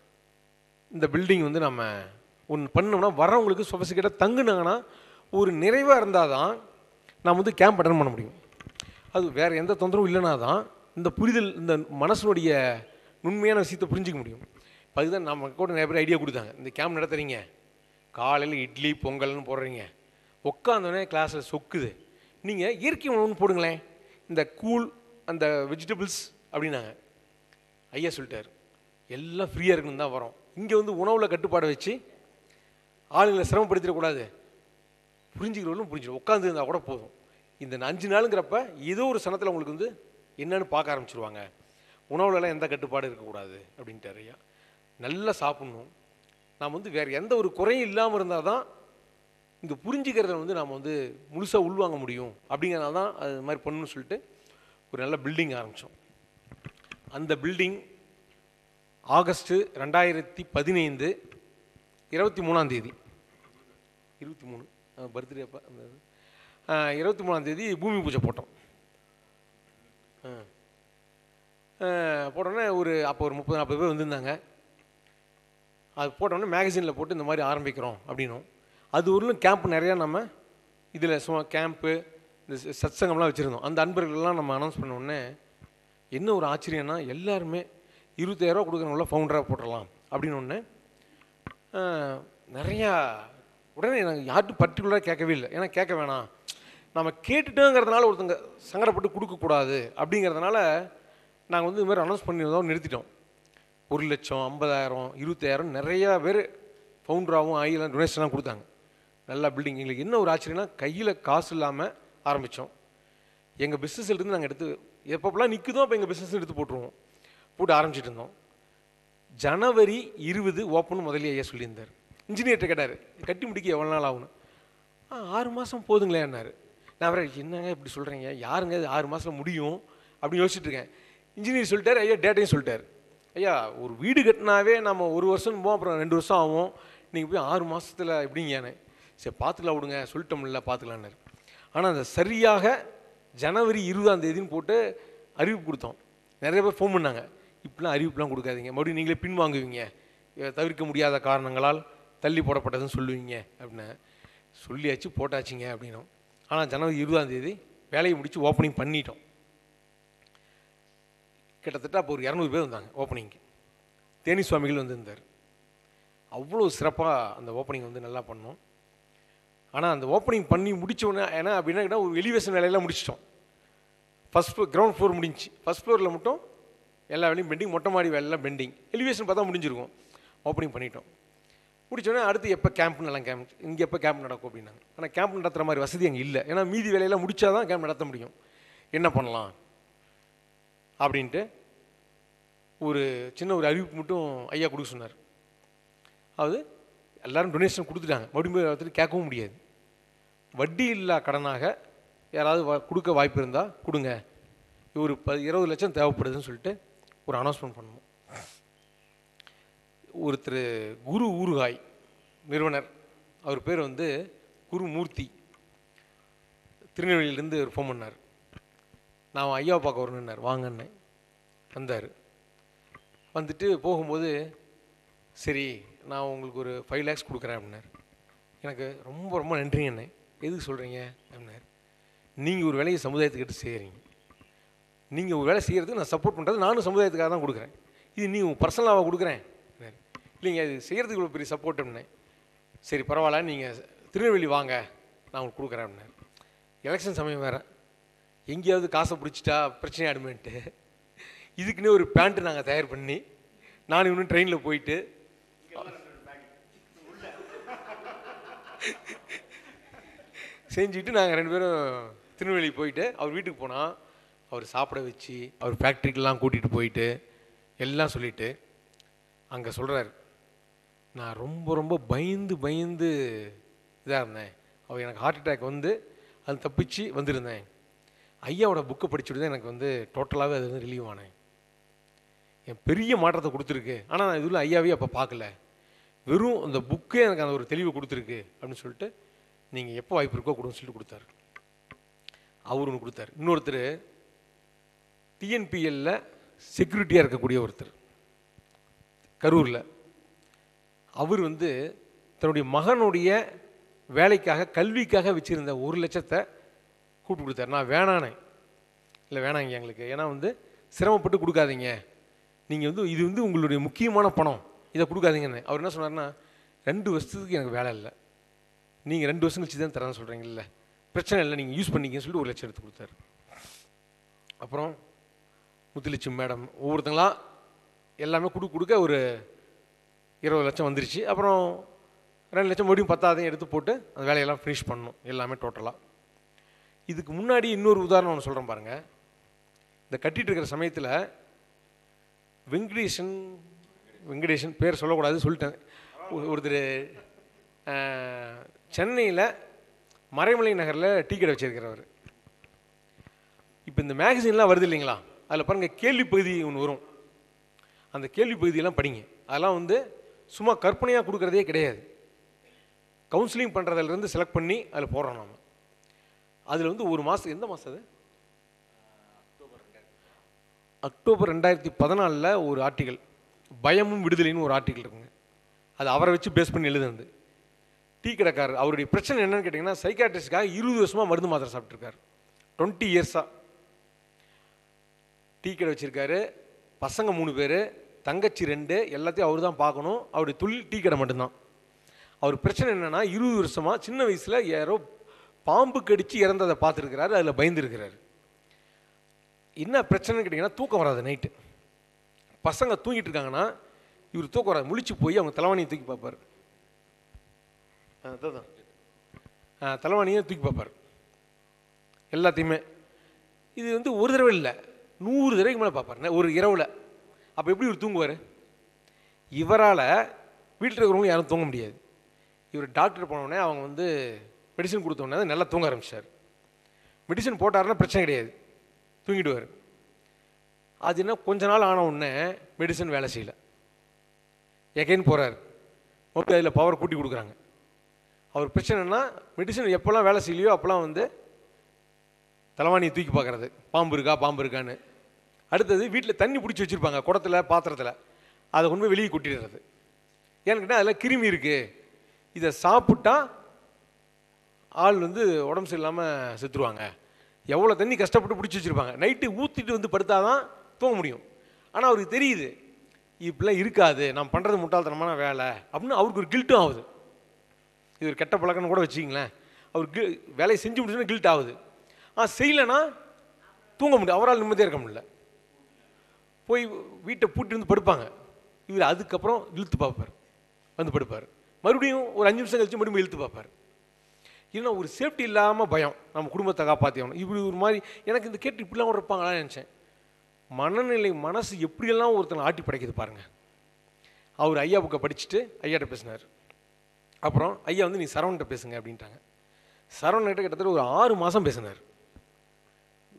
இந்த பில்டிங் வந்து நம்ம ஒன்று பண்ணோம்னா வரவங்களுக்கு சொபசிக்கிட்ட தங்குனாங்கன்னா ஒரு நிறைவாக இருந்தால் தான் நம்ம வந்து கேம்ப் அட்டன் பண்ண முடியும் அது வேறு எந்த தொந்தரவும் இல்லைனா தான் இந்த புரிதல் இந்த மனசனுடைய நுண்மையான விஷயத்தை புரிஞ்சிக்க முடியும் இப்போ அதுதான் நம்ம கூட நிறைய பேர் ஐடியா கொடுத்தாங்க இந்த கேம்ப் நடத்துறீங்க காலையில் இட்லி பொங்கல்னு போடுறீங்க உட்காந்தோடனே கிளாஸில் சொக்குது நீங்கள் இயற்கை உணவுன்னு போடுங்களேன் இந்த கூழ் அந்த வெஜிடபிள்ஸ் அப்படின்னாங்க ஐயா சொல்லிட்டார் எல்லாம் ஃப்ரீயாக இருக்கணும் தான் வரோம் இங்கே வந்து உணவில் கட்டுப்பாடை வச்சு ஆளுங்களை சிரமப்படுத்திடக்கூடாது புரிஞ்சுக்கிறவங்களும் புரிஞ்சிடும் உட்காந்து இருந்தால் கூட போதும் இந்த அஞ்சு நாளுங்கிறப்ப ஏதோ ஒரு சனத்தில் உங்களுக்கு வந்து என்னன்னு பார்க்க ஆரம்பிச்சிருவாங்க உணவுலலாம் எந்த கட்டுப்பாடு இருக்கக்கூடாது அப்படின்ட்டு ஐயா நல்லா சாப்பிட்ணும் நாம் வந்து வேறு எந்த ஒரு குறையும் இல்லாமல் இருந்தால் தான் இந்த புரிஞ்சுக்கிறத வந்து நாம் வந்து முழுசாக உள்வாங்க முடியும் அப்படிங்கிறனால தான் அது மாதிரி பண்ணணும்னு சொல்லிட்டு ஒரு நல்ல பில்டிங் ஆரம்பித்தோம் அந்த பில்டிங் ஆகஸ்ட்டு ரெண்டாயிரத்தி பதினைந்து இருபத்தி மூணாம் தேதி இருபத்தி மூணு பர்த்டே அப்போ அந்த இது. ஆ, இருபத்தி மூணாம் தேதி பூமி பூஜை போட்டோம் ஆ. ஆ, போட்டோன்னே ஒரு அப்போ ஒரு முப்பது நாற்பது பேர் வந்திருந்தாங்க அது போட்டோன்னே மேகசினில் போட்டு இந்த மாதிரி ஆரம்பிக்கிறோம் அப்படின்னும் அது ஊரிலும் கேம்ப் நிறையா நம்ம இதில் சும்மா கேம்ப்பு இந்த ச- சத்சங்கம்லாம் வச்சுருந்தோம் அந்த அன்பர்கள்லாம் நம்ம அனௌன்ஸ் பண்ண உடனே என்ன ஒரு ஆச்சரியம்னா எல்லாருமே இருபத்தாயிரரூவா கொடுக்குறவங்கள ஃபவுண்டராக போட்டுடலாம் அப்படின்னு ஒன்று நிறையா உடனே எனக்கு யார்ட்டும் பர்டிகுலராக கேட்கவே இல்லை ஏன்னா கேட்க வேணாம் நம்ம கேட்டுட்டோங்கிறதுனால ஒருத்தங்க சங்கடப்பட்டு கொடுக்கக்கூடாது அப்படிங்கிறதுனால நாங்கள் வந்து இது மாதிரி அனௌன்ஸ் பண்ணியிருந்தோம் நிறுத்திட்டோம் ஒரு லட்சம் ஐம்பதாயிரம் இருபத்தாயிரம் நிறையா பேர் ஃபவுண்டராகவும் ஆகிலாம் டொனேஷன்லாம் கொடுத்தாங்க நல்லா பில்டிங் எங்களுக்கு என்ன ஒரு ஆச்சரியம்னா கையில் காசு இல்லாமல் ஆரம்பித்தோம் எங்கள் பிஸ்னஸ்லேருந்து நாங்கள் எடுத்து எப்பப்பெல்லாம் நிற்குதோ அப்போ எங்கள் பிஸ்னஸ் எடுத்து போட்டுருவோம் போட்டு ஆரம்பிச்சிட்டு இருந்தோம் ஜனவரி இருபது ஓப்பன் முதல்ல ஐயா சொல்லியிருந்தார் இன்ஜினியர்கிட்ட கேட்டார் கட்டி முடிக்க எவ்வளோ நாள் ஆகணும் ஆ ஆறு மாதம் போதுங்களேன்னாரு நான் அவரை என்னங்க இப்படி சொல்கிறீங்க யாருங்க இது ஆறு மாதம் முடியும் அப்படின்னு யோசிச்சுட்டு இருக்கேன் இன்ஜினியர் சொல்லிட்டார் ஐயா டேட்டையும் சொல்லிட்டார் ஐயா ஒரு வீடு கட்டினாவே நம்ம ஒரு வருஷம் போவோம் அப்புறம் ரெண்டு வருஷம் ஆகும் நீங்கள் போய் ஆறு மாதத்தில் எப்படிங்கன்னு சரி பார்த்துக்கலாம் விடுங்க சொல்லிட்டோம்ல பார்த்துக்கலான்னாரு ஆனால் அந்த சரியாக ஜனவரி இருபதாம் தேதின்னு போட்டு அறிவிப்பு கொடுத்தோம் நிறைய பேர் ஃபோன் பண்ணாங்க இப்படிலாம் அறிவிப்புலாம் கொடுக்காதீங்க மறுபடியும் நீங்களே பின்வாங்குவீங்க இதை தவிர்க்க முடியாத காரணங்களால் தள்ளி போடப்பட்டதுன்னு சொல்லுவீங்க அப்படின்னு சொல்லியாச்சு போட்டாச்சுங்க அப்படின்னோம் ஆனால் ஜனவரி இருபதாம் தேதி வேலையை முடித்து ஓப்பனிங் பண்ணிட்டோம் கிட்டத்தட்ட அப்போ ஒரு இரநூறு பேர் வந்தாங்க ஓப்பனிங்க்கு தேனி சுவாமிகள் வந்திருந்தார் அவ்வளோ சிறப்பாக அந்த ஓப்பனிங் வந்து நல்லா பண்ணோம் ஆனால் அந்த ஓப்பனிங் பண்ணி முடிச்ச உடனே ஏன்னா அப்படின்னா கேட்டா ஒரு எலிவேஷன் வேலையெல்லாம் முடிச்சிட்டோம் ஃபஸ்ட் ஃப்ளோர் கிரவுண்ட் ஃப்ளோர் முடிஞ்சு ஃபஸ்ட் ஃப்ளோரில் மட்டும் எல்லா வேலையும் பெண்டிங் மொட்டை மாடி வேலையெல்லாம் பெண்டிங் எலிவேஷன் பார்த்தா முடிஞ்சிருக்கும் ஓப்பனிங் பண்ணிட்டோம் முடிச்சோடனே அடுத்து எப்போ கேம்ப் நல்லா கேம்ப் இங்கே எப்போ கேம்ப் நடக்கும் அப்படின்னாங்க ஆனால் கேம்ப் நடத்துகிற மாதிரி வசதி அங்கே இல்லை ஏன்னா மீதி வேலையெல்லாம் முடிச்சா தான் கேம்ப் நடத்த முடியும் என்ன பண்ணலாம் அப்படின்ட்டு ஒரு சின்ன ஒரு அறிவிப்பு மட்டும் ஐயா கொடுக்க சொன்னார் அதாவது எல்லாரும் டொனேஷன் கொடுத்துட்டாங்க மறுபடியும் போய் ஒருத்தர் கேட்கவும் முடியாது வட்டி இல்லா கடனாக யாராவது வா- கொடுக்க வாய்ப்பு இருந்தால் கொடுங்க ஒரு ப இருபது லட்சம் தேவைப்படுதுன்னு சொல்லிட்டு ஒரு அனௌன்ஸ்மெண்ட் பண்ணணும் ஒருத்தர் குரு ஊறுகாய் நிறுவனர் அவர் பேர் வந்து குருமூர்த்தி திருநெல்வேலியிலேருந்து ஒரு ஃபோன் பண்ணார் நான் ஐயாவை பார்க்க வரணுன்னார் வாங்கன்னேன் வந்தார் வந்துட்டு போகும்போது சரி நான் உங்களுக்கு ஒரு ஃபைவ் லேக்ஸ் கொடுக்குறேன் அப்படின்னார் எனக்கு ரொம்ப ரொம்ப நன்றிங்கண்ணே எதுக்கு சொல்கிறீங்க அப்படின்னார் நீங்கள் ஒரு வேலையை சமுதாயத்துக்கு எடுத்து செய்கிறீங்க நீங்கள் ஒரு வேலை செய்கிறதுக்கு நான் சப்போர்ட் பண்ணுறது நானும் சமுதாயத்துக்காக தான் கொடுக்குறேன் இது நீ உன் பர்சனலாக கொடுக்குறேன் அப்படின்னாரு. இல்லைங்க இது செய்கிறதுக்கு இவ்வளோ பெரிய சப்போர்ட் அப்படின்னேன் சரி பரவாயில்ல நீங்கள் திருநெல்வேலி வாங்க நான் உங்களுக்கு கொடுக்குறேன் அப்படின்னாரு எலெக்ஷன் சமயம் வேறு எங்கேயாவது காசை பிடிச்சிட்டா பிரச்சனை ஆடுமேன்ட்டு இதுக்குன்னே ஒரு பேண்ட்டு நாங்கள் தயார் பண்ணி நான் இன்னும் ட்ரெயினில் போயிட்டு செஞ்சுட்டு நாங்கள் ரெண்டு பேரும் திருநெல்வேலி போயிட்டு அவர் வீட்டுக்கு போனால் அவர் சாப்பிட வச்சு அவர் ஃபேக்ட்ரிக்கெல்லாம் கூட்டிகிட்டு போயிட்டு எல்லாம் சொல்லிட்டு அங்கே சொல்கிறார் நான் ரொம்ப ரொம்ப பயந்து பயந்து இதாக இருந்தேன் அவர் எனக்கு ஹார்ட் அட்டாக் வந்து அது தப்பிச்சு வந்திருந்தேன் ஐயாவோட புக்கை படிச்சுட்டு தான் எனக்கு வந்து டோட்டலாகவே அது வந்து ரிலீவ் ஆனேன் என் பெரிய மாற்றத்தை கொடுத்துருக்கு ஆனால் நான் இதில் ஐயாவே அப்போ பார்க்கல வெறும் அந்த புக்கே எனக்கு அந்த ஒரு தெளிவை கொடுத்துருக்கு அப்படின்னு சொல்லிட்டு நீங்கள் எப்போ வாய்ப்பு இருக்கோ கொடுன்னு சொல்லிட்டு கொடுத்தாரு அவர் ஒன்று கொடுத்தாரு இன்னொருத்தர் டிஎன்பிஎல்ல செக்யூரிட்டியாக இருக்கக்கூடிய ஒருத்தர் கரூரில் அவர் வந்து தன்னுடைய மகனுடைய வேலைக்காக கல்விக்காக வச்சுருந்த ஒரு லட்சத்தை கூப்பிட்டு கொடுத்தாரு நான் வேணானே இல்லை வேணாங்க எங்களுக்கு ஏன்னா வந்து சிரமப்பட்டு கொடுக்காதீங்க நீங்கள் வந்து இது வந்து உங்களுடைய முக்கியமான பணம் இதை கொடுக்காதீங்கன்னு அவர் என்ன சொன்னார்னா ரெண்டு வருஷத்துக்கு எனக்கு வேலை இல்லை நீங்கள் ரெண்டு வருஷம் கழிச்சு தான் தரேன்னு சொல்கிறீங்கல்ல பிரச்சனை இல்லை நீங்கள் யூஸ் பண்ணிக்கன்னு சொல்லிட்டு ஒரு லட்சம் எடுத்து கொடுத்தாரு அப்புறம் முத்துலட்சுமி மேடம் ஒவ்வொருத்தங்களா எல்லாமே கொடுக்க கொடுக்க ஒரு இருபது லட்சம் வந்துருச்சு அப்புறம் ரெண்டு லட்சம் மறுபடியும் பத்தாதையும் எடுத்து போட்டு அந்த வேலையெல்லாம் ஃபினிஷ் பண்ணணும் எல்லாமே டோட்டலாக இதுக்கு முன்னாடி இன்னொரு உதாரணம் ஒன்று சொல்கிறேன் பாருங்கள் இந்த கட்டிட்டு இருக்கிற சமயத்தில் வெங்கடேசன் வெங்கடேசன் பேர் சொல்லக்கூடாது சொல்லிட்டேன் ஒரு- ஒருத்தர் சென்னையில் மறைமலை நகரில் டீ கடை வச்சிருக்கிறவர் இப்போ இந்த மேகசின்லாம் வருது இல்லைங்களா அதில் பாருங்கள் கேள்வி பகுதி ஒன்று வரும் அந்த கேள்வி பகுதியெல்லாம் படிங்க அதெல்லாம் வந்து சும்மா கற்பனையாக கொடுக்குறதே கிடையாது கவுன்சிலிங் பண்ணுறதுலேருந்து செலக்ட் பண்ணி அதில் போடுறோம் நாம அதில் வந்து ஒரு மாதம் எந்த மாதம் அது அக்டோபர் ரெண்டாயிரத்தி பதினாலில் ஒரு ஆர்டிகல் பயமும் விடுதலைன்னு ஒரு ஆர்டிகல் இருக்குங்க அது அவரை வச்சு பேஸ் பண்ணி எழுதுனது டீ கடைக்காரர் அவருடைய பிரச்சனை என்னன்னு கேட்டிங்கன்னா சைக்காட்ரிஸ்ட்காக இருபது வருஷமாக மருந்து மாத்திரை சாப்பிட்ருக்காரு டுவெண்ட்டி இயர்ஸாக டீ கடை வச்சுருக்காரு பசங்க மூணு பேர் தங்கச்சி ரெண்டு எல்லாத்தையும் அவர் தான் பார்க்கணும் அவருடைய தொழில் டீ கடை மட்டும்தான் அவர் பிரச்சனை என்னென்னா இருபது வருஷமாக சின்ன வயசில் யாரோ பாம்பு கடித்து இறந்ததை பார்த்துருக்கிறாரு அதில் பயந்துருக்கிறாரு என்ன பிரச்சனைன்னு கேட்டிங்கன்னா தூக்கம் வராது நைட்டு பசங்க தூங்கிட்டு இருக்காங்கன்னா இவர் தூக்கம் வராது முழிச்சு போய் அவங்க தலைவாணியை தூக்கி பார்ப்பார் அதான் தலைவாணியை தூக்கி பார்ப்பார் எல்லாத்தையுமே இது வந்து ஒரு தடவை இல்லை நூறு தடவைக்கு மேலே பார்ப்பார் ஒரு இரவில் அப்போ எப்படி இவர் தூங்குவார் இவரால் வீட்டில் இருக்கிறவங்க யாரும் தூங்க முடியாது இவர் டாக்டர் போனோடனே அவங்க வந்து மெடிசன் கொடுத்தோடனே நல்லா தூங்க ஆரம்பிச்சார் மெடிசன் போட்டாருன்னா பிரச்சனை கிடையாது தூங்கிடுவார் அது என்ன கொஞ்ச நாள் ஆன உடனே மெடிசன் வேலை செய்யல எகைன் போகிறார் மறுபடியும் அதில் பவர் கூட்டி கொடுக்குறாங்க அவர் பிரச்சனைனா மெடிசன் எப்போல்லாம் வேலை செய்யலையோ அப்போல்லாம் வந்து தலைவாணியை தூக்கி பார்க்குறது பாம்பு இருக்கா பாம்பு இருக்கான்னு அடுத்தது வீட்டில் தண்ணி பிடிச்சி வச்சுருப்பாங்க குடத்துல பாத்திரத்தில் அதை கொண்டு போய் வெளியே கொட்டிடுறது ஏன்னு கேட்டால் அதில் கிருமி இருக்குது இதை சாப்பிட்டா ஆள் வந்து உடம்பு சரியில்லாமல் செத்துருவாங்க எவ்வளோ தண்ணி கஷ்டப்பட்டு பிடிச்சி வச்சுருப்பாங்க நைட்டு ஊற்றிட்டு வந்து படுத்தாதான் தூங்க முடியும் ஆனால் அவருக்கு தெரியுது இப்படிலாம் இருக்காது நான் பண்ணுறது முட்டாள்தனமான வேலை அப்படின்னு அவருக்கு ஒரு கில்ட்டும் ஆகுது இது ஒரு கெட்ட பழக்கம்னு கூட வச்சுக்கிங்களேன் அவர் கி வேலையை செஞ்சு முடிச்சுன்னா கில்ட் ஆகுது ஆ செய்யலைன்னா தூங்க முடியும் அவரால் நிம்மதியாக இருக்க முடியல போய் வீட்டை பூட்டி வந்து படுப்பாங்க இவர் அதுக்கப்புறம் இழுத்து பார்ப்பார் வந்து படுப்பார் மறுபடியும் ஒரு அஞ்சு நிமிஷம் கழிச்சு மறுபடியும் இழுத்து பார்ப்பார் இல்லைன்னா ஒரு சேஃப்டி இல்லாமல் பயம் நம்ம குடும்பத்தை காப்பாற்றியணும் இப்படி ஒரு மாதிரி எனக்கு இந்த கேட்டு இப்படிலாம் ஒரு இருப்பாங்களான்னு நினச்சேன் மனநிலை மனசு எப்படியெல்லாம் ஒருத்தனை ஆட்டி படைக்குது பாருங்கள் அவர் ஐயா புக்கை படிச்சுட்டு ஐயாட்ட பேசினார் அப்புறம் ஐயா வந்து நீ சரவண்கிட்ட பேசுங்க அப்படின்ட்டாங்க சரவண்கிட்ட கிட்டத்தட்ட ஒரு ஆறு மாதம் பேசினார்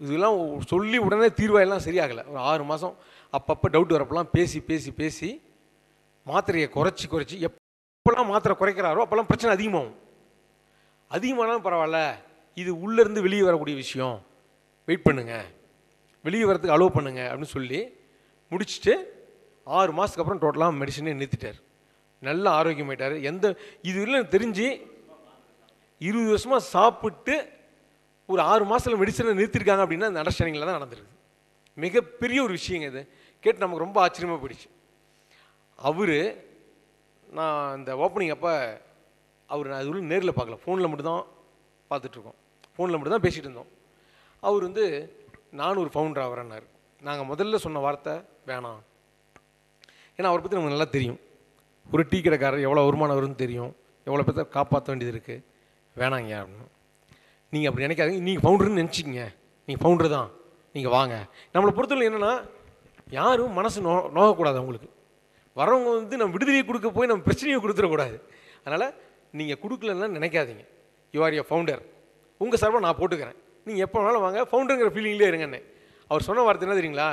இதெல்லாம் சொல்லி உடனே தீர்வாயெல்லாம் சரியாகலை ஒரு ஆறு மாதம் அப்பப்போ டவுட் வரப்பெல்லாம் பேசி பேசி பேசி மாத்திரையை குறைச்சி குறைச்சி எப்போல்லாம் மாத்திரை குறைக்கிறாரோ அப்போல்லாம் பிரச்சனை அதிகமாகும் அதிகமானாலும் பரவாயில்ல இது உள்ளேருந்து வெளியே வரக்கூடிய விஷயம் வெயிட் பண்ணுங்க வெளியே வரதுக்கு அலோவ் பண்ணுங்க அப்படின்னு சொல்லி முடிச்சுட்டு ஆறு மாதத்துக்கு அப்புறம் டோட்டலாக மெடிசனே நிறுத்திட்டார் நல்ல ஆரோக்கியமாயிட்டார் எந்த இது இல்லை தெரிஞ்சு இருபது வருஷமாக சாப்பிட்டு ஒரு ஆறு மாதத்தில் மெடிசனை நிறுத்திருக்காங்க அப்படின்னா அந்த அண்டர்ஸ்டாண்டிங்கில் தான் நடந்திருக்கு மிகப்பெரிய ஒரு விஷயங்க இது கேட்டு நமக்கு ரொம்ப ஆச்சரியமாக போயிடுச்சு அவர் நான் இந்த ஓப்பனிங் அப்போ அவர் நான் அதுக்குள்ள நேரில் பார்க்கல ஃபோனில் மட்டும்தான் பார்த்துட்ருக்கோம் ஃபோனில் மட்டும் தான் பேசிகிட்டு இருந்தோம் அவர் வந்து நானும் ஒரு ஃபவுண்டர் ஆகிறேன்னாரு நாங்கள் முதல்ல சொன்ன வார்த்தை வேணாம் ஏன்னா அவரை பற்றி நமக்கு நல்லா தெரியும் ஒரு டீ கடைக்காரர் எவ்வளோ வருமானம் வரும்னு தெரியும் எவ்வளோ பேர்த்த காப்பாற்ற வேண்டியது இருக்குது வேணாங்க அப்படின்னு நீங்கள் அப்படி நினைக்காதீங்க நீங்கள் ஃபவுண்டர்னு நினச்சிக்கங்க நீங்கள் ஃபவுண்டர் தான் நீங்கள் வாங்க நம்மளை பொறுத்தவரை என்னென்னா யாரும் மனசு நோ நோகக்கூடாது அவங்களுக்கு வரவங்க வந்து நம்ம விடுதலையை கொடுக்க போய் நம்ம பிரச்சனையை கொடுத்துடக்கூடாது அதனால் நீங்கள் கொடுக்கலன்னா நினைக்காதீங்க யூ ஆர் ஏ ஃபவுண்டர் உங்கள் சார்பாக நான் போட்டுக்கிறேன் நீங்கள் எப்போ வேணாலும் வாங்க ஃபவுண்டருங்கிற ஃபீலிங்லேயே இருங்கண்ணே அவர் சொன்ன வார்த்தை என்ன தெரியுங்களா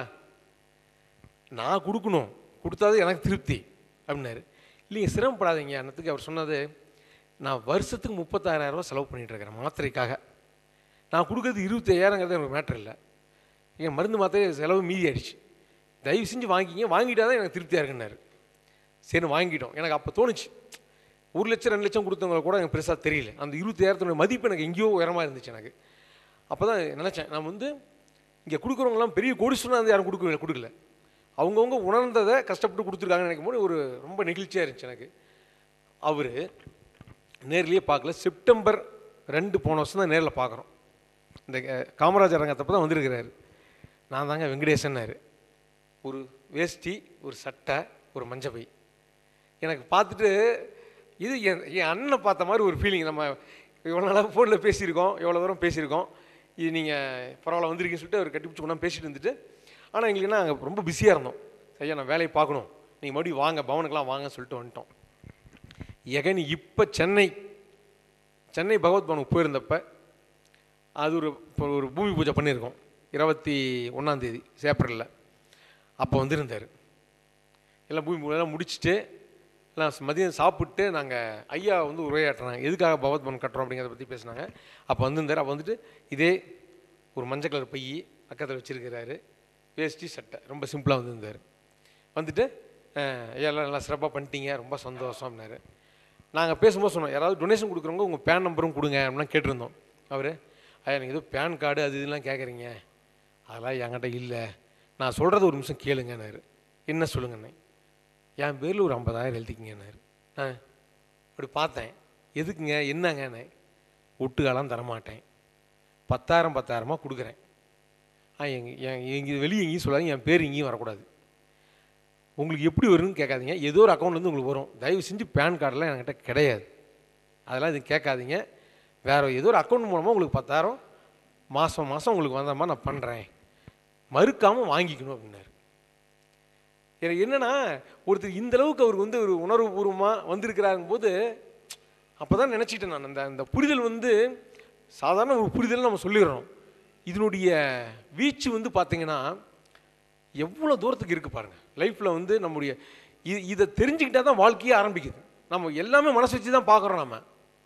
நான் கொடுக்கணும் கொடுத்தாது எனக்கு திருப்தி அப்படின்னாரு இல்லைங்க சிரமப்படாதீங்க அன்னத்துக்கு அவர் சொன்னது நான் வருஷத்துக்கு முப்பத்தாயிரம் ரூபாய் செலவு பண்ணிட்டு இருக்கிறேன் மாத்திரைக்காக நான் கொடுக்கறது இருபத்தையாயிரங்கிறது எனக்கு மேட்ரு இல்லை என் மருந்து மாத்திரை செலவு மீதி ஆயிடுச்சு தயவு செஞ்சு வாங்கிக்கிங்க வாங்கிட்டா தான் எனக்கு திருப்தியாக இருக்குன்னாரு சரி வாங்கிட்டோம் எனக்கு அப்போ தோணுச்சு ஒரு லட்சம் ரெண்டு லட்சம் கொடுத்தவங்க கூட எனக்கு பெருசாக தெரியல அந்த இருபத்தாயிரத்தோட மதிப்பு எனக்கு எங்கேயோ உயரமாக இருந்துச்சு எனக்கு அப்போ தான் நினச்சேன் நான் வந்து இங்கே கொடுக்குறவங்களாம் பெரிய கோடிஸ்வரனாக வந்து யாரும் கொடுக்கல கொடுக்கல அவங்கவுங்க உணர்ந்ததை கஷ்டப்பட்டு கொடுத்துருக்காங்கன்னு நினைக்கும் போது ஒரு ரொம்ப நெகிழ்ச்சியாக இருந்துச்சு எனக்கு அவர் நேர்லேயே பார்க்கல செப்டம்பர் ரெண்டு போன வருஷம் தான் நேரில் பார்க்குறோம் இந்த அஹ், காமராஜர் அரங்கத்தப்போ தான் வந்திருக்கிறாரு நான் தாங்க வெங்கடேசன்னாரு ஒரு வேஷ்டி ஒரு சட்டை ஒரு மஞ்சப்பை எனக்கு பார்த்துட்டு இது என் என் அண்ணனை பார்த்த மாதிரி ஒரு ஃபீலிங் நம்ம இவ்வளோ நாளாக ஃபோனில் பேசியிருக்கோம் எவ்வளோ தூரம் பேசியிருக்கோம் இது நீங்கள் பரவாயில்ல வந்திருக்கீங்கன்னு சொல்லிட்டு அவர் கட்டிப்பிடிச்சு கொண்டாந்து பேசிட்டு இருந்துட்டு ஆனால் எங்களுக்கு என்ன அங்கே ரொம்ப பிஸியாக இருந்தோம் ஐயா நான் வேலையை பார்க்கணும் நீங்கள் மறுபடியும் வாங்க பவனுக்கெலாம் வாங்கன்னு சொல்லிட்டு வந்துட்டோம் எகன் இப்போ சென்னை சென்னை பகவத் பவனுக்கு போயிருந்தப்ப அது ஒரு இப்போ ஒரு பூமி பூஜை பண்ணியிருக்கோம் இருபத்தி ஒன்றாந்தேதி ஏப்ரலில் அப்போ வந்திருந்தார் எல்லாம் பூமி பூஜைலாம் முடிச்சுட்டு எல்லாம் ச- மதியம் சாப்பிட்டு நாங்கள் ஐயா வந்து உரையாற்றுறாங்க எதுக்காக பகவத் பவன் கட்டுறோம் அப்படிங்கிறத பற்றி பேசினாங்க அப்போ வந்திருந்தார் அப்போ வந்துட்டு இதே ஒரு மஞ்சள் கலர் பை பக்கத்தில் வச்சுருக்கிறாரு வேஷ்டி சட்டை ரொம்ப சிம்பிளாக வந்திருந்தார் வந்துட்டு அஹ், ஐயா எல்லாம் நல்லா சிறப்பாக பண்ணிட்டீங்க ரொம்ப சந்தோஷம் அப்படின்னாரு நாங்கள் பேசும்போது சொன்னோம் யாராவது டொனேஷன் கொடுக்குறவங்க உங்கள் பேன் நம்பரும் கொடுங்க அப்படிலாம் கேட்டிருந்தோம் அவர் ஐயா நீங்கள் ஏதோ பேன் கார்டு அது இதெல்லாம் கேட்குறீங்க அதெல்லாம் என்கிட்ட இல்லை நான் சொல்கிறத ஒரு நிமிஷம் கேளுங்கன்னாரு என்ன சொல்லுங்கண்ணே என் பேரில் ஒரு ஐம்பதாயிரம் எழுதிக்கிங்கன்னாரு ஆ அப்படி பார்த்தேன் எதுக்குங்க என்னங்கண்ணே ஒட்டுக்காலாம் தரமாட்டேன் பத்தாயிரம் பத்தாயிரமாக கொடுக்குறேன் ஆ எங்க என் எங்கே வெளியே எங்கேயும் சொல்லாதீங்க என் பேர் எங்கேயும் வரக்கூடாது உங்களுக்கு எப்படி வரும்னு கேட்காதீங்க ஏதோ ஒரு அக்கௌண்ட்லேருந்து உங்களுக்கு வரும் தயவு செஞ்சு பேன் கார்டெலாம் என்கிட்ட கிடையாது அதெல்லாம் இது கேட்காதீங்க வேறு ஏதோ ஒரு அக்கௌண்ட் மூலமாக உங்களுக்கு பத்தாயிரம் மாதம் மாதம் உங்களுக்கு வந்த மாதிரி நான் பண்ணுறேன் மறுக்காமல் வாங்கிக்கணும் அப்படின்னாரு எனக்கு என்னன்னா ஒருத்தர் இந்த அளவுக்கு அவருக்கு வந்து ஒரு உணர்வுபூர்வமாக வந்திருக்கிறாருங்க போது அப்போ தான் நினச்சிட்டேன் நான் அந்த அந்த புரிதல் வந்து சாதாரண ஒரு புரிதல் நம்ம சொல்லிடுறோம் இதனுடைய வீச்சு வந்து பார்த்தீங்கன்னா எவ்வளோ தூரத்துக்கு இருக்குது பாருங்கள் லைஃப்பில் வந்து நம்முடைய இது இதை தெரிஞ்சுக்கிட்டா தான் வாழ்க்கையே ஆரம்பிக்குது நம்ம எல்லாமே மனசு வச்சு தான் பார்க்குறோம் நம்ம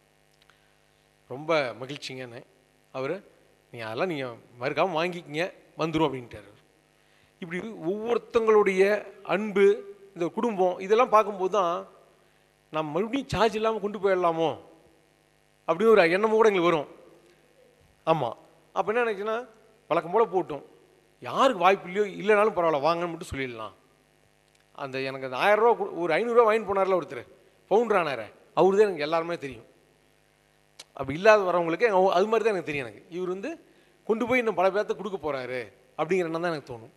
ரொம்ப மகிழ்ச்சிங்கன்னு அவர் நீங்கள் அதெல்லாம் நீங்கள் மறுக்காமல் வாங்கிக்கிங்க வந்துடும் அப்படின்ட்டார் அவரு. இப்படி ஒவ்வொருத்தங்களுடைய அன்பு இந்த குடும்பம் இதெல்லாம் பார்க்கும்போது தான் நம்ம மறுபடியும் சார்ஜ் இல்லாமல் கொண்டு போயிடலாமோ அப்படின்னு ஒரு எண்ணமும் கூட எங்களுக்கு வரும் ஆமாம் அப்போ என்ன நினைச்சுன்னா வழக்கம் போல் போட்டோம் யாருக்கு வாய்ப்பு இல்லையோ இல்லைனாலும் பரவாயில்ல வாங்கன்னு மட்டும் சொல்லிடலாம் அந்த எனக்கு அந்த ஆயிரரூவா கொடு- ஒரு ஐநூறுரூவா வாங்கிட்டு போனார்ல ஒருத்தர் ஃபவுண்டர் ஆனார் அவரு தான் எனக்கு எல்லாருமே தெரியும் அப்படி இல்லாத வரவங்களுக்கு அவ- அது மாதிரி தான் எனக்கு தெரியும் எனக்கு இவர் வந்து கொண்டு போய் இன்னும் பல பேர்த்த கொடுக்க போகிறாரு அப்படிங்கிற எண்ணம் தான் எனக்கு தோணும்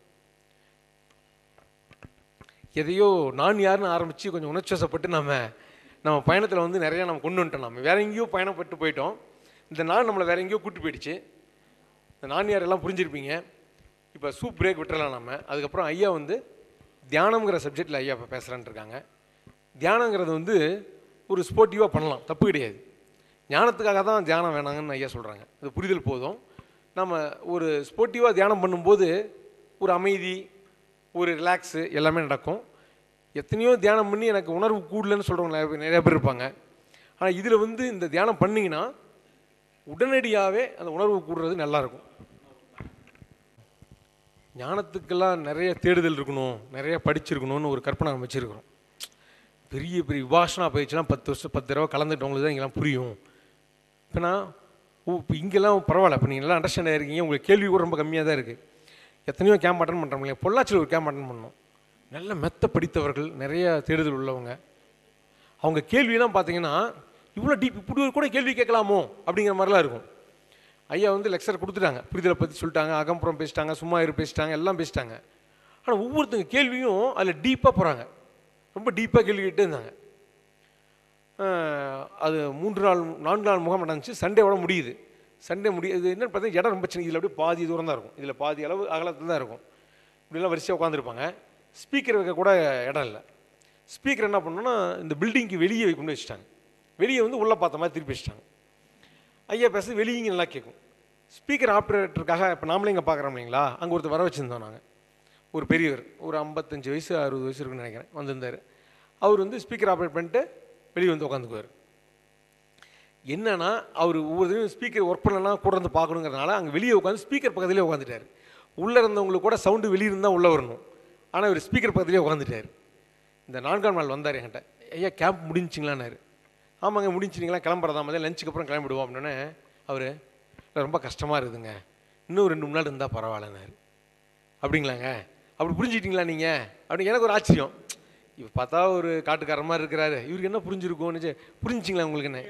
எதையோ நான் யாருன்னு ஆரம்பித்து கொஞ்சம் உணர்ச்சிவசப்பட்டு நம்ம நம்ம பயணத்தில் வந்து நிறையா நம்ம கொண்டு வந்துட்டோம் நம்ம வேற எங்கேயோ பயணப்பட்டு போயிட்டோம் இந்த நாள் நம்மளை வேற எங்கேயோ கூட்டு போயிடுச்சு இந்த நான் யார் எல்லாம் புரிஞ்சிருப்பீங்க இப்போ சூப் பிரேக் விட்டுறலாம் நம்ம அதுக்கப்புறம் ஐயா வந்து தியானம்ங்கிற சப்ஜெக்டில் ஐயா இப்போ பேசுகிறான்ட்டு இருக்காங்க தியானங்கிறது வந்து ஒரு ஸ்போர்ட்டிவாக பண்ணலாம் தப்பு கிடையாது ஞானத்துக்காக தான் தியானம் வேணாங்கன்னு ஐயா சொல்கிறாங்க அது புரிதல் போதும் நம்ம ஒரு ஸ்போர்ட்டிவாக தியானம் பண்ணும்போது ஒரு அமைதி ஒரு ரிலாக்ஸு எல்லாமே நடக்கும் எத்தனையோ தியானம் பண்ணி எனக்கு உணர்வு கூடலன்னு சொல்கிறவங்க நிறைய பேர் நிறைய பேர் இருப்பாங்க ஆனால் இதில் வந்து இந்த தியானம் பண்ணிங்கன்னா உடனடியாகவே அந்த உணர்வு கூடுறது நல்லாயிருக்கும் ஞானத்துக்கெல்லாம் நிறைய தேடுதல் இருக்கணும் நிறைய படிச்சிருக்கணும்னு ஒரு கற்பனை நம்ம வச்சுருக்கிறோம் பெரிய பெரிய விபாஷனா போயிடுச்சுன்னா பத்து வருஷம் பத்து தடவை கலந்துட்டவங்களுக்கு தான் இங்கெல்லாம் புரியும் இப்போ நான் ஓ இப்போ இங்கெல்லாம் பரவாயில்ல இப்போ நீங்கள் நல்லா அண்டர்ஸ்டாண்ட் ஆகிருக்கீங்க உங்களுக்கு கேள்வி கூட ரொம்ப கம்மியாக தான் இருக்குது எத்தனையோ கேம்ப் அட்டன் பண்ணுறோம் இல்லையா பொள்ளாச்சியில் ஒரு கேம்ப் அட்டன் பண்ணோம் நல்ல மெத்த படித்தவர்கள் நிறைய தேடுதல் உள்ளவங்க அவங்க கேள்வியெல்லாம் பார்த்தீங்கன்னா இவ்வளோ டீப் இப்படி ஒரு கூட கேள்வி கேட்கலாமோ அப்படிங்கிற மாதிரிலாம் இருக்கும் ஐயா வந்து லெக்சர் கொடுத்துட்டாங்க புரிதலை பற்றி சொல்லிட்டாங்க அகம்புறம் பேசிட்டாங்க சும்மா இரு பேசிட்டாங்க எல்லாம் பேசிட்டாங்க ஆனால் ஒவ்வொருத்தங்க கேள்வியும் அதில் டீப்பாக போகிறாங்க ரொம்ப டீப்பாக கேள்வி கேட்டே இருந்தாங்க அஹ் அது மூன்று நாள் நான்கு நாள் முகாம் நடந்துச்சு சண்டேவோட முடியுது சண்டே முடியுது இது என்னன்னு பார்த்தீங்கன்னா இடம் ரொம்ப சின்ன இதில் அப்படியே பாதி தூரம் தான் இருக்கும் இதில் பாதி அளவு அகலத்தில் தான் இருக்கும் இப்படிலாம் வரிசையாக உட்காந்துருப்பாங்க ஸ்பீக்கர் வைக்க கூட இடம் இல்லை ஸ்பீக்கர் என்ன பண்ணோன்னா இந்த பில்டிங்க்கு வெளியே கொண்டு வச்சுட்டாங்க வெளியே வந்து உள்ளே பார்த்த மாதிரி திருப்பி வச்சுட்டாங்க ஐயா பேசுறது வெளியே இங்கே நல்லா கேட்கும் ஸ்பீக்கர் ஆப்ரேட்டருக்காக இப்போ நாமளே இங்கே பார்க்குறோம் இல்லைங்களா அங்கே ஒருத்தர் வர வச்சுருந்தோம் நாங்கள் ஒரு பெரியவர் ஒரு ஐம்பத்தஞ்சு வயசு அறுபது வயசு இருக்குன்னு நினைக்கிறேன் வந்திருந்தார் அவர் வந்து ஸ்பீக்கர் ஆப்ரேட் பண்ணிட்டு வெளியே வந்து உட்காந்துக்குவார் என்னன்னா அவர் ஒவ்வொரு தடவையும் ஸ்பீக்கர் ஒர்க் பண்ணலன்னா கூட இருந்து பார்க்கணுங்கிறதுனால அங்கே வெளியே உட்காந்து ஸ்பீக்கர் பக்கத்துலேயே உட்காந்துட்டார் உள்ளே இருந்தவங்களுக்கு கூட சவுண்டு வெளியே இருந்தால் உள்ளே வரணும் ஆனால் இவர் ஸ்பீக்கர் பக்கத்துலேயே உட்காந்துட்டார் இந்த நான்காம் நாள் வந்தார் என்கிட்ட ஐயா கேம்ப் முடிஞ்சிங்களான்னாரு ஆமாங்க முடிஞ்சிங்களா கிளம்புறதா மாதிரி லஞ்சுக்கு அப்புறம் கிளம்பிடுவோம் அப்படின்னே அவர் ரொம்ப கஷ்டமாக இருக்குதுங்க இன்னும் ரெண்டு மூணு நாள் இருந்தால் பரவாயில்லன்னாரு அப்படிங்களாங்க அப்படி புரிஞ்சுக்கிட்டீங்களா நீங்கள் அப்படின்னு எனக்கு ஒரு ஆச்சரியம் இப்போ பார்த்தா ஒரு காட்டுக்காரர் மாதிரி இருக்கிறாரு இவருக்கு என்ன புரிஞ்சிருக்கும்னு புரிஞ்சிங்களா உங்களுக்கு என்ன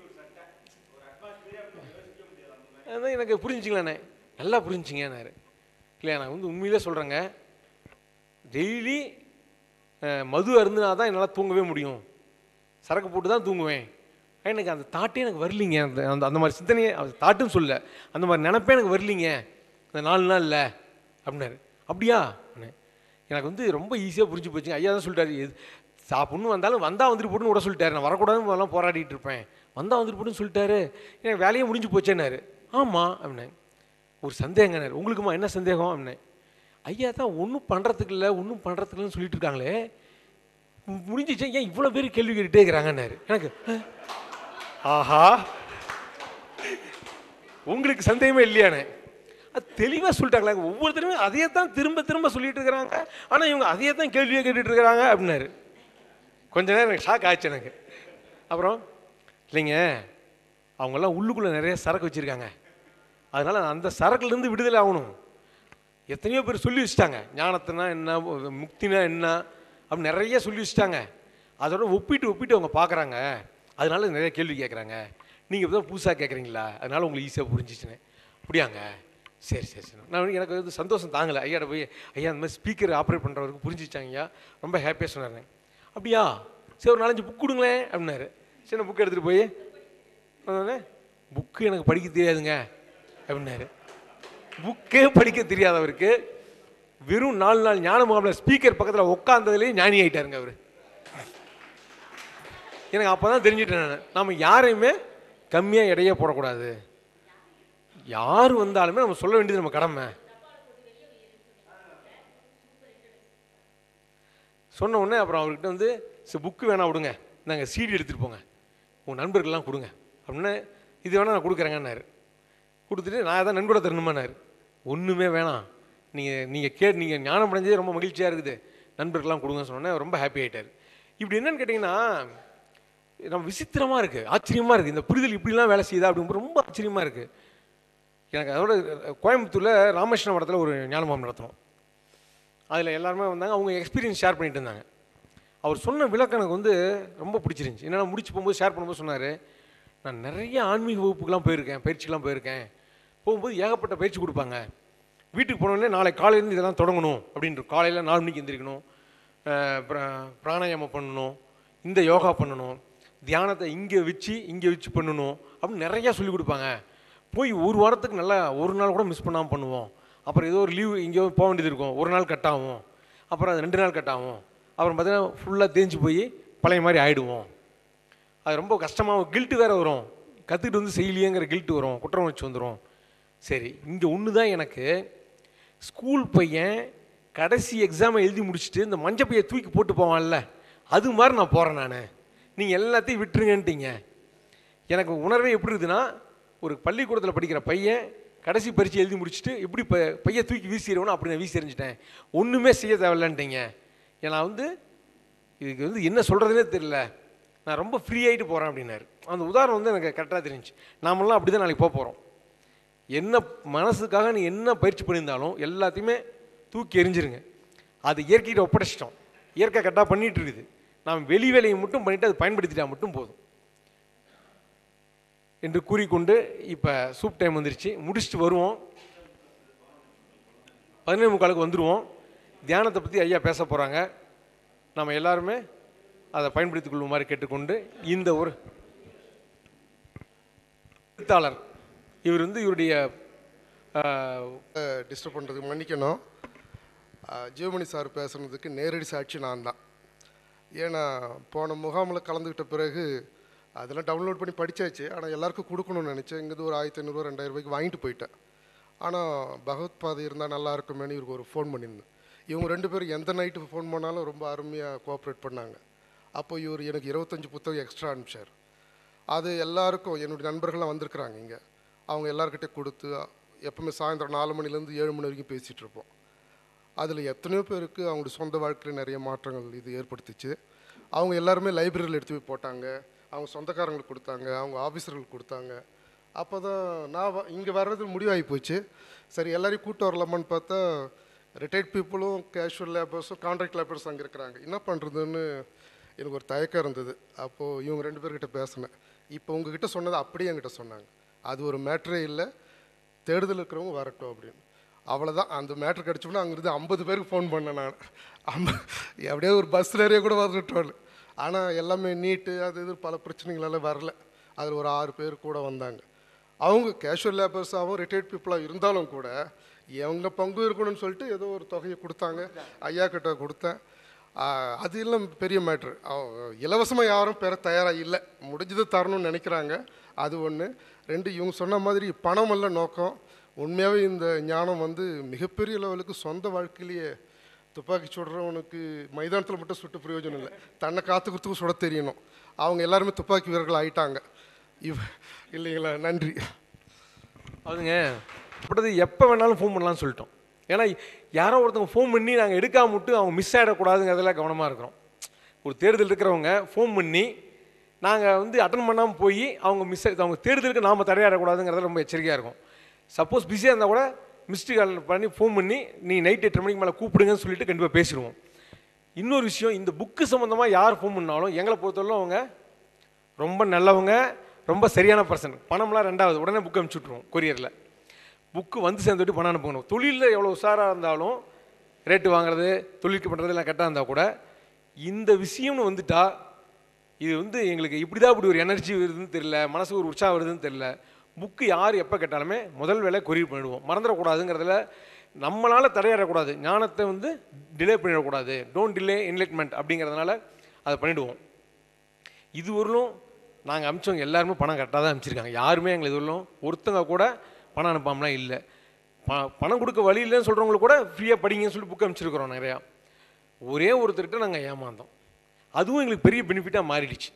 அதான் எனக்கு புரிஞ்சுங்களாண்ணே நல்லா புரிஞ்சுங்கன்னாரு இல்லையா நான் வந்து உண்மையிலே சொல்கிறேங்க டெய்லி மது அருந்தினா தான் என்னால் தூங்கவே முடியும் சரக்கு போட்டு தான் தூங்குவேன் எனக்கு அந்த தாட்டே எனக்கு வரலிங்க அந்த அந்த அந்த மாதிரி சிந்தனையே அது தாட்டுன்னு சொல்ல அந்த மாதிரி நினப்பே எனக்கு வரலிங்க அந்த நாலு நாள் இல்லை அப்படின்னாரு அப்படியா அப்படின்னேன். எனக்கு வந்து ரொம்ப ஈஸியாக புரிஞ்சு போச்சுங்க ஐயா தான் சொல்லிட்டாரு எது சாப்பிட்ணும் வந்தாலும் வந்தால் வந்துட்டு போட்டுன்னு விட சொல்லிட்டாரு நான் வரக்கூடாதுன்னு முதல்லாம் போராடிட்டு இருப்பேன் வந்தால் வந்துட்டு போட்டுன்னு சொல்லிட்டாரு எனக்கு வேலையே முடிஞ்சு போச்சேன்னாரு ஆமாம் அப்படின்னேன் ஒரு சந்தேகங்கன்னாரு உங்களுக்குமா என்ன சந்தேகம் அப்படின்னேன் ஐயா தான் ஒன்றும் பண்ணுறதுக்கு இல்லை ஒன்றும் பண்ணுறதுக்கு இல்லைன்னு சொல்லிட்டு இருக்காங்களே மு- முடிஞ்சிச்சே ஏன் இவ்வளோ பேர் கேள்வி கேட்டுட்டே இருக்கிறாங்கன்னாரு எனக்கு அஹ், ஆஹா உங்களுக்கு சந்தேகமே இல்லையானே அது தெளிவாக சொல்லிட்டாங்களே ஒவ்வொருத்தருமே அதையே தான் திரும்ப திரும்ப சொல்லிட்டு இருக்கிறாங்க ஆனால் இவங்க அதையே தான் கேள்வியாக கேட்டுட்டு இருக்கிறாங்க அப்படின்னாரு கொஞ்ச நேரம் எனக்கு ஷாக் ஆச்சு எனக்கு அப்புறம் இல்லைங்க அவங்கெல்லாம் உள்ளுக்குள்ளே நிறைய சரக்கு வச்சுருக்காங்க அதனால் அந்த சரக்குலேருந்து விடுதலை ஆகணும் எத்தனையோ பேர் சொல்லி வச்சுட்டாங்க ஞானத்தினா என்ன முக்தினா என்ன அப்படி நிறைய சொல்லி வச்சுட்டாங்க அதோட ஒப்பிட்டு ஒப்பிட்டு அவங்க பார்க்குறாங்க அதனால நிறைய கேள்வி கேட்குறாங்க நீங்கள் இப்போ தான் புதுசாக கேட்குறீங்களா அதனால உங்களுக்கு ஈஸியாக புரிஞ்சிச்சுன்னு அப்படியாங்க சரி சரி சரி நான் வந்து எனக்கு வந்து சந்தோஷம் தாங்கலை ஐயாட்ட போய் ஐயா இந்த மாதிரி ஸ்பீக்கர் ஆப்ரேட் பண்ணுறவருக்கு புரிஞ்சிச்சாங்க ஐயா ரொம்ப ஹாப்பியாக சொன்னாருங்க அப்படியா சரி ஒரு நாலஞ்சு புக் கொடுங்களேன் அப்படின்னாரு சின்ன புக் எடுத்துகிட்டு போய் அதனால புக்கு எனக்கு படிக்க தெரியாதுங்க அப்படின்னாரு புக்கே படிக்க தெரியாதவருக்கு வெறும் நாலு நாள் ஞான முகாமில் ஸ்பீக்கர் பக்கத்தில் உட்காந்ததுலேயே ஞானி ஆயிட்டாருங்க அவர் எனக்கு அப்போ தான் தெரிஞ்சுட்டேன் நான் நம்ம யாரையுமே கம்மியாக எடையே போடக்கூடாது யார் வந்தாலுமே நம்ம சொல்ல வேண்டியது நம்ம கடமை சொன்ன உடனே அப்புறம் அவர்கிட்ட வந்து சரி புக்கு வேணாம் விடுங்க நாங்கள் சீடி எடுத்துகிட்டு போங்க உங்கள் நண்பர்கள்லாம் கொடுங்க அப்படின்னு இது வேணால் நான் கொடுக்குறேங்கன்னாரு கொடுத்துட்டு நான் தான் நன்கொடை தரணுமானாரு ஒன்றுமே வேணாம் நீங்கள் நீங்கள் கே நீங்கள் ஞானம் அடைஞ்சதே ரொம்ப மகிழ்ச்சியாக இருக்குது நண்பர்கள்லாம் கொடுங்கன்னு சொன்னோன்னே அவர் ரொம்ப ஹாப்பி ஆகிட்டார் இப்படி என்னன்னு கேட்டிங்கன்னா நம்ம விசித்திரமாக இருக்குது ஆச்சரியமாக இருக்குது இந்த புரிதல் இப்படிலாம் வேலை செய்யுதா அப்படிங்கும்போது ரொம்ப ஆச்சரியமாக இருக்குது எனக்கு அதோட கோயம்புத்தூரில் ராமகிருஷ்ண மடத்தில் ஒரு ஞானமாம் நடத்தினோம் அதில் எல்லாருமே வந்தாங்க அவங்க எக்ஸ்பீரியன்ஸ் ஷேர் பண்ணிட்டு இருந்தாங்க அவர் சொன்ன விளக்கம் எனக்கு வந்து ரொம்ப பிடிச்சிருந்துச்சி என்னென்னா முடிச்சு போகும்போது ஷேர் பண்ணும்போது சொன்னார் நான் நிறைய ஆன்மீக வகுப்புக்கெலாம் போயிருக்கேன் பயிற்சிக்கெலாம் போயிருக்கேன் போகும்போது ஏகப்பட்ட பயிற்சி கொடுப்பாங்க வீட்டுக்கு போனோடனே நாளை காலையிலேருந்து இதெல்லாம் தொடங்கணும் அப்படின்ற காலையில் நாலு மணிக்கு எந்திரிக்கணும் அஹ் பிர- பிராணாயாமம் பண்ணணும் இந்த யோகா பண்ணணும் தியானத்தை இங்கே வச்சு இங்கே வச்சு பண்ணணும் அப்படின்னு நிறையா சொல்லி கொடுப்பாங்க போய் ஒரு வாரத்துக்கு நல்லா ஒரு நாள் கூட மிஸ் பண்ணாமல் பண்ணுவோம் அப்புறம் ஏதோ ஒரு லீவ் எங்கேயோ போக வேண்டியது இருக்கும் ஒரு நாள் கட் ஆகும் அப்புறம் அது ரெண்டு நாள் கட் ஆகும் அப்புறம் பார்த்தீங்கன்னா ஃபுல்லாக தேஞ்சு போய் பழைய மாதிரி ஆகிடுவோம் அது ரொம்ப கஷ்டமாக கில்ட்டு வேறு வரும் கற்றுக்கிட்டு வந்து செய்யலையேங்கிற கில்ட்டு வரும் குற்றம் உணர்ச்சி வந்துடும் சரி இங்கே ஒன்று தான் எனக்கு ஸ்கூல் பையன் கடைசி எக்ஸாமை எழுதி முடிச்சுட்டு இந்த மஞ்சள் பையை தூக்கி போட்டு போவான்ல அது மாதிரி நான் போகிறேன் நான் நீங்கள் எல்லாத்தையும் விட்டுருங்கன்ட்டீங்க எனக்கு உணர்வே எப்படி இருக்குதுன்னா ஒரு பள்ளிக்கூடத்தில் படிக்கிற பையன் கடைசி பரீட்சை எழுதி முடிச்சுட்டு எப்படி ப பையை தூக்கி வீசிடுவோம் அப்படி நான் வீசி எறிஞ்சிட்டேன் ஒன்றுமே செய்ய தேவையில்லன்ட்டீங்க ஏன்னா வந்து இதுக்கு வந்து என்ன சொல்கிறதுனே தெரியல நான் ரொம்ப ஃப்ரீ ஆகிட்டு போகிறேன் அப்படின்னாரு அந்த உதாரணம் வந்து எனக்கு கரெக்டாக தெரிஞ்சுச்சு நாமெல்லாம் அப்படி தான் நாளைக்கு போக போகிறோம் என்ன மனசுக்காக நீ என்ன பயிற்சி பண்ணியிருந்தாலும் எல்லாத்தையுமே தூக்கி எறிஞ்சிருங்க அது இயற்கையிட்ட ஒப்படைச்சிட்டோம் இயற்கை கரெக்டாக பண்ணிட்டு இருக்குது நாம் வெளி வேலையை மட்டும் பண்ணிட்டு அதை பயன்படுத்திட்டா மட்டும் போதும் என்று கூறிக்கொண்டு இப்போ சூப் டைம் வந்துருச்சு முடிச்சுட்டு வருவோம் பதினேழு முக்காலுக்கு வந்துடுவோம் தியானத்தை பற்றி ஐயா பேச போகிறாங்க நம்ம எல்லாருமே அதை பயன்படுத்திக் கொள்ளுமாறு கேட்டுக்கொண்டு இந்த ஒரு எழுத்தாளர் இவர் வந்து இவருடைய டிஸ்டர்ப் பண்ணுறதுக்கு மன்னிக்கணும் அஹ், ஜீவமணி சார் பேசுனதுக்கு நேரடி சாட்சி நான் தான் ஏன்னா போன முகாமில் கலந்துக்கிட்ட பிறகு அதெல்லாம் டவுன்லோட் பண்ணி படித்தாச்சு ஆனால் எல்லாருக்கும் கொடுக்கணும்னு நினச்சேன் இங்கேருந்து ஒரு ஆயிரத்தி ஐநூறுரூவா ரெண்டாயிரம் ரூபாய்க்கு வாங்கிட்டு போயிட்டேன் ஆனால் பகவத் பாதை இருந்தால் நல்லா இருக்குமேனு இவருக்கு ஒரு ஃபோன் பண்ணியிருந்தேன் இவங்க ரெண்டு பேரும் எந்த நைட்டு ஃபோன் பண்ணாலும் ரொம்ப அருமையாக கோஆப்ரேட் பண்ணாங்க அப்போ இவர் எனக்கு இருபத்தஞ்சி புத்தகம் எக்ஸ்ட்ரா அனுப்பிச்சார் அது எல்லாருக்கும் என்னுடைய நண்பர்கள்லாம் வந்திருக்கிறாங்க இங்கே அவங்க எல்லாருக்கிட்டே கொடுத்து எப்பவுமே சாயந்தரம் நாலு மணிலேருந்து ஏழு மணி வரைக்கும் பேசிகிட்டு இருப்போம் அதில் எத்தனையோ பேருக்கு அவங்களுடைய சொந்த வாழ்க்கையில் நிறைய மாற்றங்கள் இது ஏற்படுத்துச்சு அவங்க எல்லாருமே லைப்ரரியில் எடுத்து போய் போட்டாங்க அவங்க சொந்தக்காரங்களுக்கு கொடுத்தாங்க அவங்க ஆஃபீஸர்களுக்கு கொடுத்தாங்க அப்போ தான் நான் இங்கே வர்றது முடிவாகி போச்சு சரி எல்லாரையும் கூட்டு வரலாமான்னு பார்த்தா ரிட்டையர்ட் பீப்புளும் கேஷுவல் லேபர்ஸும் கான்ட்ராக்ட் லேபர்ஸ் அங்கே இருக்கிறாங்க என்ன பண்ணுறதுன்னு எனக்கு ஒரு தயக்கம் இருந்தது அப்போது இவங்க ரெண்டு பேர்கிட்ட பேசினேன் இப்போ உங்ககிட்ட சொன்னது அப்படியே என்கிட்ட சொன்னாங்க அது ஒரு மேட்ரே இல்லை தேடுதல் இருக்கிறவங்க வரட்டும் அப்படின்னு அவ்வளோதான் அந்த மேட்ரு கிடச்சோம்னா அங்கிருந்து ஐம்பது பேருக்கு ஃபோன் பண்ணேன் நான் ஐம்ப அப்படியே ஒரு பஸ்ஸில் ஏறிய கூட வந்துட்டோம் ஆனால் எல்லாமே நீட்டு அது இது பல பிரச்சனைகளெல்லாம் வரல அதில் ஒரு ஆறு பேர் கூட வந்தாங்க அவங்க கேஷுவல் லேபர்ஸாகவும் ரிட்டையர்ட் பீப்புளாக இருந்தாலும் கூட அவங்க பங்கு இருக்கணும்னு சொல்லிட்டு ஏதோ ஒரு தொகையை கொடுத்தாங்க ஐயா கிட்ட கொடுத்தேன் ஆஹ் அது இல்லை பெரிய மேட்ரு இலவசமாக யாரும் பெற தயாராக இல்லை முடிஞ்சது தரணும்னு நினைக்கிறாங்க அது ஒன்று ரெண்டு இவங்க சொன்ன மாதிரி பணம் அல்ல நோக்கம் உண்மையாகவே இந்த ஞானம் வந்து மிகப்பெரிய லெவலுக்கு சொந்த வாழ்க்கையிலேயே துப்பாக்கி சுடுறவனுக்கு மைதானத்தில் மட்டும் சுட்டு பிரயோஜனம் இல்லை தன்னை காத்துக்கிறதுக்கும் சுட தெரியணும் அவங்க எல்லாருமே துப்பாக்கி வீரர்கள் ஆயிட்டாங்க இவ் இல்லைங்களா நன்றி அதுங்க அப்படி எப்போ வேணாலும் ஃபோன் பண்ணலாம்னு சொல்லிட்டோம் ஏன்னா யாரோ ஒருத்தவங்க ஃபோன் பண்ணி நாங்கள் எடுக்காம விட்டு அவங்க மிஸ் ஆகிடக்கூடாதுங்கிறதுல கவனமாக இருக்கிறோம் ஒரு தேடுதல் இருக்கிறவங்க ஃபோன் பண்ணி நாங்கள் வந்து அட்டன் பண்ணாமல் போய் அவங்க மிஸ் அவங்க தேடுதலுக்கு நாம் தடையாடக்கூடாதுங்கிறதுல ரொம்ப எச்சரிக்கையாக இருக்கும் சப்போஸ் பிஸியாக இருந்தால் கூட மிஸ்டு கால் பண்ணி ஃபோன் பண்ணி நீ நைட் எட்டு மணிக்கு மேலே கூப்பிடுங்கன்னு சொல்லிட்டு கண்டிப்பாக பேசிடுவோம் இன்னொரு விஷயம் இந்த புக்கு சம்மந்தமாக யார் ஃபோன் பண்ணாலும் எங்களை பொறுத்தவரை அவங்க ரொம்ப நல்லவங்க ரொம்ப சரியான பர்சன் பணம்லாம் ரெண்டாவது உடனே புக் அனுப்பிச்சி விட்ருவோம் கொரியரில் புக்கு வந்து சேர்ந்துட்டு பணம் அனுப்பணும் தொழிலில் எவ்வளோ உஷாராக இருந்தாலும் ரேட்டு வாங்குறது தொழிலுக்கு பண்ணுறது எல்லாம் கரெக்டாக இருந்தால் கூட இந்த விஷயம்னு வந்துட்டா இது வந்து எங்களுக்கு இப்படி தான் இப்படி ஒரு எனர்ஜி வருதுன்னு தெரியல மனசுக்கு ஒரு உற்சாகம் வருதுன்னு தெரியல புக்கு யார் எப்போ கேட்டாலுமே முதல் வேலை கொரியர் பண்ணிடுவோம் மறந்துடக்கூடாதுங்கிறதுல நம்மளால் தடையாடக்கூடாது ஞானத்தை வந்து டிலே பண்ணிடக்கூடாது டோன்ட் டிலே என்லைட்மெண்ட் அப்படிங்கிறதுனால அதை பண்ணிவிடுவோம் இது வரலும் நாங்கள் அனுப்பிச்சவங்க எல்லாருமே பணம் கரெக்டாக தான் அனுப்பிச்சிருக்காங்க யாருமே எங்களை இது வரலும் ஒருத்தங்க கூட பணம் அனுப்பாமலாம் இல்லை ப பணம் கொடுக்க வழி இல்லைன்னு சொல்கிறவங்களுக்கு கூட ஃப்ரீயாக படிங்கன்னு சொல்லி புக் அனுப்பிச்சிருக்கிறோம் நிறையா ஒரே ஒருத்தர்கிட்ட நாங்கள் ஏமாந்தோம் அதுவும் எங்களுக்கு பெரிய பெனிஃபிட்டாக மாறிடுச்சு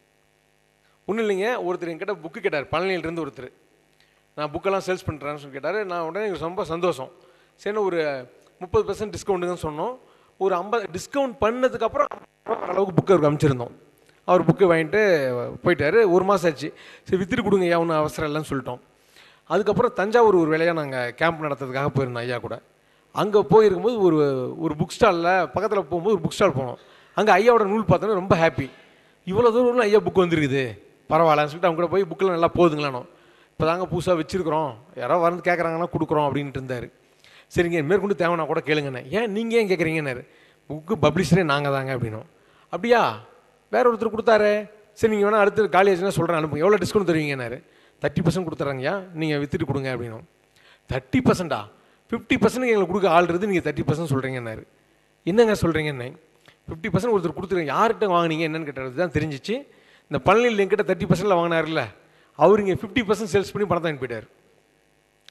ஒன்றும் இல்லைங்க ஒருத்தர் என்கிட்ட புக்கு கேட்டார் பழனியிலேருந்து ஒருத்தர் நான் புக்கெல்லாம் சேல்ஸ் பண்ணுறேன்னு சொல்லி கேட்டார் நான் உடனே எனக்கு ரொம்ப சந்தோஷம் சரி ஒரு முப்பது பர்சன்ட் டிஸ்கவுண்ட்டுங்கன்னு சொன்னோம் ஒரு ஐம்பது டிஸ்கவுண்ட் பண்ணதுக்கப்புறம் அளவுக்கு புக்கு அவருக்கு அனுப்பிச்சிருந்தோம் அவர் புக்கு வாங்கிட்டு போயிட்டார் ஒரு மாதம் ஆச்சு சரி வித்துட்டு கொடுங்க ஐயா ஒன்றும் அவசரம் இல்லைன்னு சொல்லிட்டோம் அதுக்கப்புறம் தஞ்சாவூர் ஒரு வேலையாக நாங்கள் கேம்ப் நடத்துறதுக்காக போயிருந்தோம் ஐயா கூட அங்கே போயிருக்கும்போது ஒரு ஒரு புக் ஸ்டாலில் பக்கத்தில் போகும்போது ஒரு புக் ஸ்டால் போனோம் அங்கே ஐயாவோட நூல் பார்த்தோன்னா ரொம்ப ஹாப்பி இவ்வளோ தூரம் ஐயா புக் வந்துருக்குது பரவாயில்லன்னு சொல்லிட்டு அவங்க கூட போய் புக்கில் நல்லா போகுதுங்களானோ இப்போ தாங்க புதுசாக வச்சுருக்குறோம் யாரோ வந்து கேட்குறாங்கன்னா கொடுக்குறோம் அப்படின்ட்டு இருந்தார் சரிங்க மேற்கொண்டு தேவைன்னா கூட கேளுங்கண்ணே ஏன் நீங்கள் ஏன் கேட்குறீங்கன்னாரு புக்கு பப்ளிஷரே நாங்கள் தாங்க அப்படின்னோம் அப்படியா வேற ஒருத்தர் கொடுத்தாரு சரி நீங்கள் வேணால் அடுத்து காலி ஆச்சுன்னா சொல்கிறேன் அனுப்புங்க எவ்வளோ டிஸ்கவுண்ட் தருவீங்கன்னாரு தேர்ட்டி பர்சன்ட் கொடுத்துறாங்கய்யா நீங்கள் வித்துட்டு கொடுங்க அப்படின்னோம் தேர்ட்டி பர்சன்டா ஃபிஃப்டி பர்சன்ட் எங்களுக்கு கொடுக்க ஆள் இருந்து நீங்கள் தேர்ட்டி பர்சன்ட் சொல்கிறீங்கன்னாரு என்னங்க சொல்கிறீங்கன்னு ஃபிஃப்டி பர்சன்ட் ஒருத்தர் கொடுத்துருங்க யார்கிட்ட வாங்குனீங்க என்னன்னு கேட்டது தான் தெரிஞ்சிச்சு இந்த பழனியில் என்கிட்ட தேர்ட்டி பர்சன்ட்டில் வாங்கினார்ல அவர் இங்கே ஃபிஃப்டி பர்சன்ட் சேல்ஸ் பண்ணி பணத்தை போயிட்டார்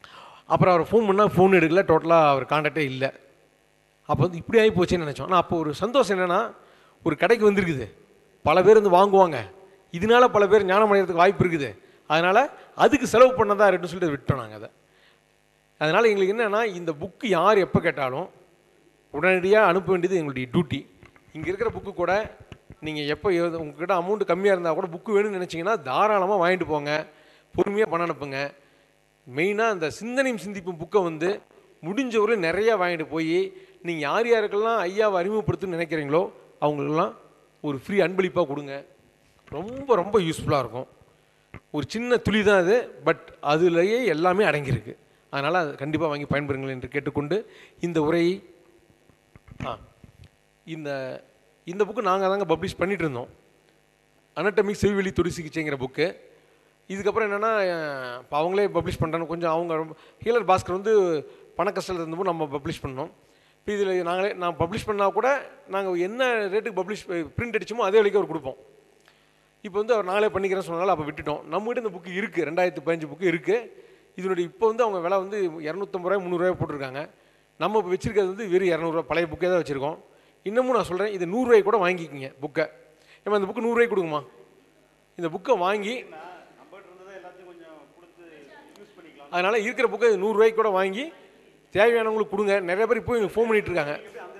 அப்புறம் அவர் ஃபோன் பண்ணால் ஃபோன் எடுக்கல டோட்டலாக அவர் காண்டாக்டே இல்லை அப்போ வந்து இப்படி ஆகி போச்சுன்னு நினச்சோம் ஆனால் அப்போ ஒரு சந்தோஷம் என்னென்னா ஒரு கடைக்கு வந்திருக்குது பல பேர் வந்து வாங்குவாங்க இதனால பல பேர் ஞானம் அடைகிறதுக்கு வாய்ப்பு இருக்குது அதனால் அதுக்கு செலவு பண்ணதா இருக்குன்னு சொல்லிட்டு விட்டோம் நாங்கள் அதை அதனால் எங்களுக்கு என்னென்னா இந்த புக்கு யார் எப்போ கேட்டாலும் உடனடியாக அனுப்ப வேண்டியது எங்களுடைய டியூட்டி இங்கே இருக்கிற புக்கு கூட நீங்கள் எப்போ எழுத உங்ககிட்ட அமௌண்ட் கம்மியாக இருந்தால் கூட புக்கு வேணும்னு நினச்சிங்கன்னா தாராளமாக வாங்கிட்டு போங்க பொறுமையாக பணம் அனுப்புங்க மெயினாக அந்த சிந்தனையும் சிந்திப்பும் புக்கை வந்து முடிஞ்ச ஒரு நிறையா வாங்கிட்டு போய் நீங்கள் யார் யாருக்கெல்லாம் ஐயாவை அறிமுகப்படுத்தணும்னு நினைக்கிறீங்களோ அவங்களுக்கெல்லாம் ஒரு ஃப்ரீ அன்பளிப்பாக கொடுங்க ரொம்ப ரொம்ப யூஸ்ஃபுல்லாக இருக்கும் ஒரு சின்ன துளி தான் அது பட் அதுலேயே எல்லாமே அடங்கியிருக்கு அதனால் அதை கண்டிப்பாக வாங்கி பயன்பெறுங்கள் என்று கேட்டுக்கொண்டு இந்த உரையை ஆ இந்த இந்த புக்கு நாங்கள் தாங்க பப்ளிஷ் பண்ணிட்டு இருந்தோம் அனட்டமிக் செவிவெளி தொடு சிகிச்சைங்கிற புக்கு இதுக்கப்புறம் என்னென்னா இப்போ அவங்களே பப்ளிஷ் பண்ணுறாங்க கொஞ்சம் அவங்க ரொம்ப ஹீலர் பாஸ்கர் வந்து பண கஷ்டத்தில் இருந்தபோது நம்ம பப்ளிஷ் பண்ணோம் இப்போ இதில் நாங்களே நான் பப்ளிஷ் பண்ணால் கூட நாங்கள் என்ன ரேட்டுக்கு பப்ளிஷ் பிரிண்ட் அடிச்சோமோ அதே விலைக்கு அவர் கொடுப்போம் இப்போ வந்து அவர் நாங்களே பண்ணிக்கிறேன்னு சொன்னாலும் அப்போ விட்டுட்டோம் நம்மகிட்ட இந்த புக்கு இருக்குது ரெண்டாயிரத்து பதினஞ்சு புக்கு இருக்குது இதனுடைய இப்போ வந்து அவங்க விலை வந்து இரநூத்தம்பது ரூபாய் முந்நூறுரூவாய் போட்டிருக்காங்க நம்ம இப்போ வச்சிருக்கிறது வந்து வெறும் இரநூறுவா பழைய புக்கே தான் வச்சுருக்கோம் இன்னமும் நான் சொல்கிறேன் இது நூறுரூவாய்க்கு கூட வாங்கிக்கிங்க புக்கை ஏமா இந்த புக்கு நூறுரூவாய்க்கு கொடுங்கம்மா இந்த புக்கை வாங்கி அதனால் இருக்கிற புக்கை நூறுரூவாய்க்கு கூட வாங்கி தேவையானவங்களுக்கு கொடுங்க நிறைய பேர் இப்போ எனக்கு ஃபோன் பண்ணிட்டு இருக்காங்க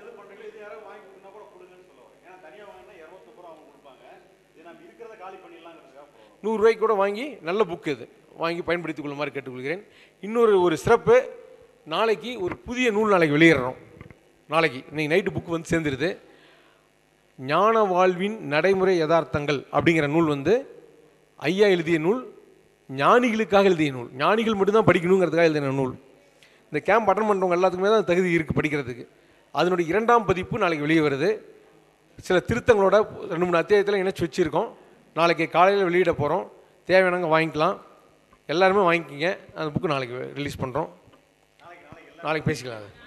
நூறுரூவாய்க்கு கூட வாங்கி நல்ல புக்கு இது வாங்கி பயன்படுத்திக் கொள்ளுமாறு கேட்டுக்கொள்கிறேன் இன்னொரு ஒரு சிறப்பு நாளைக்கு ஒரு புதிய நூல் நாளைக்கு வெளியிடுறோம் நாளைக்கு இன்னைக்கு நைட்டு புக்கு வந்து சேர்ந்துருது ஞான வாழ்வின் நடைமுறை யதார்த்தங்கள் அப்படிங்கிற நூல் வந்து ஐயா எழுதிய நூல் ஞானிகளுக்காக எழுதிய நூல் ஞானிகள் மட்டும்தான் படிக்கணுங்கிறதுக்காக எழுதின நூல் இந்த கேம்ப் அட்டன் பண்ணுறவங்க எல்லாத்துக்குமே தான் தகுதி இருக்குது படிக்கிறதுக்கு அதனுடைய இரண்டாம் பதிப்பு நாளைக்கு வெளியே வருது சில திருத்தங்களோட ரெண்டு மூணு அத்தியாயத்தில் இணைச்சி வச்சுருக்கோம் நாளைக்கு காலையில் வெளியிட போகிறோம் தேவையானவங்க வாங்கிக்கலாம் எல்லாருமே வாங்கிக்கிங்க அந்த புக்கு நாளைக்கு ரிலீஸ் பண்ணுறோம் நாளைக்கு பேசிக்கலாம் அது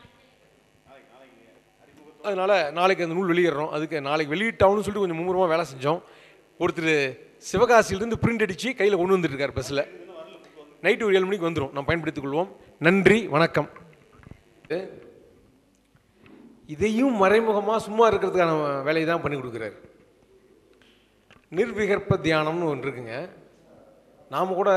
அதனால் நாளைக்கு அந்த நூல் வெளியிடுறோம் அதுக்கு நாளைக்கு வெளியிட்டாகணும்னு சொல்லிட்டு கொஞ்சம் மும்முரமாக வேலை செஞ்சோம் ஒருத்தர் சிவகாசியிலேருந்து பிரிண்ட் அடித்து கையில் கொண்டு வந்துட்டுருக்கார் பஸ்ஸில் நைட்டு ஒரு ஏழு மணிக்கு வந்துடும் நம்ம பயன்படுத்திக் கொள்வோம் நன்றி வணக்கம் இதையும் மறைமுகமாக சும்மா இருக்கிறதுக்கான வேலையை தான் பண்ணி கொடுக்குறாரு நிர்விகற்ப தியானம்னு ஒன்று இருக்குங்க நாம் கூட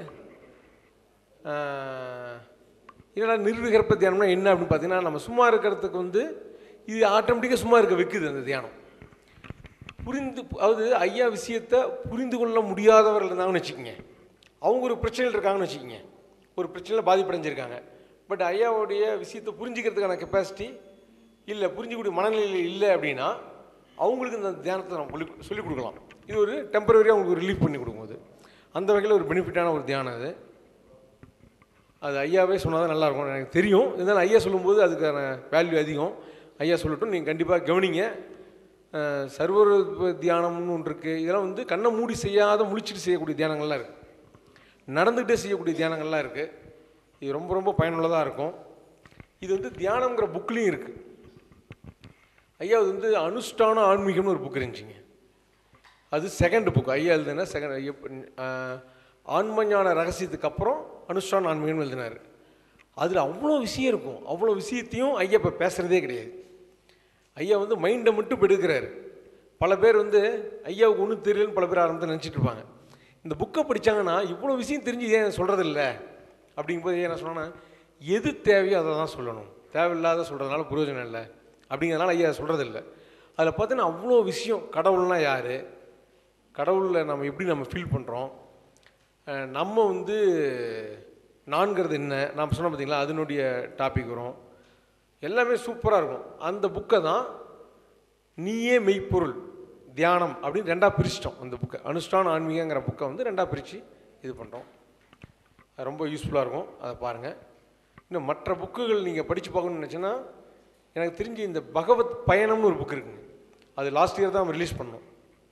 ஆஹ், என்னடா நிர்விகற்ப தியானம்னா என்ன அப்படின்னு பார்த்தீங்கன்னா நம்ம சும்மா இருக்கிறதுக்கு வந்து இது ஆட்டோமேட்டிக்காக சும்மா இருக்க வைக்குது அந்த தியானம் புரிந்து அதாவது ஐயா விஷயத்தை புரிந்து கொள்ள முடியாதவர்கள் இருந்தாங்கன்னு வச்சுக்கோங்க அவங்க ஒரு பிரச்சனையில் இருக்காங்கன்னு வச்சுக்கோங்க ஒரு பிரச்சனையில் பாதிப்படைஞ்சிருக்காங்க பட் ஐயாவுடைய விஷயத்தை புரிஞ்சுக்கிறதுக்கான கெப்பாசிட்டி இல்லை புரிஞ்சுக்கூடிய மனநிலையில் இல்லை அப்படின்னா அவங்களுக்கு இந்த தியானத்தை நம்ம சொல்லி சொல்லிக் கொடுக்கலாம் இது ஒரு டெம்பரரியாக அவங்களுக்கு ரிலீஃப் பண்ணி கொடுக்கும்போது அந்த வகையில் ஒரு பெனிஃபிட்டான ஒரு தியானம் அது அது ஐயாவே சொன்னால் தான் நல்லாயிருக்கும் எனக்கு தெரியும் இருந்தாலும் ஐயா சொல்லும்போது அதுக்கான வேல்யூ அதிகம் ஐயா சொல்லட்டும் நீங்கள் கண்டிப்பாக கவனிங்க அஹ், சர்வர தியானம்னு ஒன்று இருக்குது இதெல்லாம் வந்து கண்ணை மூடி செய்யாத முழிச்சிட்டு செய்யக்கூடிய தியானங்கள்லாம் இருக்குது நடந்துகிட்டே செய்யக்கூடிய தியானங்கள்லாம் இருக்குது இது ரொம்ப ரொம்ப பயனுள்ளதாக இருக்கும் இது வந்து தியானங்கிற புக்லேயும் இருக்குது ஐயா அது வந்து அனுஷ்டான ஆன்மீகம்னு ஒரு புக் இருந்துச்சுங்க அது செகண்ட் புக் ஐயா எழுதுன செகண்ட் ஆன்மஞான ரகசியத்துக்கு அப்புறம் அனுஷ்டான ஆன்மீகம்னு எழுதினார் அதில் அவ்வளோ விஷயம் இருக்கும் அவ்வளோ விஷயத்தையும் ஐயா இப்போ பேசுகிறதே கிடையாது ஐயா வந்து மைண்டை மட்டும் இப்ப எடுக்கிறாரு பல பேர் வந்து ஐயாவுக்கு ஒன்றும் தெரியலன்னு பல பேர் ஆரம்பத்தில் நினச்சிட்டு இருப்பாங்க இந்த புக்கை படித்தாங்கன்னா இவ்வளோ விஷயம் தெரிஞ்சு ஏன் சொல்கிறது இல்லை அப்படிங்கும்போது ஏன் நான் சொன்னேன்னா எது தேவையோ அதை தான் சொல்லணும் தேவையில்லாத சொல்கிறதுனால பிரயோஜனம் இல்லை அப்படிங்கிறதுனால ஐயா சொல்கிறது இல்லை அதில் பார்த்தீங்கன்னா அவ்வளோ விஷயம் கடவுள்னா யார் கடவுளில் நம்ம எப்படி நம்ம ஃபீல் பண்ணுறோம் நம்ம வந்து நான்கிறது என்ன நாம் சொன்னோம் பார்த்தீங்களா அதனுடைய டாபிக் வரும் எல்லாமே சூப்பராக இருக்கும் அந்த புக்கை தான் நீயே மெய்ப்பொருள் தியானம் அப்படின்னு ரெண்டாக பிரிச்சிட்டோம் அந்த புக்கை அனுஷ்டான ஆன்மீகங்கிற புக்கை வந்து ரெண்டாக பிரித்து இது பண்ணுறோம் அது ரொம்ப யூஸ்ஃபுல்லாக இருக்கும் அதை பாருங்கள் இன்னும் மற்ற புக்குகள் நீங்கள் படித்து பார்க்கணும்னு நினச்சேன்னா எனக்கு தெரிஞ்சு இந்த பகவத் பயணம்னு ஒரு புக் இருக்குங்க அது லாஸ்ட் இயர் தான் ரிலீஸ் பண்ணோம்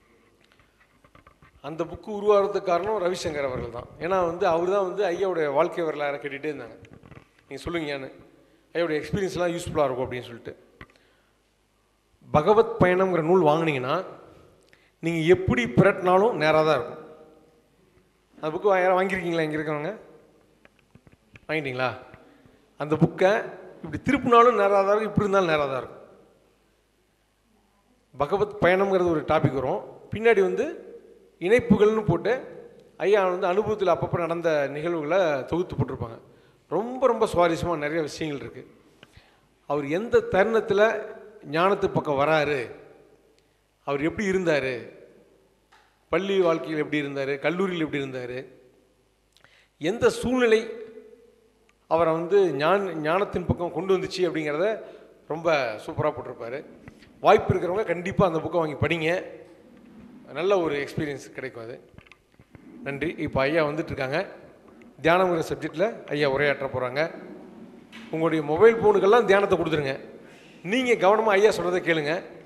அந்த புக்கு உருவாகிறதுக்கு காரணம் ரவிசங்கர் அவர்கள் தான் ஏன்னா வந்து அவர் தான் வந்து ஐயாவுடைய வாழ்க்கை வரலாறை கேட்டுகிட்டே இருந்தாங்க நீங்கள் சொல்லுங்கன்னு ஐயாவுடைய எக்ஸ்பீரியன்ஸ்லாம் யூஸ்ஃபுல்லாக இருக்கும் அப்படின்னு சொல்லிட்டு பகவத் பயணம்ங்கிற நூல் வாங்குனீங்கன்னா நீங்கள் எப்படி பிரட்டினாலும் நேராக தான் இருக்கும் அந்த புக்கு யாராவது வாங்கியிருக்கீங்களா இங்கே இருக்கிறவங்க வாங்கிட்டீங்களா அந்த புக்கை இப்படி திருப்பினாலும் நேராக தான் இருக்கும் இப்படி இருந்தாலும் நேராக தான் இருக்கும் பகவத் பயணம்ங்கிறது ஒரு டாபிக் வரும் பின்னாடி வந்து இணைப்புகள்னு போட்டு ஐயா வந்து அனுபவத்தில் அப்பப்போ நடந்த நிகழ்வுகளை தொகுத்து போட்டிருப்பாங்க ரொம்ப ரொம்ப சுவாரஸ்யமாக நிறைய விஷயங்கள் இருக்குது அவர் எந்த தருணத்தில் ஞானத்து பக்கம் வராரு அவர் எப்படி இருந்தார் பள்ளி வாழ்க்கையில் எப்படி இருந்தார் கல்லூரியில் எப்படி இருந்தார் எந்த சூழ்நிலை அவரை வந்து ஞான ஞானத்தின் பக்கம் கொண்டு வந்துச்சு அப்படிங்கிறத ரொம்ப சூப்பராக போட்டிருப்பாரு வாய்ப்பு இருக்கிறவங்க கண்டிப்பாக அந்த புக்கை வாங்கி படிங்க நல்ல ஒரு எக்ஸ்பீரியன்ஸ் கிடைக்கும் அது நன்றி இப்போ ஐயா வந்துட்டு இருக்காங்க தியானங்கிற சப்ஜெக்டில் ஐயா உரையாற்ற போகிறாங்க உங்களுடைய மொபைல் ஃபோனுக்கெல்லாம் தியானத்தை கொடுத்துருங்க நீங்கள் கவனமாக ஐயா சொல்கிறத கேளுங்க